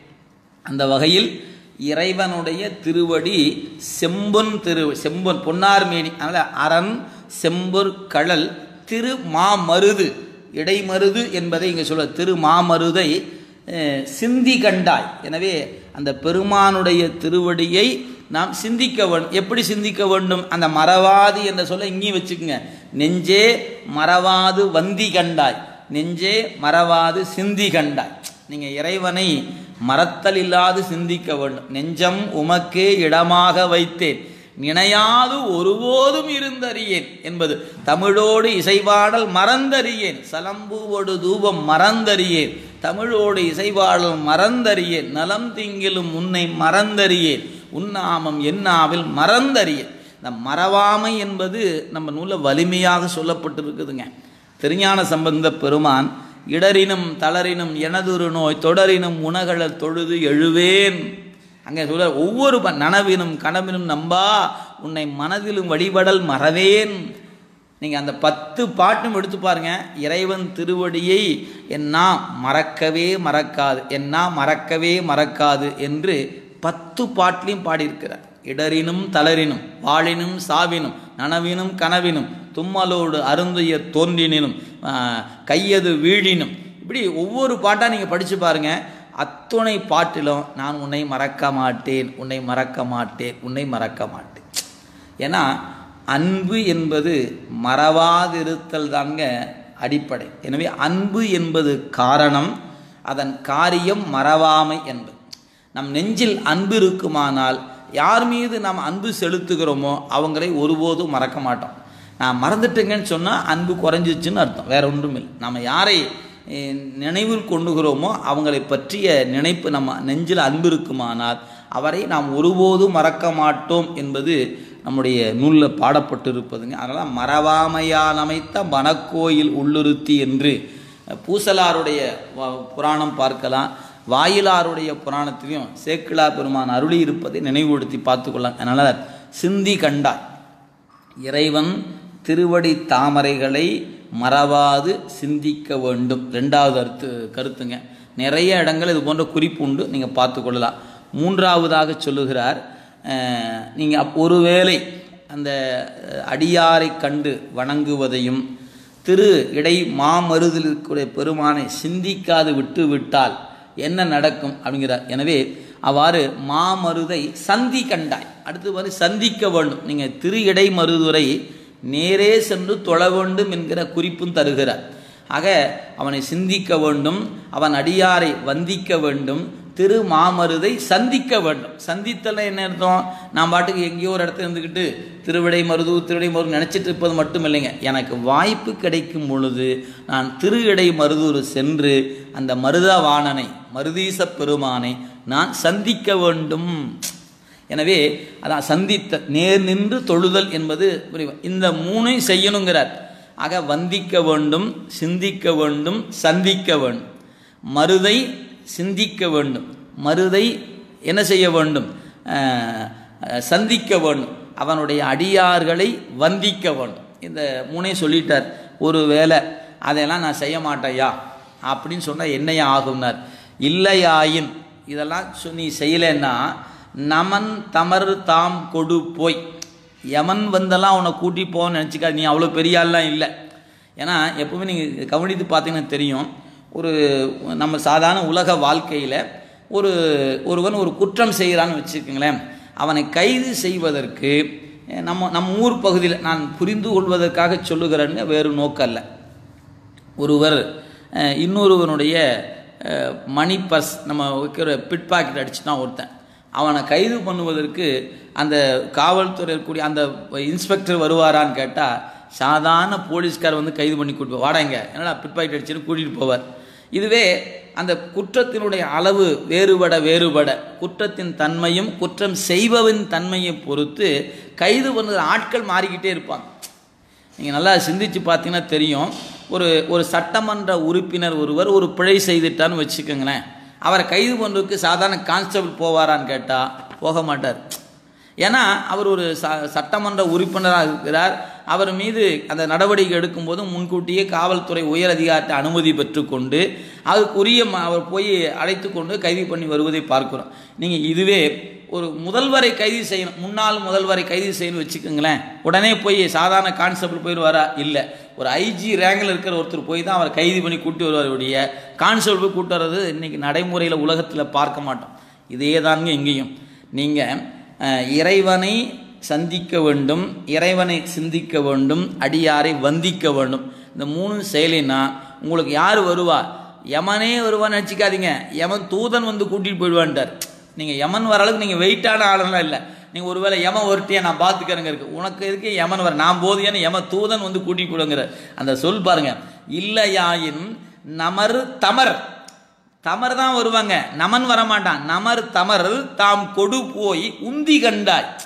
அந்த வகையில் இறைவனுடைய திருவடி செம்பொன் திரு செம்பொன் பொன்னார்மேனி அதனால் அரண் செம்பொர் கழல் திரு மாமருது இடைமருது என்பதை இங்கே சொல்ல திரு மாமருதை அஹ், சிந்தி கண்டாய் எனவே அந்த பெருமானுடைய திருவடியை நாம் சிந்திக்க வேண்டும் எப்படி சிந்திக்க வேண்டும் அந்த மறவாது என்ற சொல்ல இங்கேயும் வச்சுக்கோங்க நெஞ்சே மறவாது வந்தி கண்டாய் நெஞ்சே மறவாது சிந்தி கண்டாய் நீங்க இறைவனை மறத்தல் இல்லாது சிந்திக்க வேண்டும் நெஞ்சம் உமக்கே இடமாக வைத்தேன் நினையாது ஒருபோதும் இருந்தறியேன் என்பது தமிழோடு இசைபாடல் மறந்தறியேன் சலம்பூவோடு தூபம் மறந்தறியேன் தமிழோடு இசைபாடல் மறந்தறியேன் நலம் திங்கிலும் உன்னை மறந்தறியேன் உன்னாமம் என்னாவில் மறந்தறியேன் இந்த மறவாமை என்பது நம்ம நூலில் வலிமையாக சொல்லப்பட்டிருக்குதுங்க திருஞான சம்பந்த பெருமான் இடரினும் தளரினும் எனதொரு நோய் தொடரினும் உணகழ தொழுது எழுவேன் அங்கே சொல்ல ஒவ்வொரு ப- நனவினும் கனவினும் நம்பா உன்னை மனதிலும் வழிபடல் மறவேன் நீங்கள் அந்த பத்து பாட்டும் எடுத்து பாருங்க இறைவன் திருவடியை என்னா மறக்கவே மறக்காது என்னா மறக்கவே மறக்காது என்று பத்து பாட்டிலையும் பாடியிருக்கிறார் இடரினும் தளரினும் வாழினும் சாவினும் நனவினும் கனவினும் தும்மலோடு அருந்துய தோன்றினும் ஆஹ், கையது வீழினும் இப்படி ஒவ்வொரு பாட்டாக நீங்கள் படித்து பாருங்க அத்துணை பாட்டிலும் நான் உன்னை மறக்க மாட்டேன் உன்னை மறக்க மாட்டேன் உன்னை மறக்க மாட்டேன் ஏன்னா அன்பு என்பது மறவாதிருத்தல் தாங்க அடிப்படை எனவே அன்பு என்பது காரணம் அதன் காரியம் மறவாமை என்பது நம் நெஞ்சில் அன்பு இருக்குமானால் யார் மீது நாம் அன்பு செலுத்துகிறோமோ அவங்களை ஒருபோதும் மறக்க மாட்டோம் நான் மறந்துட்டேங்கன்னு சொன்னால் அன்பு குறைஞ்சிச்சுன்னு அர்த்தம் வேற ஒன்றும் இல்லை நம்ம யாரை அஹ், நினைவில் கொண்டுகிறோமோ அவங்களை பற்றிய நினைப்பு நம்ம நெஞ்சில் அன்பு இருக்குமானால் அவரை நாம் ஒருபோதும் மறக்க மாட்டோம் என்பது நம்முடைய நூலில் பாடப்பட்டிருப்பதுங்க அதனால் மறவாமையால் அமைத்த மனக்கோயில் உள்ளுறுத்தி என்று பூசலாருடைய வ- புராணம் பார்க்கலாம் வாயிலாருடைய புராணத்திலையும் சேக்கிழா பெருமான் அருளி இருப்பதை நினைவுபடுத்தி பார்த்துக்கொள்ளலாம் அதனால் சிந்தி கண்டார் இறைவன் திருவடி தாமரைகளை மறவாது சிந்திக்க வேண்டும் ரெண்டாவது அர்த்து கருத்துங்க நிறைய இடங்கள் இது போன்ற குறிப்பு உண்டு நீங்கள் பார்த்து கொள்ளலாம் மூன்றாவதாக சொல்லுகிறார் நீங்கள் அப் ஒருவேளை அந்த அஹ், அடியாரை கண்டு வணங்குவதையும் திரு இடை மாமருதில் இருக்கக்கூடிய பெருமானை சிந்திக்காது விட்டு விட்டால் என்ன நடக்கும் அப்படிங்கிறார் எனவே அவ்வாறு மாமருதை சந்தி கண்டாய் அடுத்து வந்து சந்திக்க வேண்டும் நீங்கள் திரு இடை மருதுரை நேரே சென்று தொழ வேண்டும் என்கிற குறிப்பும் தருகிறார் ஆக அவனை சிந்திக்க வேண்டும் அவன் அடியாரை வந்திக்க வேண்டும் திரு மாமருதை சந்திக்க வேண்டும் சந்தித்தல என்ன அர்த்தம் நான் பாட்டுக்கு எங்கேயோ ஒரு இடத்துல இருந்துக்கிட்டு திருவிடை மருது திருவிடை மருது நினச்சிட்டு இருப்பது மட்டும் இல்லைங்க எனக்கு வாய்ப்பு கிடைக்கும் பொழுது நான் திரு இடை மருதூர் சென்று அந்த மருதவாணனை மருதீச பெருமானை நான் சந்திக்க வேண்டும் எனவே அதான் சந்தித்த நேர் நின்று தொழுதல் என்பது புரியும் இந்த மூணையும் செய்யணுங்கிறார் ஆக வந்திக்க வேண்டும் சிந்திக்க வேண்டும் சந்திக்க வேண்டும் மருதை சிந்திக்க வேண்டும் மருதை என்ன செய்ய வேண்டும் அஹ், அஹ், சந்திக்க வேண்டும் அவனுடைய அடியார்களை வந்திக்க வேண்டும் இந்த மூணையும் சொல்லிட்டார் ஒரு வேளை அதையெல்லாம் நான் செய்ய மாட்டேயா அப்படின்னு சொன்னால் என்னையா ஆகும்னார் இல்லையாயின் இதெல்லாம் சொ- நீ செய்யலைன்னா நமன் தமர் தாம் கொடு போய் யமன் வந்தெல்லாம் அவனை கூட்டி போன்னு நினச்சிக்காது நீ அவ்வளோ பெரிய ஆள்லாம் இல்லை ஏன்னா எப்பவுமே நீங்கள் கவனித்து பார்த்தீங்கன்னா தெரியும் ஒரு நம்ம சாதாரண உலக வாழ்க்கையில் ஒரு ஒருவன் ஒரு குற்றம் செய்கிறான்னு வச்சுக்கோங்களேன் அவனை கைது செய்வதற்கு அஹ், நம்ம நம்ம ஊர் பகுதியில் நான் புரிந்து கொள்வதற்காக சொல்லுகிறேன்னு வேறு நோக்கம் அல்ல ஒருவர் அஹ், இன்னொருவனுடைய அஹ், மணி பர்ஸ் நம்ம வைக்கிற பிட் பாக்கெட் அடிச்சுட்டான் ஒருத்தன் அவனை கைது பண்ணுவதற்கு அந்த காவல்துறை இருக்கக்கூடிய அந்த இன்ஸ்பெக்டர் வருவாரான்னு கேட்டால் சாதாரண போலீஸ்கார் வந்து கைது பண்ணி கூட்டு வாடாங்க என்னடா பிட் பாக்கெட் அடிச்சுன்னு கூட்டிகிட்டு போவார் இதுவே அந்த குற்றத்தினுடைய அளவு வேறுபட வேறுபட குற்றத்தின் தன்மையும் குற்றம் செய்பவன் தன்மையை பொறுத்து கைது பண்ணுற ஆட்கள் மாறிக்கிட்டே இருப்பாங்க நீங்கள் நல்லா சிந்திச்சு பார்த்தீங்கன்னா தெரியும் ஒரு ஒரு சட்டமன்ற உறுப்பினர் ஒருவர் ஒரு பிழை செய்துட்டான்னு வச்சுக்கோங்களேன் அவரை கைது பண்ணுறதுக்கு சாதாரண கான்ஸ்டபிள் போவாரான்னு கேட்டால் போக மாட்டார் ஏன்னா அவர் ஒரு ச சட்டமன்ற உறுப்பினராக இருக்கிறார் அவர் மீது அந்த நடவடிக்கை எடுக்கும்போது முன்கூட்டியே காவல்துறை உயர் அதிகாரத்தை அனுமதி பெற்றுக்கொண்டு அதுக்குரிய ம- அவர் போய் அழைத்து கொண்டு கைது பண்ணி வருவதை பார்க்கிறோம் நீங்கள் இதுவே ஒரு முதல்வரை கைது செய்யணும் முன்னாள் முதல்வரை கைது செய்யணும் வச்சுக்கோங்களேன் உடனே போய் சாதாரண கான்ஸ்டபிள் போயிடுவாரா இல்லை ஒரு ஐஜி ரேங்கில் இருக்கிற ஒருத்தர் போய் தான் அவரை கைது பண்ணி கூட்டி வருவார் ஒழிய கான்ஸ்டபிள் போய் கூட்டு வர்றது இன்னைக்கு நடைமுறையில் உலகத்தில் பார்க்க மாட்டோம் இதே தாங்க இங்கேயும் நீங்கள் இறைவனை சந்திக்க வேண்டும் இறைவனை சிந்திக்க வேண்டும் அடியாரை வந்திக்க வேண்டும் இந்த மூணு செயலினா உங்களுக்கு யார் வருவா யமனே வருவான்னு நினச்சிக்காதீங்க யமன் தூதன் வந்து கூட்டிகிட்டு போயிடுவான்ட்டார் நீங்கள் யமன் வர அளவுக்கு நீங்கள் வெயிட்டான ஆளெல்லாம் இல்லை நீங்கள் ஒருவேளை யமன் ஒருட்டியா நான் பார்த்துக்கிறேங்க இருக்கு உனக்கு எதுக்கு யமன் வர நான் போதியான யம தூதன் வந்து கூட்டிட்டு போடுங்கிற அந்த சொல் பாருங்க இல்லையாயின் நமர் தமர் தமர் தான் வருவாங்க நமன் வரமாட்டான் நமர் தமர் தாம் கொடு போய் உந்தி கண்டாய்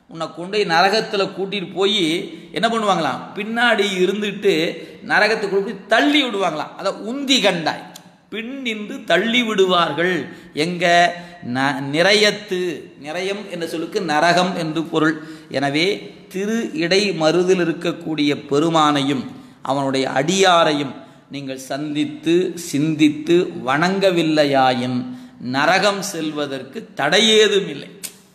உன்னை கொண்டு போய் நரகத்தில் கூட்டிட்டு போய் என்ன பண்ணுவாங்களாம் பின்னாடி இருந்துட்டு நரகத்துக்குள்ள போய் தள்ளி விடுவாங்களாம் அதை உந்தி கண்டாய் பின் நின்று தள்ளி விடுவார்கள் எங்க ந நிறையத்து நிறையம் என்ற சொல்லுக்கு நரகம் என்று பொருள் எனவே திரு இடை மருதில் இருக்கக்கூடிய பெருமானையும் அவனுடைய அடியாரையும் நீங்கள் சந்தித்து சிந்தித்து வணங்கவில்லையாயின் நரகம் செல்வதற்கு தடையேதும் இல்லை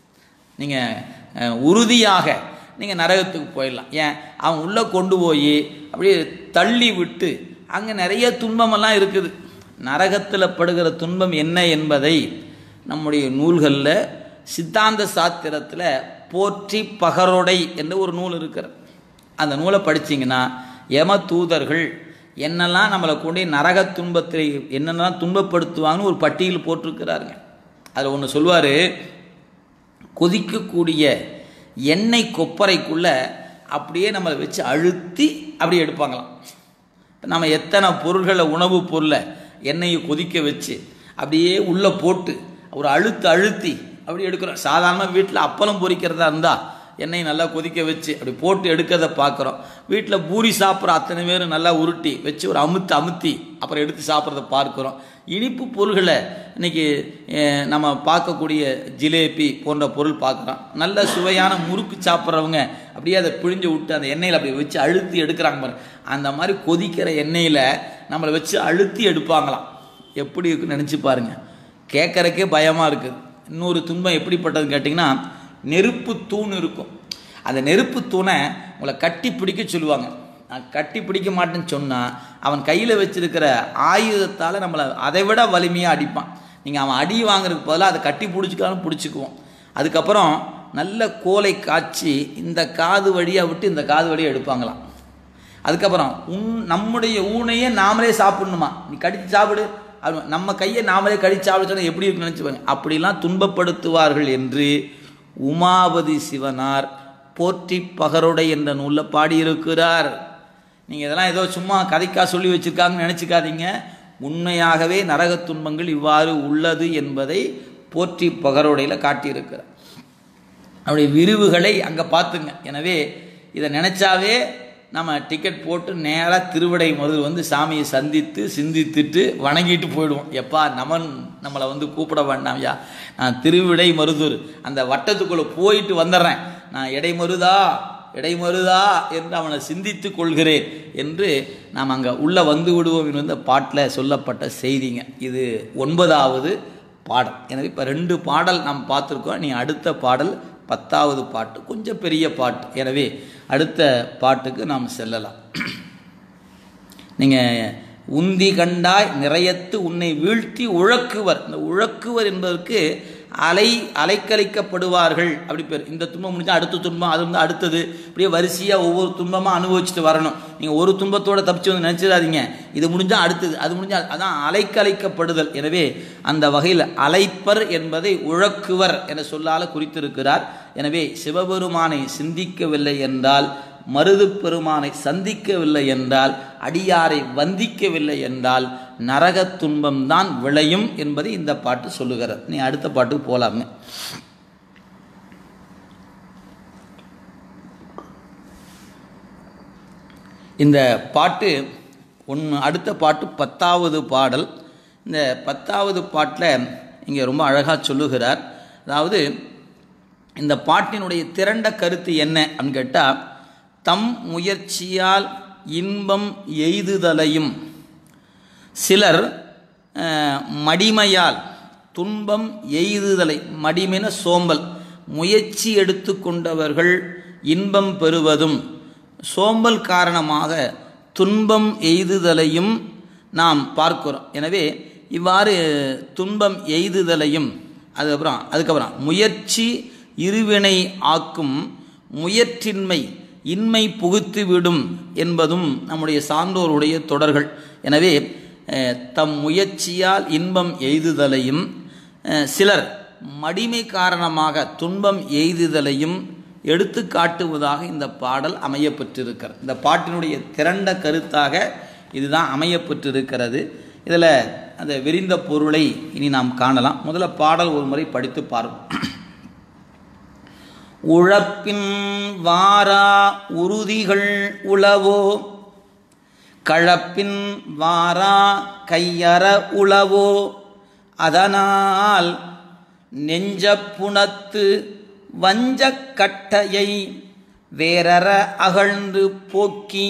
நீங்கள் உறுதியாக நீங்கள் நரகத்துக்கு போயிடலாம் ஏன் அவன் உள்ளே கொண்டு போய் அப்படியே தள்ளி விட்டு அங்கே நிறைய துன்பமெல்லாம் இருக்குது நரகத்தில் படுகிற துன்பம் என்ன என்பதை நம்முடைய நூல்களில் சித்தாந்த சாத்திரத்தில் போற்றி பகரொடை என்ற ஒரு நூல் இருக்கிறது அந்த நூலை படிச்சிங்கன்னா யம தூதர்கள் என்னெல்லாம் நம்மளை கொண்டு நரக துன்பத்தை என்னென்னலாம் துன்பப்படுத்துவாங்கன்னு ஒரு பட்டியல் போட்டிருக்கிறாருங்க அதில் ஒன்று சொல்லுவார் கொதிக்கக்கூடிய எண்ணெய் கொப்பரைக்குள்ளே அப்படியே நம்மளை வச்சு அழுத்தி அப்படியே எடுப்பாங்களாம் நம்ம எத்தனை பொருள்களை உணவு பொருளை எண்ணெயை கொதிக்க வச்சு அப்படியே உள்ளே போட்டு ஒரு அழுத்து அழுத்தி அப்படி எடுக்கிறோம் சாதாரண வீட்டில் அப்பளம் பொரிக்கிறதா இருந்தால் எண்ணெய் நல்லா கொதிக்க வச்சு அப்படி போட்டு எடுக்கிறத பார்க்குறோம் வீட்டில் பூரி சாப்பிட்ற அத்தனை பேரும் நல்லா உருட்டி வச்சு ஒரு அமுத்து அமுத்தி அப்புறம் எடுத்து சாப்பிட்றத பார்க்குறோம் இனிப்பு பொருள்களை இன்றைக்கி நம்ம பார்க்கக்கூடிய ஜிலேபி போன்ற பொருள் பார்க்குறோம் நல்ல சுவையான முறுக்கு சாப்பிட்றவங்க அப்படியே அதை பிழிஞ்சு விட்டு அந்த எண்ணெயில் அப்படி வச்சு அழுத்தி எடுக்கிறாங்க பாருங்க அந்த மாதிரி கொதிக்கிற எண்ணெயில் நம்மளை வச்சு அழுத்தி எடுப்பாங்களாம் எப்படி இருக்குன்னு நினச்சி பாருங்கள் கேட்குறக்கே பயமாக இருக்குது இன்னொரு துன்பம் எப்படிப்பட்டதுன்னு கேட்டிங்கன்னா நெருப்பு தூண் இருக்கும் அந்த நெருப்பு தூணை உங்களை கட்டி பிடிக்க சொல்லுவாங்க நான் கட்டி பிடிக்க மாட்டேன்னு சொன்னால் அவன் கையில் வச்சிருக்கிற ஆயுதத்தால் நம்மளை அதை விட வலிமையாக அடிப்பான் நீங்கள் அவன் அடி வாங்குறதுக்கு பதிலாக அதை கட்டி பிடிச்சிக்காலும் பிடிச்சிக்குவோம் அதுக்கப்புறம் நல்ல கோலை காய்ச்சி இந்த காது வழியாக விட்டு இந்த காது வழியாக எடுப்பாங்களாம் அதுக்கப்புறம் உன் நம்முடைய ஊனையே நாமளே சாப்பிடணுமா நீ கடித்து சாப்பிடு அது நம்ம கையை நாமளே கடிச்சு சாப்பிட சொன்னால் எப்படி இருக்குன்னு நினச்சிப்பாங்க அப்படிலாம் துன்பப்படுத்துவார்கள் என்று உமாபதி சிவனார் போற்றி பகருடை என்ற நூலில் பாடியிருக்கிறார் நீங்கள் இதெல்லாம் ஏதோ சும்மா கதைக்கா சொல்லி வச்சுருக்காங்கன்னு நினச்சிக்காதீங்க உண்மையாகவே நரகத் துன்பங்கள் இவ்வாறு உள்ளது என்பதை போற்றி பகருடையில் காட்டியிருக்கிறார் அவருடைய விரிவுகளை அங்கே பார்த்துங்க எனவே இதை நினச்சாவே நம்ம டிக்கெட் போட்டு நேராக திருவிடை முதல் வந்து சாமியை சந்தித்து சிந்தித்துட்டு வணங்கிட்டு போயிடுவோம் எப்பா நமன் நம்மளை வந்து கூப்பிட வேண்டாம்யா நான் திருவிடை மருதூர் அந்த வட்டத்துக்குள்ளே போயிட்டு வந்துடுறேன் நான் இடைமருதா இடைமருதா என்று அவனை சிந்தித்து கொள்கிறேன் என்று நாம் அங்கே உள்ளே வந்து விடுவோம் என்று இந்த பாட்டில் சொல்லப்பட்ட செய்திங்க இது ஒன்பதாவது பாடல் எனவே இப்போ ரெண்டு பாடல் நாம் பார்த்துருக்கோம் நீ அடுத்த பாடல் பத்தாவது பாட்டு கொஞ்சம் பெரிய பாட்டு எனவே அடுத்த பாட்டுக்கு நாம் செல்லலாம் நீங்கள் உந்தி கண்டாய் நிறையத்து உன்னை வீழ்த்தி உழக்குவர் இந்த உழக்குவர் என்பதற்கு அலை அலைக்கழிக்கப்படுவார்கள் அப்படி பேர் இந்த துன்பம் முடிஞ்சால் அடுத்த துன்பம் அது வந்து அடுத்தது இப்படியே வரிசையாக ஒவ்வொரு துன்பமாக அனுபவிச்சுட்டு வரணும் நீங்கள் ஒரு துன்பத்தோட தப்பிச்சு வந்து நினச்சிடாதீங்க இது முடிஞ்சால் அடுத்தது அது முடிஞ்சால் அதான் அலைக்கழிக்கப்படுதல் எனவே அந்த வகையில் அலைப்பர் என்பதை உழக்குவர் என சொல்லால் குறித்திருக்கிறார் எனவே சிவபெருமானை சிந்திக்கவில்லை என்றால் மருது பெருமானை சந்திக்கவில்லை என்றால் அடியாரை வந்திக்கவில்லை என்றால் நரகத் துன்பம்தான் விளையும் என்பதை இந்த பாட்டு சொல்லுகிறது நீ அடுத்த பாட்டுக்கு போலாங்க இந்த பாட்டு ஒன்று அடுத்த பாட்டு பத்தாவது பாடல் இந்த பத்தாவது பாட்டில் இங்கே ரொம்ப அழகாக சொல்லுகிறார் அதாவது இந்த பாட்டினுடைய திரண்ட கருத்து என்ன அப்படின்னு கேட்டால் தம் முயற்சியால் இன்பம் எய்துதலையும் சிலர் மடிமையால் துன்பம் எய்துதலை மடிமென சோம்பல் முயற்சி எடுத்து கொண்டவர்கள் இன்பம் பெறுவதும் சோம்பல் காரணமாக துன்பம் எய்துதலையும் நாம் பார்க்கிறோம் எனவே இவ்வாறு துன்பம் எய்துதலையும் அதுக்கப்புறம் அதுக்கப்புறம் முயற்சி இருவினை ஆக்கும் முயற்றின்மை இன்மை புகுத்து விடும் என்பதும் நம்முடைய சான்றோருடைய தொடர்கள் எனவே தம் முயற்சியால் இன்பம் எய்துதலையும் சிலர் மடிமை காரணமாக துன்பம் எய்துதலையும் எடுத்து காட்டுவதாக இந்த பாடல் அமையப்பெற்றிருக்கிறது இந்த பாட்டினுடைய திரண்ட கருத்தாக இதுதான் அமையப்பெற்றிருக்கிறது இதில் அந்த விரிந்த பொருளை இனி நாம் காணலாம் முதல்ல பாடல் ஒரு முறை படித்து பார்ப்போம் உழப்பின் வாரா உறுதிகள் உளவோ கழப்பின் வாரா கையற உளவோ அதனால் நெஞ்சப்புணத்து வஞ்சக் கட்டையை வேறற அகழ்ந்து போக்கி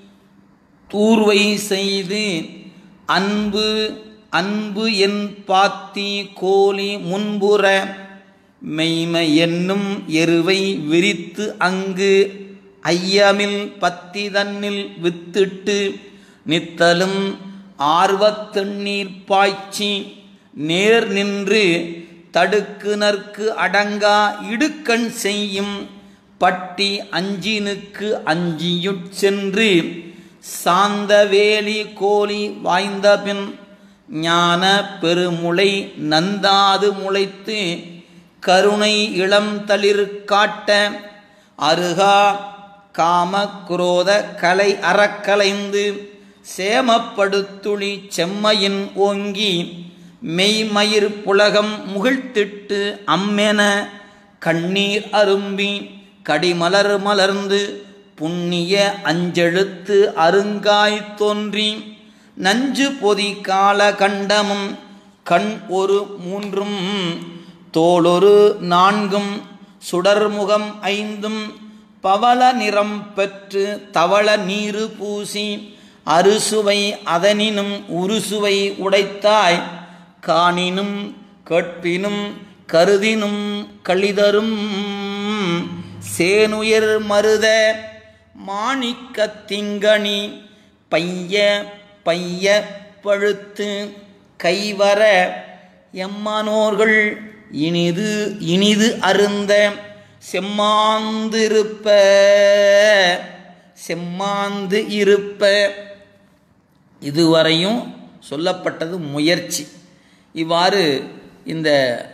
தூர்வை செய்து அன்பு அன்பு என் பாத்தி கோலி முன்புற மெய்மை என்னும் எருவை விரித்து அங்கு ஐயமில் பத்தி தன்னில் வித்திட்டு நித்தலும் ஆர்வத்தண்ணீர் பாய்ச்சி நேர் நின்று தடுக்குனர்க்கு அடங்கா இடுக்கண் செய்யும் பட்டி அஞ்சினுக்கு அஞ்சியுட் சென்று சாந்த வேலி கோலி வாய்ந்தபின் ஞான பெருமுளை நந்தாது முளைத்து கருணை இளம் தளிர் காட்ட அருகா காம குரோத கலை அறக்கலைந்து சேமப்படுத்துளி செம்மையின் ஓங்கி மெய்மயிர் புலகம் முகிழ்த்திட்டு அம்மென கண்ணீர் அரும்பி கடிமலர் மலர்ந்து புண்ணிய அஞ்செழுத்து அருங்காய் தோன்றி நஞ்சு பொதி கால கண்டமும் கண் ஒரு மூன்றும் தோளொரு நான்கும் சுடர்முகம் ஐந்தும் பவள நிறம் பெற்று தவள நீரு பூசி அறுசுவை அதனினும் உருசுவை உடைத்தாய் காணினும் கேட்பினும் கருதினும் கழிதரும் சேனுயர் மருத மாணிக்க திங்கணி பைய பைய பழுத்து கைவர எம்மனோர்கள் இனிது இனிது அருந்த செம்மாந்து இருப்ப செம்மாந்து இருப்ப இதுவரையும் சொல்லப்பட்டது முயற்சி இவ்வாறு இந்த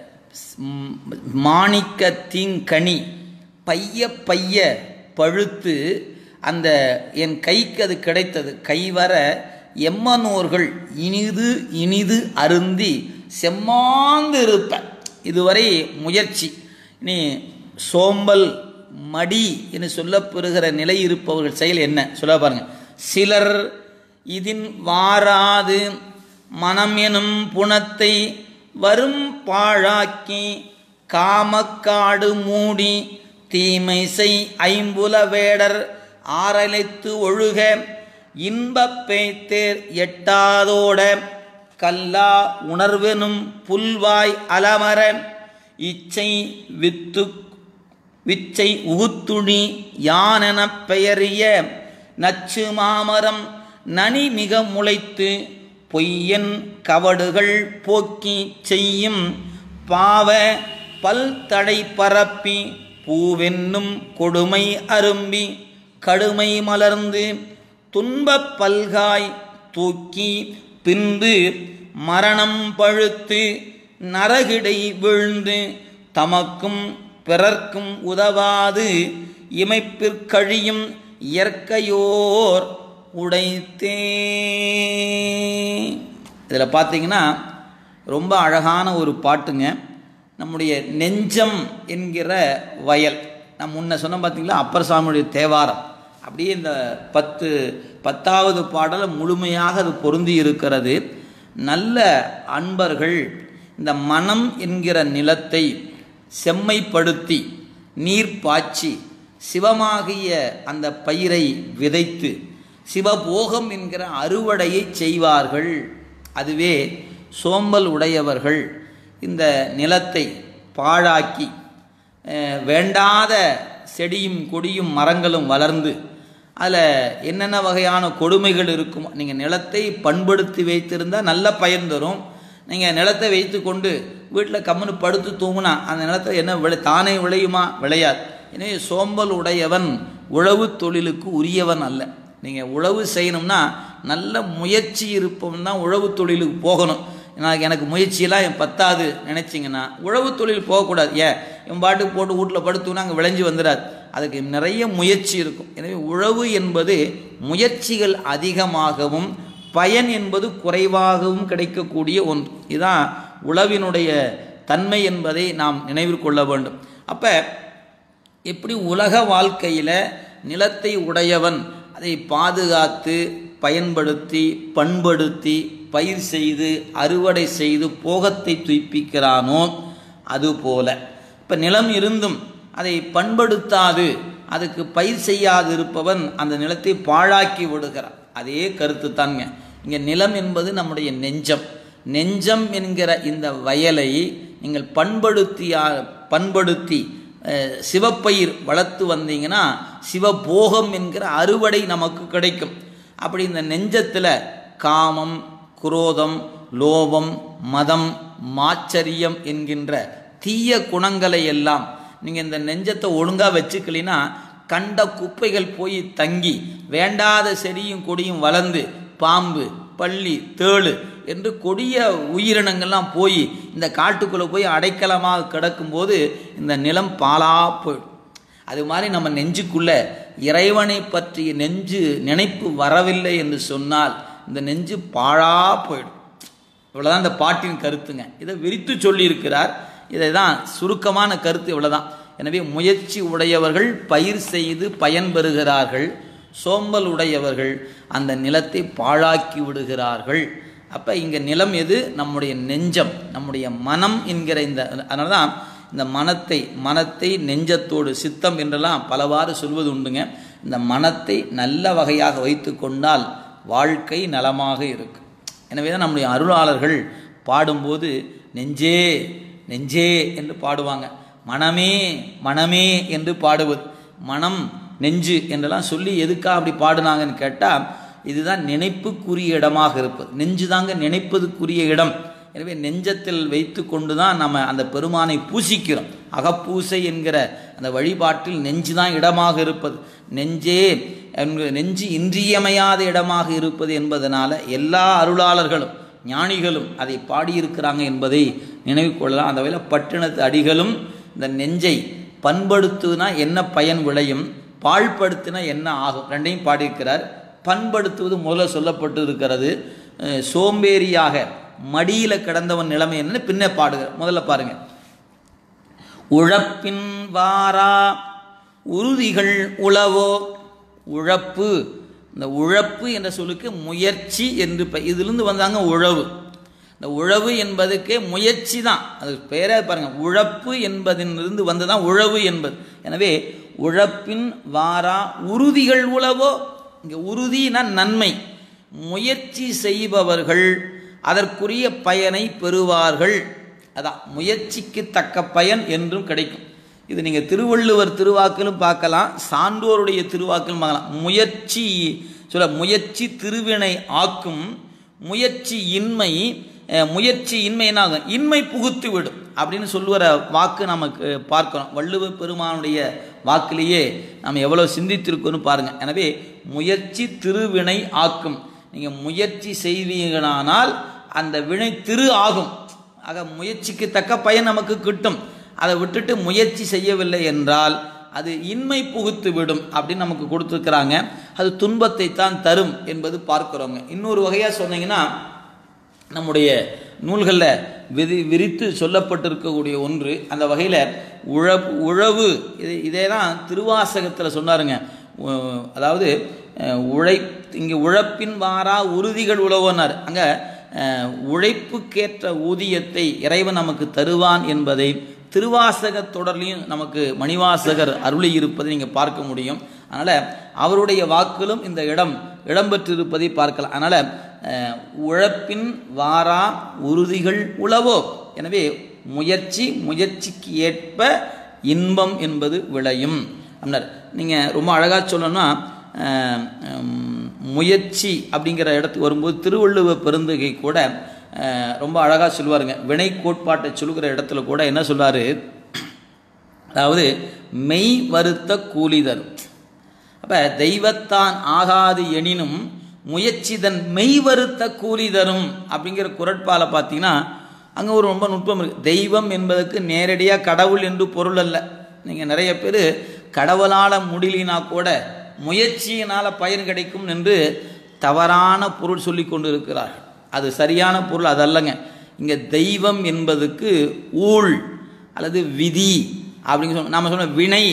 மாணிக்க தீங்கனி பைய பைய பழுத்து அந்த என் கைக்கு அது கிடைத்தது கைவர எம்மனோர்கள் இனிது இனிது அருந்தி செம்மாந்து இருப்ப இதுவரை முயற்சி இனி சோம்பல் மடி என்று சொல்லப்பெறுகிற நிலை இருப்பவர்கள் செயல் என்ன சொல்ல பாருங்க சிலர் இதின் வாராது மனம் எனும் புணத்தை வரும் பாழாக்கி காமக்காடு மூடி தீமை செய் ஐம்புல வேடர் ஆரலைத்து ஒழுக இன்பப் பேய்த்தேர் எட்டாதோட கல்லா உணர்வெனும் புல்வாய் அலமர இச்சை வித்து விச்சை உகுத்துணி யானெனப் பெயரிய நச்சு மாமரம் நனி மிக முளைத்து பொய்யன் கவடுகள் போக்கி செய்யும் பாவ பல் தடை பரப்பி பூவென்னும் கொடுமை அரும்பி கடுமை மலர்ந்து துன்பப் பல்காய் தூக்கி பின்பு மரணம் பழுத்து நரகிடை வீழ்ந்து தமக்கும் பிறர்க்கும் உதவாது இமைப்பிற்கழியும் இயற்கையோர் உடைத்தே இதில் பார்த்தீங்கன்னா ரொம்ப அழகான ஒரு பாட்டுங்க நம்முடைய நெஞ்சம் என்கிற வயல் நான் முன்ன சொன்ன பார்த்தீங்களா அப்பர் சாமியுடைய தேவாரம் அப்படியே இந்த பத்து பத்தாவது பாடல் முழுமையாக அது பொருந்தி இருக்கிறது நல்ல அன்பர்கள் இந்த மனம் என்கிற நிலத்தை செம்மைப்படுத்தி நீர் பாய்ச்சி சிவமாகிய அந்த பயிரை விதைத்து சிவபோகம் என்கிற அறுவடையை செய்வார்கள் அதுவே சோம்பல் உடையவர்கள் இந்த நிலத்தை பாழாக்கி வேண்டாத செடியும் கொடியும் மரங்களும் வளர்ந்து அதில் என்னென்ன வகையான கொடுமைகள் இருக்கும் நீங்கள் நிலத்தை பண்படுத்தி வைத்திருந்தால் நல்ல பயன் தரும் நீங்கள் நிலத்தை வைத்து கொண்டு வீட்டில் கம்முன்னு படுத்து தூங்குனா அந்த நிலத்தை என்ன விளை தானே விளையுமா விளையாது எனவே சோம்பல் உடையவன் உழவு தொழிலுக்கு உரியவன் அல்ல நீங்கள் உழவு செய்யணும்னா நல்ல முயற்சி இருப்பவன் தான் உழவு தொழிலுக்கு போகணும் நான் எனக்கு முயற்சியெல்லாம் என் பத்தாது நினச்சிங்கன்னா உழவு தொழில் போகக்கூடாது ஏன் என் பாட்டுக்கு போட்டு வீட்டில் படுத்துனா அங்கே விளைஞ்சி வந்துடாது அதுக்கு நிறைய முயற்சி இருக்கும் எனவே உழவு என்பது முயற்சிகள் அதிகமாகவும் பயன் என்பது குறைவாகவும் கிடைக்கக்கூடிய ஒன்று இதுதான் உழவினுடைய தன்மை என்பதை நாம் நினைவில் கொள்ள வேண்டும் அப்போ எப்படி உலக வாழ்க்கையில் நிலத்தை உடையவன் அதை பாதுகாத்து பயன்படுத்தி பண்படுத்தி பயிர் செய்து அறுவடை செய்து போகத்தை துய்ப்பிக்கிறானோ அதுபோல இப்போ நிலம் இருந்தும் அதை பண்படுத்தாது அதுக்கு பயிர் செய்யாது இருப்பவன் அந்த நிலத்தை பாழாக்கி விடுகிறான் அதே கருத்து தாங்க இங்கே நிலம் என்பது நம்முடைய நெஞ்சம் நெஞ்சம் என்கிற இந்த வயலை நீங்கள் பண்படுத்தியா பண்படுத்தி அஹ், சிவப்பயிர் வளர்த்து வந்தீங்கன்னா சிவபோகம் என்கிற அறுவடை நமக்கு கிடைக்கும் அப்படி இந்த நெஞ்சத்தில் காமம் குரோதம் லோபம் மதம் மாச்சரியம் என்கின்ற தீய குணங்களை எல்லாம் நீங்கள் இந்த நெஞ்சத்தை ஒழுங்காக வச்சுக்கலினா கண்ட குப்பைகள் போய் தங்கி வேண்டாத செடியும் கொடியும் வளர்ந்து பாம்பு பள்ளி தேளு என்று கொடிய உயிரினங்கள்லாம் போய் இந்த காட்டுக்குள்ளே போய் அடைக்கலமாக கிடக்கும்போது இந்த நிலம் பாலா போயிடும் அது மாதிரி நம்ம நெஞ்சுக்குள்ள இறைவனை பற்றிய நெஞ்சு நினைப்பு வரவில்லை என்று சொன்னால் இந்த நெஞ்சு பாழா போயிடும் இவ்வளோதான் இந்த பாட்டின் கருத்துங்க இதை விரித்து சொல்லியிருக்கிறார் இதை தான் சுருக்கமான கருத்து இவ்வளோதான் எனவே முயற்சி உடையவர்கள் பயிர் செய்து பயன்பெறுகிறார்கள் சோம்பல் உடையவர்கள் அந்த நிலத்தை பாழாக்கி விடுகிறார்கள் அப்போ இங்கே நிலம் எது நம்முடைய நெஞ்சம் நம்முடைய மனம் என்கிற இந்த அதனால தான் இந்த மனத்தை மனத்தை நெஞ்சத்தோடு சித்தம் என்றெல்லாம் பலவாறு சொல்வது உண்டுங்க இந்த மனத்தை நல்ல வகையாக வைத்து கொண்டால் வாழ்க்கை நலமாக இருக்கும் எனவே தான் நம்முடைய அருளாளர்கள் பாடும்போது நெஞ்சே நெஞ்சே என்று பாடுவாங்க மனமே மனமே என்று பாடுவது மனம் நெஞ்சு என்றெல்லாம் சொல்லி எதுக்காக அப்படி பாடுனாங்கன்னு கேட்டால் இதுதான் நினைப்புக்குரிய இடமாக இருப்பது நெஞ்சு தாங்க நினைப்பதுக்குரிய இடம் எனவே நெஞ்சத்தில் வைத்து கொண்டு தான் நம்ம அந்த பெருமானை பூசிக்கிறோம் அகப்பூசை என்கிற அந்த வழிபாட்டில் நெஞ்சு தான் இடமாக இருப்பது நெஞ்சே என்கிற நெஞ்சு இன்றியமையாத இடமாக இருப்பது என்பதனால எல்லா அருளாளர்களும் ஞானிகளும் அதை பாடியிருக்கிறாங்க என்பதை நினைவு கொள்ளலாம் அந்த வகையில் பட்டினத்து அடிகளும் இந்த நெஞ்சை பண்படுத்துனா என்ன பயன் விளையும் பாழ்படுத்தினா என்ன ஆகும் ரெண்டையும் பாடியிருக்கிறார் பண்படுத்துவது முதல்ல சொல்லப்பட்டு இருக்கிறது அஹ் சோம்பேறியாக மடியில் கிடந்தவன் நிலைமை என்னன்னு பின்ன பாடுகிறார் முதல்ல பாருங்க உழப்பின் வாரா உறுதிகள் உளவோ உழப்பு இந்த உழப்பு என்ற சொல்லுக்கு முயற்சி என்று பெ- இதிலிருந்து வந்தாங்க உழவு இந்த உழவு என்பதுக்கே முயற்சி தான் அது பேரே பாருங்க உழப்பு என்பதிலிருந்து வந்து தான் உழவு என்பது எனவே உழப்பின் வாரா உறுதிகள் உழவோ இங்கே உறுதினா நன்மை முயற்சி செய்பவர்கள் அதற்குரிய பயனை பெறுவார்கள் அதான் முயற்சிக்கு தக்க பயன் என்றும் கிடைக்கும் இது நீங்கள் திருவள்ளுவர் திருவாக்கிலும் பார்க்கலாம் சான்றோருடைய திருவாக்கிலும் பார்க்கலாம் முயற்சி சொல்ல முயற்சி திருவினை ஆக்கும் முயற்சி இன்மை அஹ், முயற்சி இன்மை என்ன ஆகும் இன்மை புகுத்து விடும் அப்படின்னு சொல்லுகிற வாக்கு நமக்கு பார்க்கிறோம் வள்ளுவ பெருமானுடைய வாக்கிலேயே நாம் எவ்வளோ சிந்தித்திருக்கோன்னு பாருங்கள் எனவே முயற்சி திருவினை ஆக்கும் நீங்கள் முயற்சி செய்வீங்களானால் அந்த வினை திரு ஆகும் ஆக முயற்சிக்கு தக்க பயன் நமக்கு கிட்டும் அதை விட்டுட்டு முயற்சி செய்யவில்லை என்றால் அது இன்மை புகுத்து விடும் அப்படின்னு நமக்கு கொடுத்துருக்குறாங்க அது துன்பத்தை தான் தரும் என்பது பார்க்குறோங்க இன்னொரு வகையாக சொன்னீங்கன்னா நம்முடைய நூல்களில் விதி விரித்து சொல்லப்பட்டிருக்கக்கூடிய ஒன்று அந்த வகையில் உழவு உழவு இது இதே தான் திருவாசகத்தில் சொன்னாருங்க உ- அதாவது அஹ், உழை இங்கே உழைப்பின் வாரா உறுதிகள் உழவுனார் அங்கே உழைப்புக்கேற்ற ஊதியத்தை இறைவன் நமக்கு தருவான் என்பதை திருவாசக தொடர்லையும் நமக்கு மணிவாசகர் அருளி இருப்பதை நீங்கள் பார்க்க முடியும் அதனால் அவருடைய வாக்கிலும் இந்த இடம் இடம்பெற்றிருப்பதை பார்க்கலாம் அதனால் அஹ், உழைப்பின் வாரா உறுதிகள் உளவோ எனவே முயற்சி முயற்சிக்கு ஏற்ப இன்பம் என்பது விளையும் அப்படின்னார் நீங்கள் ரொம்ப அழகாக சொல்லணும்னா அஹ், உம், முயற்சி அப்படிங்கிற இடத்துக்கு வரும்போது திருவள்ளுவ பெருந்தகை கூட அஹ், ரொம்ப அழகாக சொல்லுவாருங்க வினை கோட்பாட்டை சொல்லுகிற இடத்துல கூட என்ன சொல்றாரு அதாவது மெய் வருத்த கூலி தரும் அப்போ தெய்வத்தான் ஆகாது எனினும் முயற்சிதன் மெய் வருத்த கூலி தரும் அப்படிங்கிற குரட்பால பார்த்தீங்கன்னா அங்கே ஒரு ரொம்ப நுட்பம் இருக்குது தெய்வம் என்பதற்கு நேரடியாக கடவுள் என்று பொருள் அல்ல நீங்கள் நிறைய பேர் கடவுளால் முடியலினா கூட முயற்சியினால் பயன் கிடைக்கும் என்று தவறான பொருள் சொல்லி கொண்டு இருக்கிறார்கள் அது சரியான பொருள் அதல்லங்க இங்கே தெய்வம் என்பதுக்கு ஊழ் அல்லது விதி அப்படின்னு சொன்ன நாம சொன்ன வினை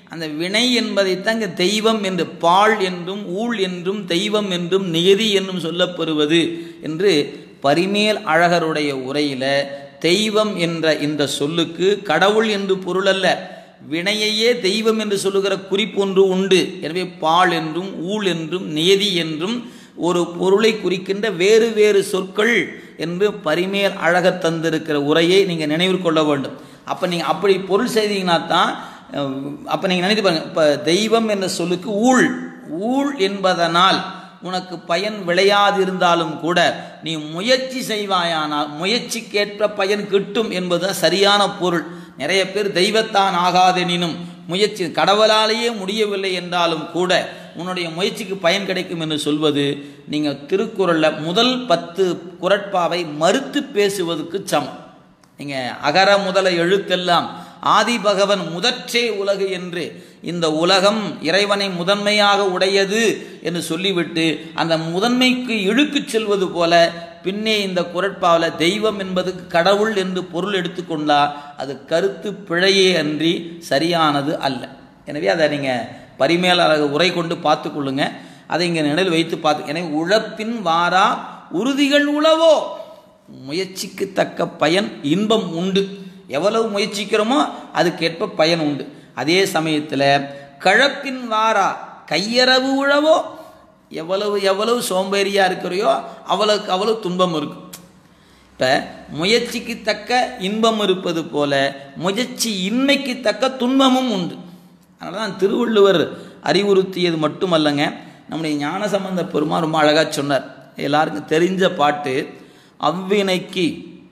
அந்த வினை என்பதைத்தான் இங்கே தெய்வம் என்று பால் என்றும் ஊழ் என்றும் தெய்வம் என்றும் நியதி என்றும் சொல்லப்பெறுவது என்று பரிமேல் அழகருடைய உரையில தெய்வம் என்ற இந்த சொல்லுக்கு கடவுள் என்று பொருள் அல்ல வினையையே தெய்வம் என்று சொல்லுகிற குறிப்பு ஒன்று உண்டு எனவே பால் என்றும் ஊழ் என்றும் நியதி என்றும் ஒரு பொருளை குறிக்கின்ற வேறு வேறு சொற்கள் என்று பரிமேல் அழகத் தந்திருக்கிற உரையை நீங்கள் நினைவில் கொள்ள வேண்டும் அப்போ நீங்கள் அப்படி பொருள் செய்தீங்கன்னா தான் அப்போ நீங்கள் நினைத்து பாருங்க இப்போ தெய்வம் என்ற சொல்லுக்கு ஊழ் ஊழ் என்பதனால் உனக்கு பயன் விளையாதிருந்தாலும் கூட நீ முயற்சி செய்வாயானால் முயற்சிக்கேற்ற பயன் கிட்டும் என்பது சரியான பொருள் நிறைய பேர் தெய்வத்தான் ஆகாதெனினும் முயற்சி கடவுளாலேயே முடியவில்லை என்றாலும் கூட உன்னுடைய முயற்சிக்கு பயன் கிடைக்கும் என்று சொல்வது நீங்கள் திருக்குறளில் முதல் பத்து குரட்பாவை மறுத்து பேசுவதற்கு சமம் நீங்கள் அகர முதல எழுத்தெல்லாம் ஆதி பகவன் முதற்றே உலகு என்று இந்த உலகம் இறைவனை முதன்மையாக உடையது என்று சொல்லிவிட்டு அந்த முதன்மைக்கு இழுக்குச் செல்வது போல பின்னே இந்த குரட்பாவில் தெய்வம் என்பதுக்கு கடவுள் என்று பொருள் எடுத்துக்கொண்டா அது கருத்து பிழையே அன்றி சரியானது அல்ல எனவே அதை நீங்கள் பரிமேலழகு உரை கொண்டு பார்த்து கொள்ளுங்க அதை இங்கே நினைவில் வைத்து பார்த்து எனவே உழப்பின் வாரா உறுதிகள் உழவோ முயற்சிக்கு தக்க பயன் இன்பம் உண்டு எவ்வளவு முயற்சிக்கிறோமோ அதுக்கேற்ப பயன் உண்டு அதே சமயத்தில் கழப்பின் வாரா கையறவு உழவோ எவ்வளவு எவ்வளவு சோம்பேறியா இருக்கிறையோ அவ்வளவுக்கு அவ்வளவு துன்பம் இருக்கும் இப்போ முயற்சிக்கு தக்க இன்பம் இருப்பது போல முயற்சி இன்மைக்கு தக்க துன்பமும் உண்டு அதனால தான் திருவள்ளுவர் அறிவுறுத்தியது மட்டுமல்லங்க நம்முடைய ஞானசம்பந்த பெருமா ரொம்ப அழகாக சொன்னார் எல்லாருக்கும் தெரிஞ்ச பாட்டு அவ்வினைக்கு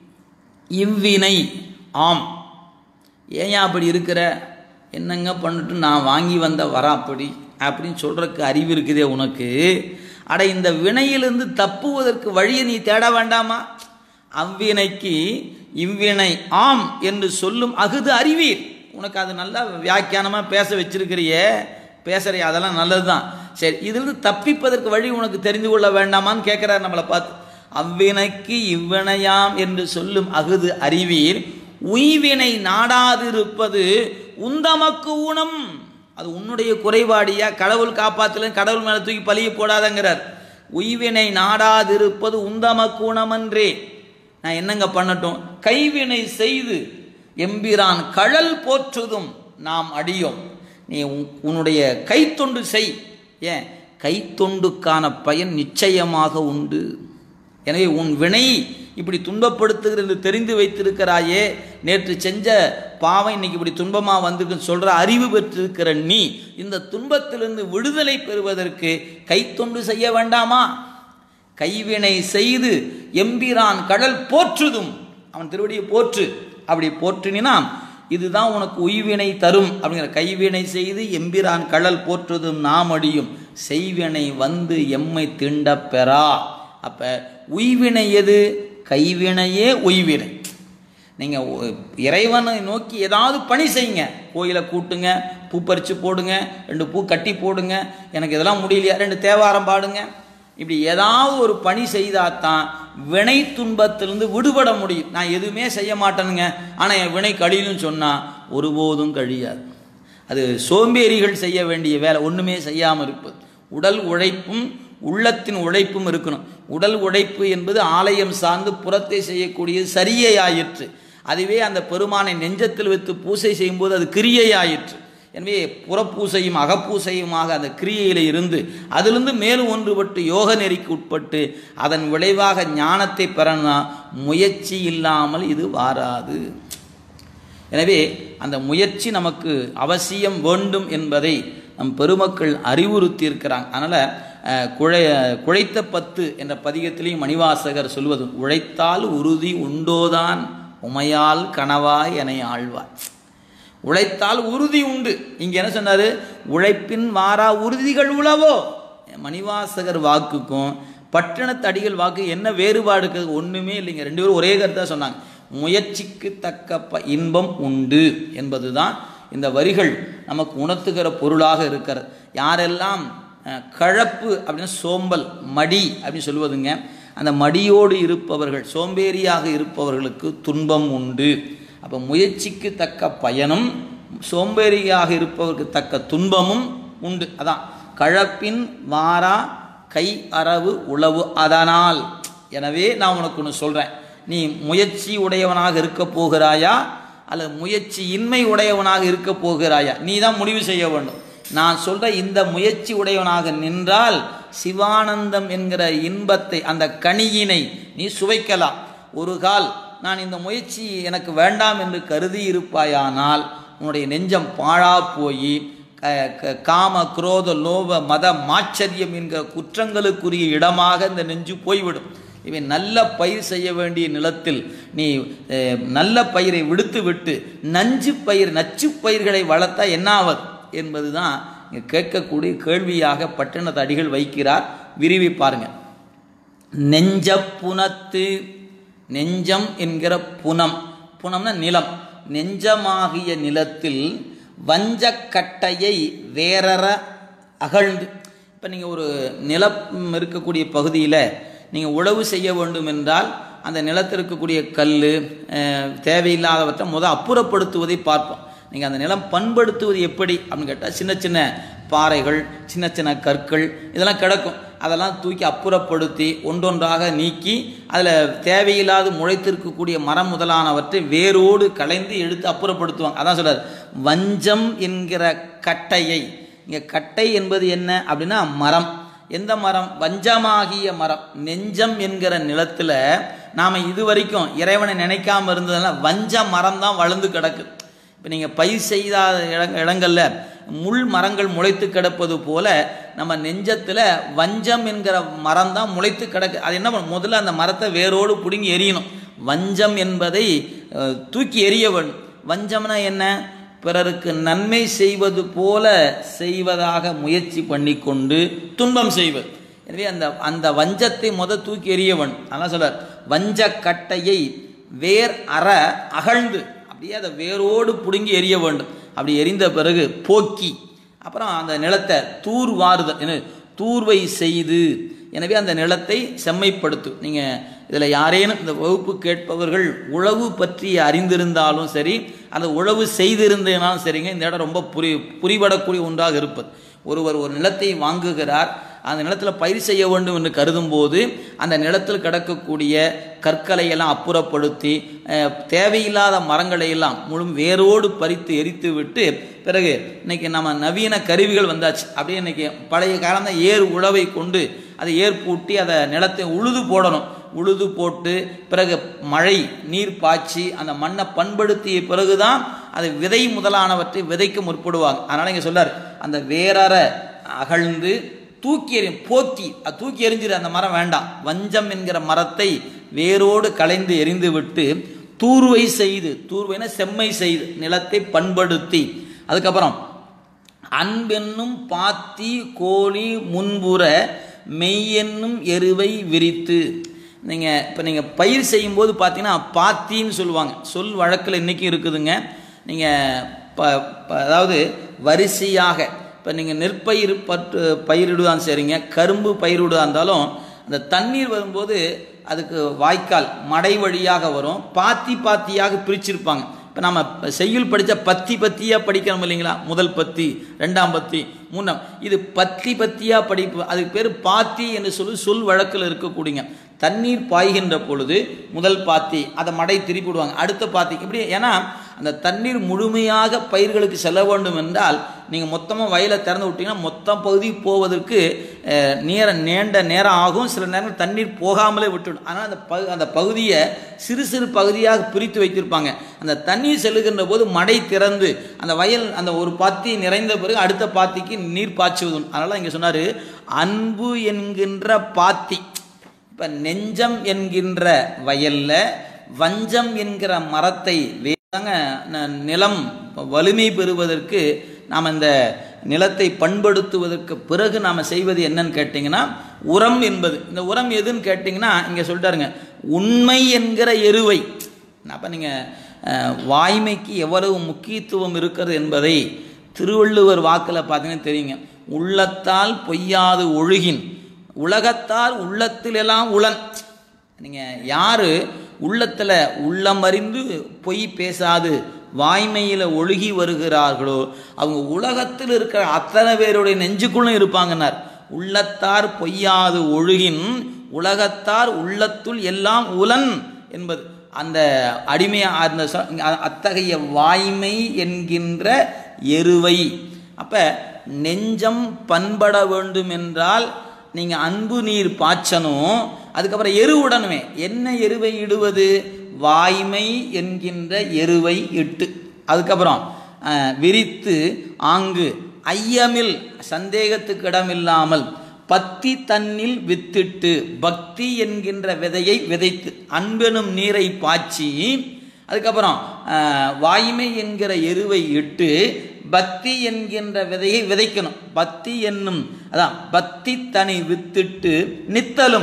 இவ்வினை ஆம் ஏன் அப்படி இருக்கிற என்னங்க பண்ணிட்டு நான் வாங்கி வந்த வரா அப்படி அப்படின்னு சொல்கிறதுக்கு அறிவு இருக்குதே உனக்கு அட இந்த வினையிலிருந்து தப்புவதற்கு வழியை நீ தேட வேண்டாமா அவ்வினைக்கு இவ்வினை ஆம் என்று சொல்லும் அகுது அறிவீர் உனக்கு அது நல்லா வியாக்கியானமாக பேச வச்சிருக்கிறியே பேசுறிய அதெல்லாம் நல்லது தான் சரி இதிலிருந்து தப்பிப்பதற்கு வழி உனக்கு தெரிந்து கொள்ள வேண்டாமான்னு கேட்குறாரு நம்மளை பார்த்து அவ்வினைக்கு இவ்வினையாம் என்று சொல்லும் அகுது அறிவீர் உய்வினை நாடாதிருப்பது உந்தமக்கு ஊனம் அது உன்னுடைய குறைபாடியா கடவுள் காப்பாத்தல கடவுள் மேலே தூக்கி பழிய போடாதங்கிறார் உய்வினை நாடாதிருப்பது உந்தமக்கு ஊனமன்றே நான் என்னங்க பண்ணட்டும் கைவினை செய்து எம்பிரான் கழல் போற்றுதும் நாம் அடியோம் நீ உன்னுடைய கைத்தொண்டு செய் ஏன் கைத்தொண்டுக்கான பயன் நிச்சயமாக உண்டு எனவே உன் வினை இப்படி துன்பப்படுத்துகிறது என்று தெரிந்து வைத்திருக்கிறாயே நேற்று செஞ்ச பாவம் இன்னைக்கு இப்படி துன்பமாக வந்திருக்குன்னு சொல்கிற அறிவு பெற்றிருக்கிற நீ இந்த துன்பத்திலிருந்து விடுதலை பெறுவதற்கு கைத்தொண்டு செய்ய வேண்டாமா கைவினை செய்து எம்பிரான் கடல் போற்றுதும் அவன் திருவடியை போற்று அப்படி போற்றினா இதுதான் உனக்கு உய்வினை தரும் அப்படிங்கிற கைவினை செய்து எம்பிரான் கடல் போற்றுதும் நாம் அடியும் செய்வினை வந்து எம்மை திண்ட பெறா அப்போ உய்வினை எது கைவினையே உய்வினை நீங்கள் இறைவனை நோக்கி ஏதாவது பணி செய்யுங்க கோயிலை கூட்டுங்க பூ பறித்து போடுங்க ரெண்டு பூ கட்டி போடுங்க எனக்கு இதெல்லாம் முடியலையா ரெண்டு தேவாரம் பாடுங்க இப்படி ஏதாவது ஒரு பணி செய்தால் தான் வினை துன்பத்திலிருந்து விடுபட முடியும் நான் எதுவுமே செய்ய மாட்டேனுங்க ஆனால் என் வினை கழியும்னு சொன்னால் ஒருபோதும் கழியாது அது சோம்பேறிகள் செய்ய வேண்டிய வேலை ஒன்றுமே செய்யாமல் இருப்பது உடல் உழைப்பும் உள்ளத்தின் உழைப்பும் இருக்கணும் உடல் உழைப்பு என்பது ஆலயம் சார்ந்து புறத்தை செய்யக்கூடியது சரியை ஆயிற்று அதுவே அந்த பெருமானை நெஞ்சத்தில் வைத்து பூசை செய்யும்போது அது கிரியை ஆயிற்று எனவே புறப்பூசையும் அகப்பூசையுமாக அந்த கிரியையில் இருந்து அதிலிருந்து மேலும் ஒன்றுபட்டு யோக நெறிக்கு உட்பட்டு அதன் விளைவாக ஞானத்தை பெறனா முயற்சி இல்லாமல் இது வாராது எனவே அந்த முயற்சி நமக்கு அவசியம் வேண்டும் என்பதை நம் பெருமக்கள் அறிவுறுத்தி இருக்கிறாங்க அதனால் குழை குழைத்த பத்து என்ற பதிகத்திலையும் மணிவாசகர் சொல்வது உழைத்தால் உறுதி உண்டோதான் உமையால் கனவாய் என ஆழ்வார் உழைத்தால் உறுதி உண்டு இங்க என்ன சொன்னாரு உழைப்பின் வாரா உறுதிகள் உளவோ மணிவாசகர் வாக்குக்கும் பட்டணத்தடிகள் வாக்கு என்ன வேறுபாடு இருக்குது ஒண்ணுமே இல்லைங்க ரெண்டு பேரும் ஒரே கருத்தா சொன்னாங்க முயற்சிக்கு தக்க ப இன்பம் உண்டு என்பதுதான் இந்த வரிகள் நமக்கு உணர்த்துகிற பொருளாக இருக்கிறது யாரெல்லாம் கழப்பு அப்படின்னு சோம்பல் மடி அப்படின்னு சொல்லுவதுங்க அந்த மடியோடு இருப்பவர்கள் சோம்பேறியாக இருப்பவர்களுக்கு துன்பம் உண்டு அப்போ முயற்சிக்கு தக்க பயனும் சோம்பேறியாக இருப்பவருக்கு தக்க துன்பமும் உண்டு அதான் கழப்பின் வாரா கை அரவு உளவு அதனால் எனவே நான் உனக்கு ஒன்று சொல்கிறேன் நீ முயற்சி உடையவனாக இருக்க போகிறாயா அல்லது முயற்சி இன்மை உடையவனாக இருக்க போகிறாயா நீ தான் முடிவு செய்ய வேண்டும் நான் சொல்ற இந்த முயற்சி உடையவனாக நின்றால் சிவானந்தம் என்கிற இன்பத்தை அந்த கனியினை நீ சுவைக்கலாம் ஒரு கால் நான் இந்த முயற்சி எனக்கு வேண்டாம் என்று கருதி இருப்பாயானால் உன்னுடைய நெஞ்சம் பாழா போய் காம குரோத லோப மத மாச்சரியம் என்கிற குற்றங்களுக்குரிய இடமாக இந்த நெஞ்சு போய்விடும் இவன் நல்ல பயிர் செய்ய வேண்டிய நிலத்தில் நீ நல்ல பயிரை விடுத்து விட்டு நஞ்சு பயிர் நச்சு பயிர்களை வளர்த்தா என்னாவது என்பதுதான் இங்கே கேட்கக்கூடிய கேள்வியாக பட்டினத்து அடிகள் வைக்கிறார் விரிவி பாருங்க நெஞ்ச புனத்து நெஞ்சம் என்கிற புனம் புனம்னா நிலம் நெஞ்சமாகிய நிலத்தில் வஞ்சக்கட்டையை வேறற அகழ்ந்து இப்போ நீங்கள் ஒரு நிலம் இருக்கக்கூடிய பகுதியில் நீங்கள் உழவு செய்ய வேண்டும் என்றால் அந்த நிலத்தில் இருக்கக்கூடிய கல் தேவையில்லாதவற்றை முதல் அப்புறப்படுத்துவதை பார்ப்போம் நீங்கள் அந்த நிலம் பண்படுத்துவது எப்படி அப்படின்னு கேட்டால் சின்ன சின்ன பாறைகள் சின்ன சின்ன கற்கள் இதெல்லாம் கிடக்கும் அதெல்லாம் தூக்கி அப்புறப்படுத்தி ஒன்றொன்றாக நீக்கி அதில் தேவையில்லாது முளைத்திருக்கக்கூடிய மரம் முதலானவற்றை வேரோடு களைந்து எடுத்து அப்புறப்படுத்துவாங்க அதான் சொல்கிறார் வஞ்சம் என்கிற கட்டையை இங்கே கட்டை என்பது என்ன அப்படின்னா மரம் எந்த மரம் வஞ்சமாகிய மரம் நெஞ்சம் என்கிற நிலத்தில் நாம் இது வரைக்கும் இறைவனை நினைக்காம இருந்ததுனால வஞ்ச மரம் தான் வளர்ந்து கிடக்கு இப்போ நீங்கள் பயிர் செய்யாத இடங்க இடங்களில் முள் மரங்கள் முளைத்து கிடப்பது போல நம்ம நெஞ்சத்தில் வஞ்சம் என்கிற மரம் தான் முளைத்து கிடக்கு அது என்ன பண்ணும் முதல்ல அந்த மரத்தை வேரோடு பிடுங்கி எரியணும் வஞ்சம் என்பதை தூக்கி எரிய வேண்டும் வஞ்சம்னா என்ன பிறருக்கு நன்மை செய்வது போல செய்வதாக முயற்சி பண்ணி கொண்டு துன்பம் செய்வது எனவே அந்த அந்த வஞ்சத்தை முத தூக்கி எறியவன் அதான் சொல்றார் வஞ்ச கட்டையை வேர் அற அகழ்ந்து அப்படியே அதை வேரோடு பிடுங்கி எரிய வேண்டும் அப்படி எரிந்த பிறகு போக்கி அப்புறம் அந்த நிலத்தை தூர் வாருதல் என்ன தூர்வை செய்து எனவே அந்த நிலத்தை செம்மைப்படுத்து நீங்கள் இதில் யாரேனும் இந்த வகுப்பு கேட்பவர்கள் உழவு பற்றி அறிந்திருந்தாலும் சரி அந்த உழவு செய்திருந்தேனாலும் சரிங்க இந்த இடம் ரொம்ப புரி புரிபடக்கூடிய ஒன்றாக இருப்பது ஒருவர் ஒரு நிலத்தை வாங்குகிறார் அந்த நிலத்தில் பயிர் செய்ய வேண்டும் என்று கருதும் போது அந்த நிலத்தில் கிடக்கக்கூடிய கற்களை எல்லாம் அப்புறப்படுத்தி தேவையில்லாத மரங்களை எல்லாம் முழு வேரோடு பறித்து எரித்து விட்டு பிறகு இன்னைக்கு நம்ம நவீன கருவிகள் வந்தாச்சு அப்படியே இன்னைக்கு பழைய காலம் தான் ஏர் உழவை கொண்டு அதை ஏர் பூட்டி அதை நிலத்தை உழுது போடணும் உழுது போட்டு பிறகு மழை நீர் பாய்ச்சி அந்த மண்ணை பண்படுத்திய பிறகுதான் அது விதை முதலானவற்றை விதைக்க முற்படுவாங்க அதனால இங்கே சொல்லார் அந்த வேறற அகழ்ந்து தூக்கி எறியும் போக்கி அது தூக்கி எறிஞ்சிரு அந்த மரம் வேண்டாம் வஞ்சம் என்கிற மரத்தை வேரோடு களைந்து எரிந்து விட்டு தூர்வை செய்து தூர்வைன செம்மை செய்து நிலத்தை பண்படுத்தி அதுக்கப்புறம் அன்பென்னும் பாத்தி கோழி முன்புற மெய்யென்னும் எருவை விரித்து நீங்கள் இப்போ நீங்கள் பயிர் செய்யும்போது பார்த்தீங்கன்னா பாத்தின்னு சொல்லுவாங்க சொல் வழக்கில் இன்றைக்கும் இருக்குதுங்க நீங்கள் ப அதாவது வரிசையாக இப்போ நீங்கள் நெற்பயிர் பற்று பயிரிடுதான் சரிங்க கரும்பு பயிரிடுதா இருந்தாலும் அந்த தண்ணீர் வரும்போது அதுக்கு வாய்க்கால் மடை வழியாக வரும் பாத்தி பாத்தியாக பிரிச்சிருப்பாங்க இப்போ நம்ம செய்யுள் படித்த பத்தி பத்தியாக படிக்கிறோம் இல்லைங்களா முதல் பத்தி ரெண்டாம் பத்தி மூணாம் இது பத்தி பத்தியாக படிப்பு அதுக்கு பேர் பாத்தி என்று சொல்லி சொல் வழக்கில் இருக்கக்கூடியங்க தண்ணீர் பாய்கின்ற பொழுது முதல் பாத்தி அதை மடை திருப்பி விடுவாங்க அடுத்த பாத்தி இப்படி ஏன்னா அந்த தண்ணீர் முழுமையாக பயிர்களுக்கு செல்ல வேண்டும் என்றால் நீங்கள் மொத்தமாக வயலை திறந்து விட்டீங்கன்னா மொத்த பகுதி போவதற்கு நேரம் நீண்ட நேரம் ஆகும் சில நேரம் தண்ணீர் போகாமலே விட்டுடும் ஆனால் அந்த பகு அந்த பகுதியை சிறு சிறு பகுதியாக பிரித்து வைத்திருப்பாங்க அந்த தண்ணீர் செல்லுகின்ற போது மடை திறந்து அந்த வயல் அந்த ஒரு பாத்தி நிறைந்த பிறகு அடுத்த பாத்திக்கு நீர் பாய்ச்சுவது அதனால் இங்கே சொன்னார் அன்பு என்கின்ற பாத்தி இப்போ நெஞ்சம் என்கின்ற வயல்ல வஞ்சம் என்கிற மரத்தை வேதாங்க நிலம் வலிமை பெறுவதற்கு நாம் இந்த நிலத்தை பண்படுத்துவதற்கு பிறகு நாம் செய்வது என்னன்னு கேட்டிங்கன்னா உரம் என்பது இந்த உரம் எதுன்னு கேட்டிங்கன்னா இங்கே சொல்லிட்டாருங்க உண்மை என்கிற எருவை அப்போ நீங்கள் வாய்மைக்கு எவ்வளவு முக்கியத்துவம் இருக்கிறது என்பதை திருவள்ளுவர் வாக்கில் பார்த்தீங்கன்னா தெரியுங்க உள்ளத்தால் பொய்யாது ஒழுகின் உலகத்தார் உள்ளத்திலெல்லாம் உளன் நீங்கள் யார் உள்ளத்தில் உள்ளம் அறிந்து பொய் பேசாது வாய்மையில் ஒழுகி வருகிறார்களோ அவங்க உலகத்தில் இருக்கிற அத்தனை பேருடைய நெஞ்சுக்குள்ளும் இருப்பாங்கன்னார் உள்ளத்தார் பொய்யாது ஒழுகின் உலகத்தார் உள்ளத்துள் எல்லாம் உலன் என்பது அந்த அடிமையா அந்த சொ- அத்தகைய வாய்மை என்கின்ற எருவை அப்ப நெஞ்சம் பண்பட வேண்டும் என்றால் நீங்க அன்பு நீர் பாய்ச்சணும் அதுக்கப்புறம் எரு உடனுமே என்ன எருவை இடுவது வாய்மை என்கின்ற எருவை இட்டு அதுக்கப்புறம் அஹ், விரித்து ஆங்கு ஐயமில் சந்தேகத்துக்கு இடமில்லாமல் பத்தி தன்னில் வித்திட்டு பக்தி என்கின்ற விதையை விதைத்து அன்பெனும் நீரை பாய்ச்சி அதுக்கப்புறம் அஹ், வாய்மை என்கிற எருவை இட்டு பக்தி என்கின்ற விதையை விதைக்கணும் பக்தி என்னும் அதான் பக்தி தனி வித்திட்டு நித்தலும்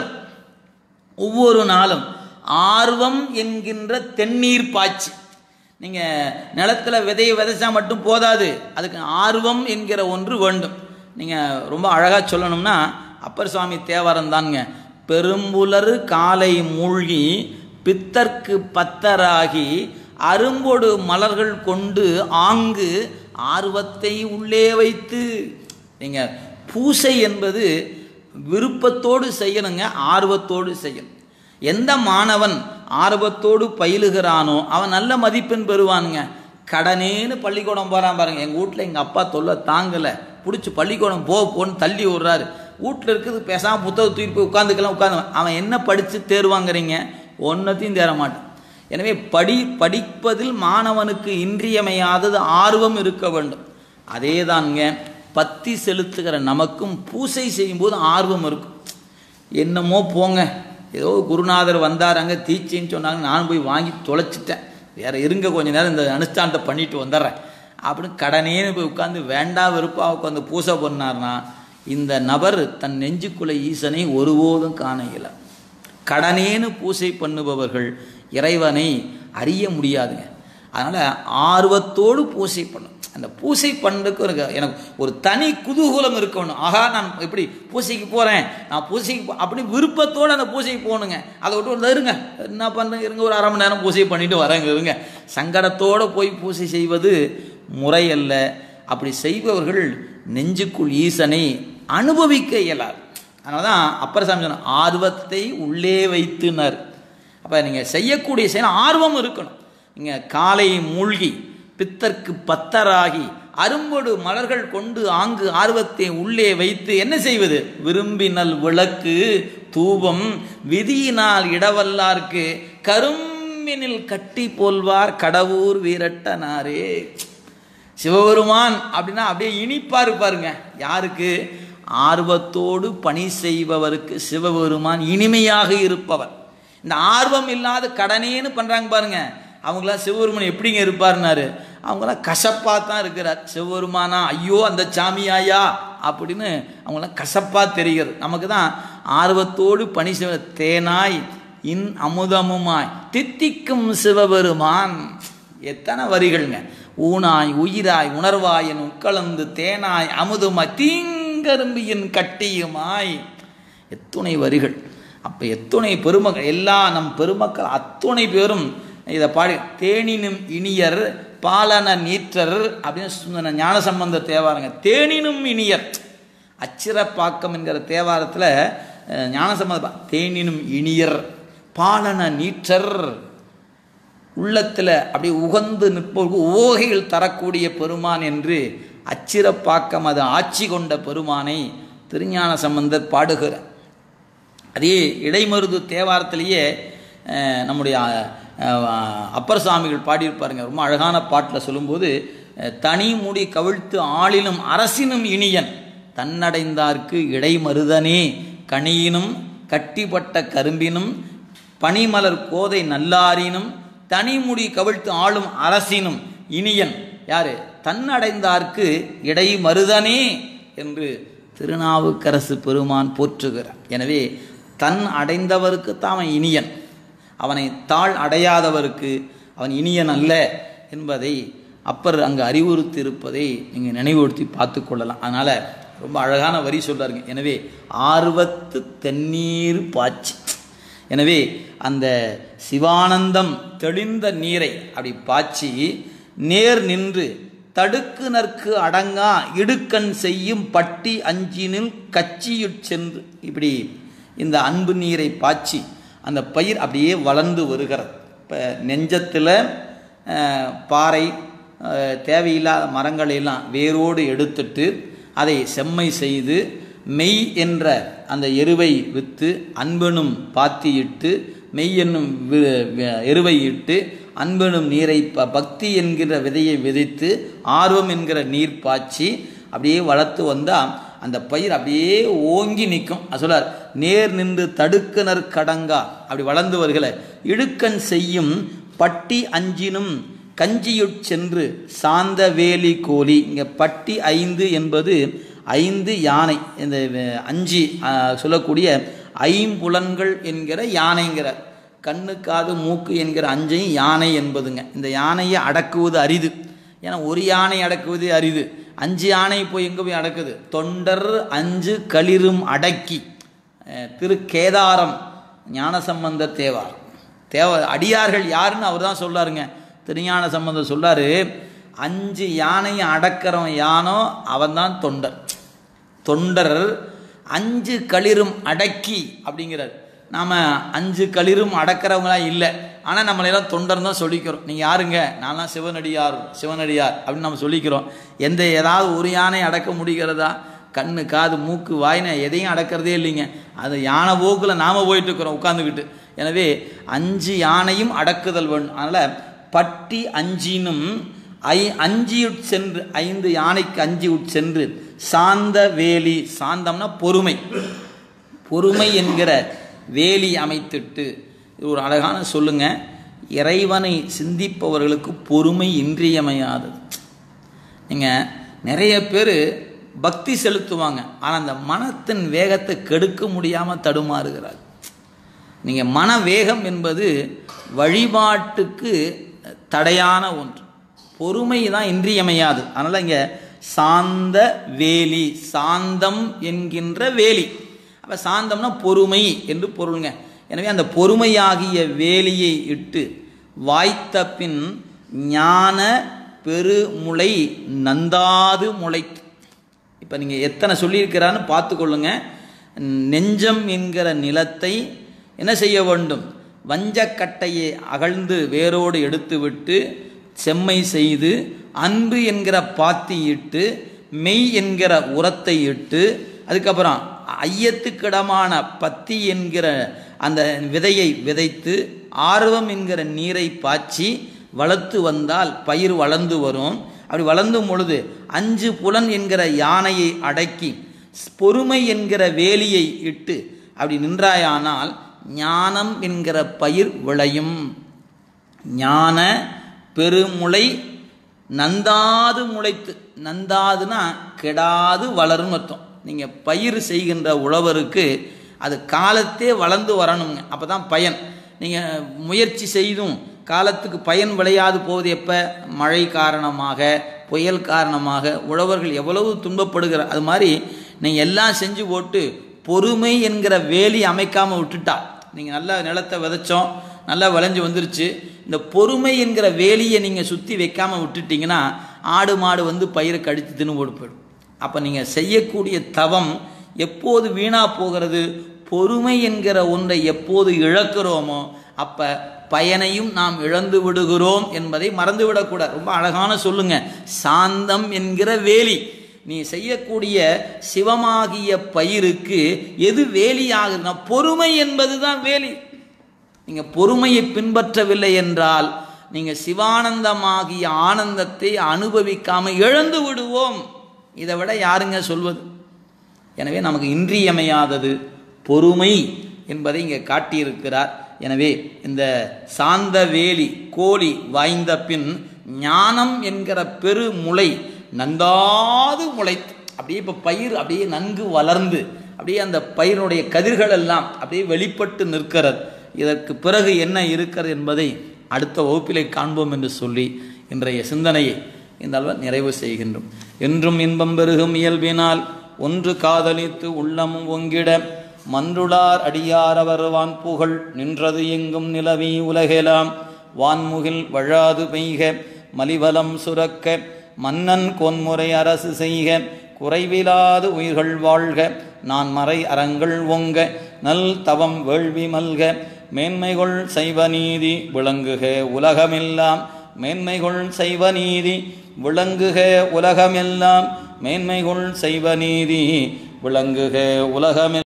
ஒவ்வொரு நாளும் ஆர்வம் என்கின்ற தென்னீர் பாய்ச்சி நீங்கள் நிலத்தில் விதையை விதைச்சா மட்டும் போதாது அதுக்கு ஆர்வம் என்கிற ஒன்று வேண்டும் நீங்கள் ரொம்ப அழகாக சொல்லணும்னா அப்பர் சுவாமி தேவாரம் தாங்க பெரும்புலரு காலை மூழ்கி பித்தர்க்கு பத்தராகி அரும்பொடு மலர்கள் கொண்டு ஆங்கு ஆர்வத்தை உள்ளே வைத்து நீங்கள் பூசை என்பது விருப்பத்தோடு செய்யணுங்க ஆர்வத்தோடு செய்யணும் எந்த மாணவன் ஆர்வத்தோடு பயிலுகிறானோ அவன் நல்ல மதிப்பெண் பெறுவானுங்க கடனேன்னு பள்ளிக்கூடம் போகிறான் பாருங்க எங்கள் வீட்டில் எங்கள் அப்பா தொல்லை தாங்கலை பிடிச்சி பள்ளிக்கூடம் போ போன்னு தள்ளி விட்றாரு வீட்டில் இருக்கிறது பேசாமல் புத்தகம் தூக்கி போய் உட்காந்துக்கலாம் உட்காந்து அவன் என்ன படித்து தேர்வாங்கிறீங்க ஒன்றத்தையும் தேர மாட்டான் எனவே படி படிப்பதில் மாணவனுக்கு இன்றியமையாதது ஆர்வம் இருக்க வேண்டும் அதேதாங்க பத்தி செலுத்துகிற நமக்கும் பூசை செய்யும்போது ஆர்வம் இருக்கும் என்னமோ போங்க ஏதோ குருநாதர் வந்தார் அங்கே தீச்சின்னு சொன்னாங்க நானும் போய் வாங்கி தொலைச்சிட்டேன் வேற இருங்க கொஞ்ச நேரம் இந்த அனுஷ்டானத்தை பண்ணிட்டு வந்துடுறேன் அப்படின்னு கடனேன்னு போய் உட்காந்து வேண்டா வெறுப்பா உட்காந்து பூசை பண்ணார்னா இந்த நபர் தன் நெஞ்சுக்குள்ள ஈசனை ஒருபோதும் காண இயல கடனேன்னு பூசை பண்ணுபவர்கள் இறைவனை அறிய முடியாதுங்க அதனால் ஆர்வத்தோடு பூசை பண்ணும் அந்த பூசை பண்ணுறதுக்கு ஒரு எனக்கு ஒரு தனி குதூகூலம் இருக்கணும் ஆகா நான் எப்படி பூசைக்கு போகிறேன் நான் பூசைக்கு போ- அப்படி விருப்பத்தோடு அந்த பூசைக்கு போகணுங்க அதை விட்டு ஒரு இருங்க என்ன பண்ணுறேங்க இருங்க ஒரு அரை மணி நேரம் பூசை பண்ணிட்டு வரேங்க இருங்க சங்கடத்தோடு போய் பூசை செய்வது முறையல்ல அப்படி செய்பவர்கள் நெஞ்சுக்குள் ஈசனை அனுபவிக்க இயலாது அதனால தான் அப்பர் சாமி சொன்ன ஆர்வத்தை உள்ளே வைத்துனர் அப்போ நீங்கள் செய்யக்கூடிய செயல் ஆர்வம் இருக்கணும் நீங்கள் காலை மூழ்கி பித்தர்க்கு பத்தராகி அரும்பொடு மலர்கள் கொண்டு ஆங்கு ஆர்வத்தை உள்ளே வைத்து என்ன செய்வது விரும்பினல் விளக்கு தூபம் விதியினால் இடவல்லார்க்கு கரும்பினில் கட்டி போல்வார் கடவுர் வீரட்டனாரே சிவபெருமான் அப்படின்னா அப்படியே இனிப்பா இருப்பாருங்க யாருக்கு ஆர்வத்தோடு பணி செய்பவருக்கு சிவபெருமான் இனிமையாக இருப்பவர் இந்த ஆர்வம் இல்லாத கடனேன்னு பண்றாங்க பாருங்க அவங்களாம் சிவபெருமான் எப்படிங்க இருப்பாருனாரு அவங்களாம் கசப்பாக தான் இருக்கிறார் சிவபெருமானா ஐயோ அந்த சாமியாயா அப்படின்னு அவங்களாம் கசப்பாக தெரிகிறது நமக்கு தான் ஆர்வத்தோடு பணி செய்வ தேனாய் இன் அமுதமுமாய் தித்திக்கும் சிவபெருமான் எத்தனை வரிகள்ங்க ஊனாய் உயிராய் உணர்வாய் என் உட்கலந்து தேனாய் அமுதுமாய் தீங்கரும்பியின் கட்டியுமாய் எத்துணை வரிகள் அப்போ எத்துணை பெருமக்கள் எல்லா நம் பெருமக்கள் அத்துணை பேரும் இதை பாடி தேனினும் இனியர் பாலன நீற்றர் அப்படின்னு சொன்ன ஞானசம்பந்த தேவாரங்க தேனினும் இனியர் அச்சிரப்பாக்கம் என்கிற தேவாரத்தில் ஞானசம்பந்த தேனினும் இனியர் பாலன நீற்றர் உள்ளத்தில் அப்படி உகந்து நிற்பவருக்கு ஓகைகள் தரக்கூடிய பெருமான் என்று அச்சிரப்பாக்கம் அது ஆட்சி கொண்ட பெருமானை திருஞான சம்பந்தர் பாடுகிறார் அதே இடைமருது தேவாரத்திலேயே அஹ், நம்முடைய அஹ், அப்பர் சுவாமிகள் பாடியிருப்பாருங்க ரொம்ப அழகான பாட்டில் சொல்லும்போது அஹ், தனி முடி கவிழ்த்து ஆளினும் அரசினும் இனியன் தன்னடைந்தார்க்கு இடைமருதனே கனியினும் கட்டிப்பட்ட கரும்பினும் பனிமலர் கோதை நல்லாரினும் தனிமுடி கவிழ்த்து ஆளும் அரசினும் இனியன் யாரு தன்னடைந்தார்க்கு இடை மருதனே என்று திருநாவுக்கரசு பெருமான் போற்றுகிறார் எனவே தன் அடைந்தவருக்கு தான் அவன் இனியன் அவனை தாழ் அடையாதவருக்கு அவன் இனியன் அல்ல என்பதை அப்பர் அங்கு அறிவுறுத்தி இருப்பதை நீங்கள் நினைவுறுத்தி பார்த்து கொள்ளலாம் அதனால் ரொம்ப அழகான வரி சொல்றாருங்க எனவே ஆர்வத்து தென்னீர் பாய்ச்சி எனவே அந்த சிவானந்தம் தெளிந்த நீரை அப்படி பாய்ச்சி நேர் நின்று தடுக்கு நற்கு அடங்கா இடுக்கண் செய்யும் பட்டி அஞ்சினில் கச்சியுட் சென்று இப்படி இந்த அன்பு நீரை பாய்ச்சி அந்த பயிர் அப்படியே வளர்ந்து வருகிறது இப்போ நெஞ்சத்தில் அஹ், பாறை அஹ், தேவையில்லாத மரங்களையெல்லாம் வேரோடு எடுத்துட்டு அதை செம்மை செய்து மெய் என்ற அந்த எருவை விற்று அன்பெனும் பாத்தியிட்டு மெய் என்னும் வி- வி- எருவை இட்டு அன்பெனும் நீரை ப- பக்தி என்கிற விதையை விதைத்து ஆர்வம் என்கிற நீர் பாய்ச்சி அப்படியே வளர்த்து வந்தால் அந்த பயிர் அப்படியே ஓங்கி நிற்கும் சொல்லார் நேர் நின்று தடுக்குனர் கடங்கா அப்படி வளர்ந்து வருகிற இடுக்கண் செய்யும் பட்டி அஞ்சினும் கஞ்சியுட் சென்று சாந்த வேலி கோழி இங்கே பட்டி ஐந்து என்பது ஐந்து யானை இந்த அஹ், அஞ்சு அஹ், சொல்லக்கூடிய ஐம்புலன்கள் என்கிற யானைங்கிறார் கண்ணு காது மூக்கு என்கிற அஞ்சையும் யானை என்பதுங்க இந்த யானையை அடக்குவது அரிது ஏன்னா ஒரு யானை அடக்குவது அரிது அஞ்சு யானை போய் எங்கே போய் அடக்குது தொண்டர் அஞ்சு களிரும் அடக்கி அஹ், திரு கேதாரம் ஞானசம்பந்த தேவார் தேவ அடியார்கள் யாருன்னு அவர் தான் சொல்றாருங்க திருஞான சம்பந்தம் சொல்றாரு அஞ்சு யானையை அடக்கிறவன் யானோ அவன் தான் தொண்டர் தொண்டர் அஞ்சு களிரும் அடக்கி அப்படிங்கிறார் நாம் அஞ்சு களிரும் அடக்கிறவங்களா இல்லை ஆனால் நம்மளையெல்லாம் தொண்டர் தான் சொல்லிக்கிறோம் நீங்கள் யாருங்க நான்லாம் சிவனடியார் சிவனடியார் அப்படின்னு நம்ம சொல்லிக்கிறோம் எந்த ஏதாவது ஒரு யானை அடக்க முடிகிறதா கண்ணு காது மூக்கு வாயினை எதையும் அடக்கிறதே இல்லைங்க அது யானை போக்கில் நாம் போயிட்டு இருக்கிறோம் உட்காந்துக்கிட்டு எனவே அஞ்சு யானையும் அடக்குதல் வேண்டும் அதனால் பட்டி அஞ்சினும் ஐ அஞ்சி சென்று ஐந்து யானைக்கு அஞ்சி உட்சென்று சாந்த வேலி சாந்தம்னா பொறுமை பொறுமை என்கிற வேலி அமைத்திட்டு இது ஒரு அழகான சொல்லுங்க இறைவனை சிந்திப்பவர்களுக்கு பொறுமை இன்றியமையாதது நீங்கள் நிறைய பேர் பக்தி செலுத்துவாங்க ஆனால் அந்த மனத்தின் வேகத்தை கெடுக்க முடியாமல் தடுமாறுகிறார் நீங்கள் மன வேகம் என்பது வழிபாட்டுக்கு தடையான ஒன்று பொறுமை தான் இன்றியமையாது அதனால் இங்கே சாந்த வேலி சாந்தம் என்கின்ற வேலி அப்போ சாந்தம்னா பொறுமை என்று பொருளுங்க எனவே அந்த பொறுமையாகிய வேலியை இட்டு வாய்த்த பின் ஞான பெருமுளை நந்தாது முளைத்து இப்போ நீங்கள் எத்தனை சொல்லியிருக்கிறான்னு பார்த்துக்கொள்ளுங்க நெஞ்சம் என்கிற நிலத்தை என்ன செய்ய வேண்டும் வஞ்சக்கட்டையை அகழ்ந்து வேரோடு எடுத்துவிட்டு செம்மை செய்து அன்பு என்கிற பாத்தி இட்டு மெய் என்கிற உரத்தை இட்டு அதுக்கப்புறம் ஐயத்துக்கிடமான பத்தி என்கிற அந்த விதையை விதைத்து ஆர்வம் என்கிற நீரை பாய்ச்சி வளர்த்து வந்தால் பயிர் வளர்ந்து வரும் அப்படி வளர்ந்தும் பொழுது அஞ்சு புலன் என்கிற யானையை அடக்கி பொறுமை என்கிற வேலியை இட்டு அப்படி நின்றாயானால் ஞானம் என்கிற பயிர் விளையும் ஞான பெருமுளை நந்தாது முளைத்து நந்தாதுன்னா கெடாது வளரும் அர்த்தம் நீங்கள் பயிர் செய்கின்ற உழவருக்கு அது காலத்தே வளர்ந்து வரணுங்க அப்போ தான் பயன் நீங்கள் முயற்சி செய்தும் காலத்துக்கு பயன் விளையாது போவது எப்போ மழை காரணமாக புயல் காரணமாக உழவர்கள் எவ்வளவு துன்பப்படுகிற அது மாதிரி நீங்கள் எல்லாம் செஞ்சு போட்டு பொறுமை என்கிற வேலி அமைக்காமல் விட்டுட்டா நீங்கள் நல்லா நிலத்தை விதைச்சோம் நல்லா விளைஞ்சு வந்துருச்சு இந்த பொறுமை என்கிற வேலியை நீங்கள் சுற்றி வைக்காமல் விட்டுட்டிங்கன்னா ஆடு மாடு வந்து பயிரை கடித்து தின்னு போட்டு போயிடும் அப்போ நீங்கள் செய்யக்கூடிய தவம் எப்போது வீணாக போகிறது பொறுமை என்கிற ஒன்றை எப்போது இழக்கிறோமோ அப்போ பயனையும் நாம் இழந்து விடுகிறோம் என்பதை மறந்துவிடக்கூடாது ரொம்ப அழகான சொல்லுங்க சாந்தம் என்கிற வேலி நீ செய்யக்கூடிய சிவமாகிய பயிருக்கு எது வேலி ஆகுதுன்னா பொறுமை என்பது தான் வேலி நீங்கள் பொறுமையை பின்பற்றவில்லை என்றால் நீங்கள் சிவானந்தமாகிய ஆனந்தத்தை அனுபவிக்காம இழந்து விடுவோம் இதை விட யாருங்க சொல்வது எனவே நமக்கு இன்றியமையாதது பொறுமை என்பதை இங்கே காட்டியிருக்கிறார் எனவே இந்த சாந்த வேலி கோழி வாய்ந்த பின் ஞானம் என்கிற பெருமுளை நன்றாது முளைத்து அப்படியே இப்போ பயிர் அப்படியே நன்கு வளர்ந்து அப்படியே அந்த பயிரினுடைய கதிர்கள் எல்லாம் அப்படியே வெளிப்பட்டு நிற்கிறது இதற்கு பிறகு என்ன இருக்கிறது என்பதை அடுத்த வகுப்பிலே காண்போம் என்று சொல்லி இன்றைய சிந்தனையை இந்த அளவு நிறைவு செய்கின்றோம் என்றும் இன்பம் பெருகும் இயல்பினால் ஒன்று காதலித்து உள்ளமும் ஒங்கிட மன்றுளார் அடியாரவர் வான்புகழ் நின்றது எங்கும் நிலவி உலகெலாம் வான்முகில் வழாது பெய்க மலிவலம் சுரக்க மன்னன் கொன்முறை அரசு செய்க குறைவிலாது உயிர்கள் வாழ்க நான் மறை அறங்கள் ஒங்க நல் தவம் வேள்வி மல்க மேன்மைகொள் செய்வ நீதி விளங்குக உலகமெல்லாம் மேன்மைகொள் செய்வ நீதி விளங்குக உலகமெல்லாம் மேன்மைகொள் செய்வ நீதி விளங்குக உலகமெல்லாம்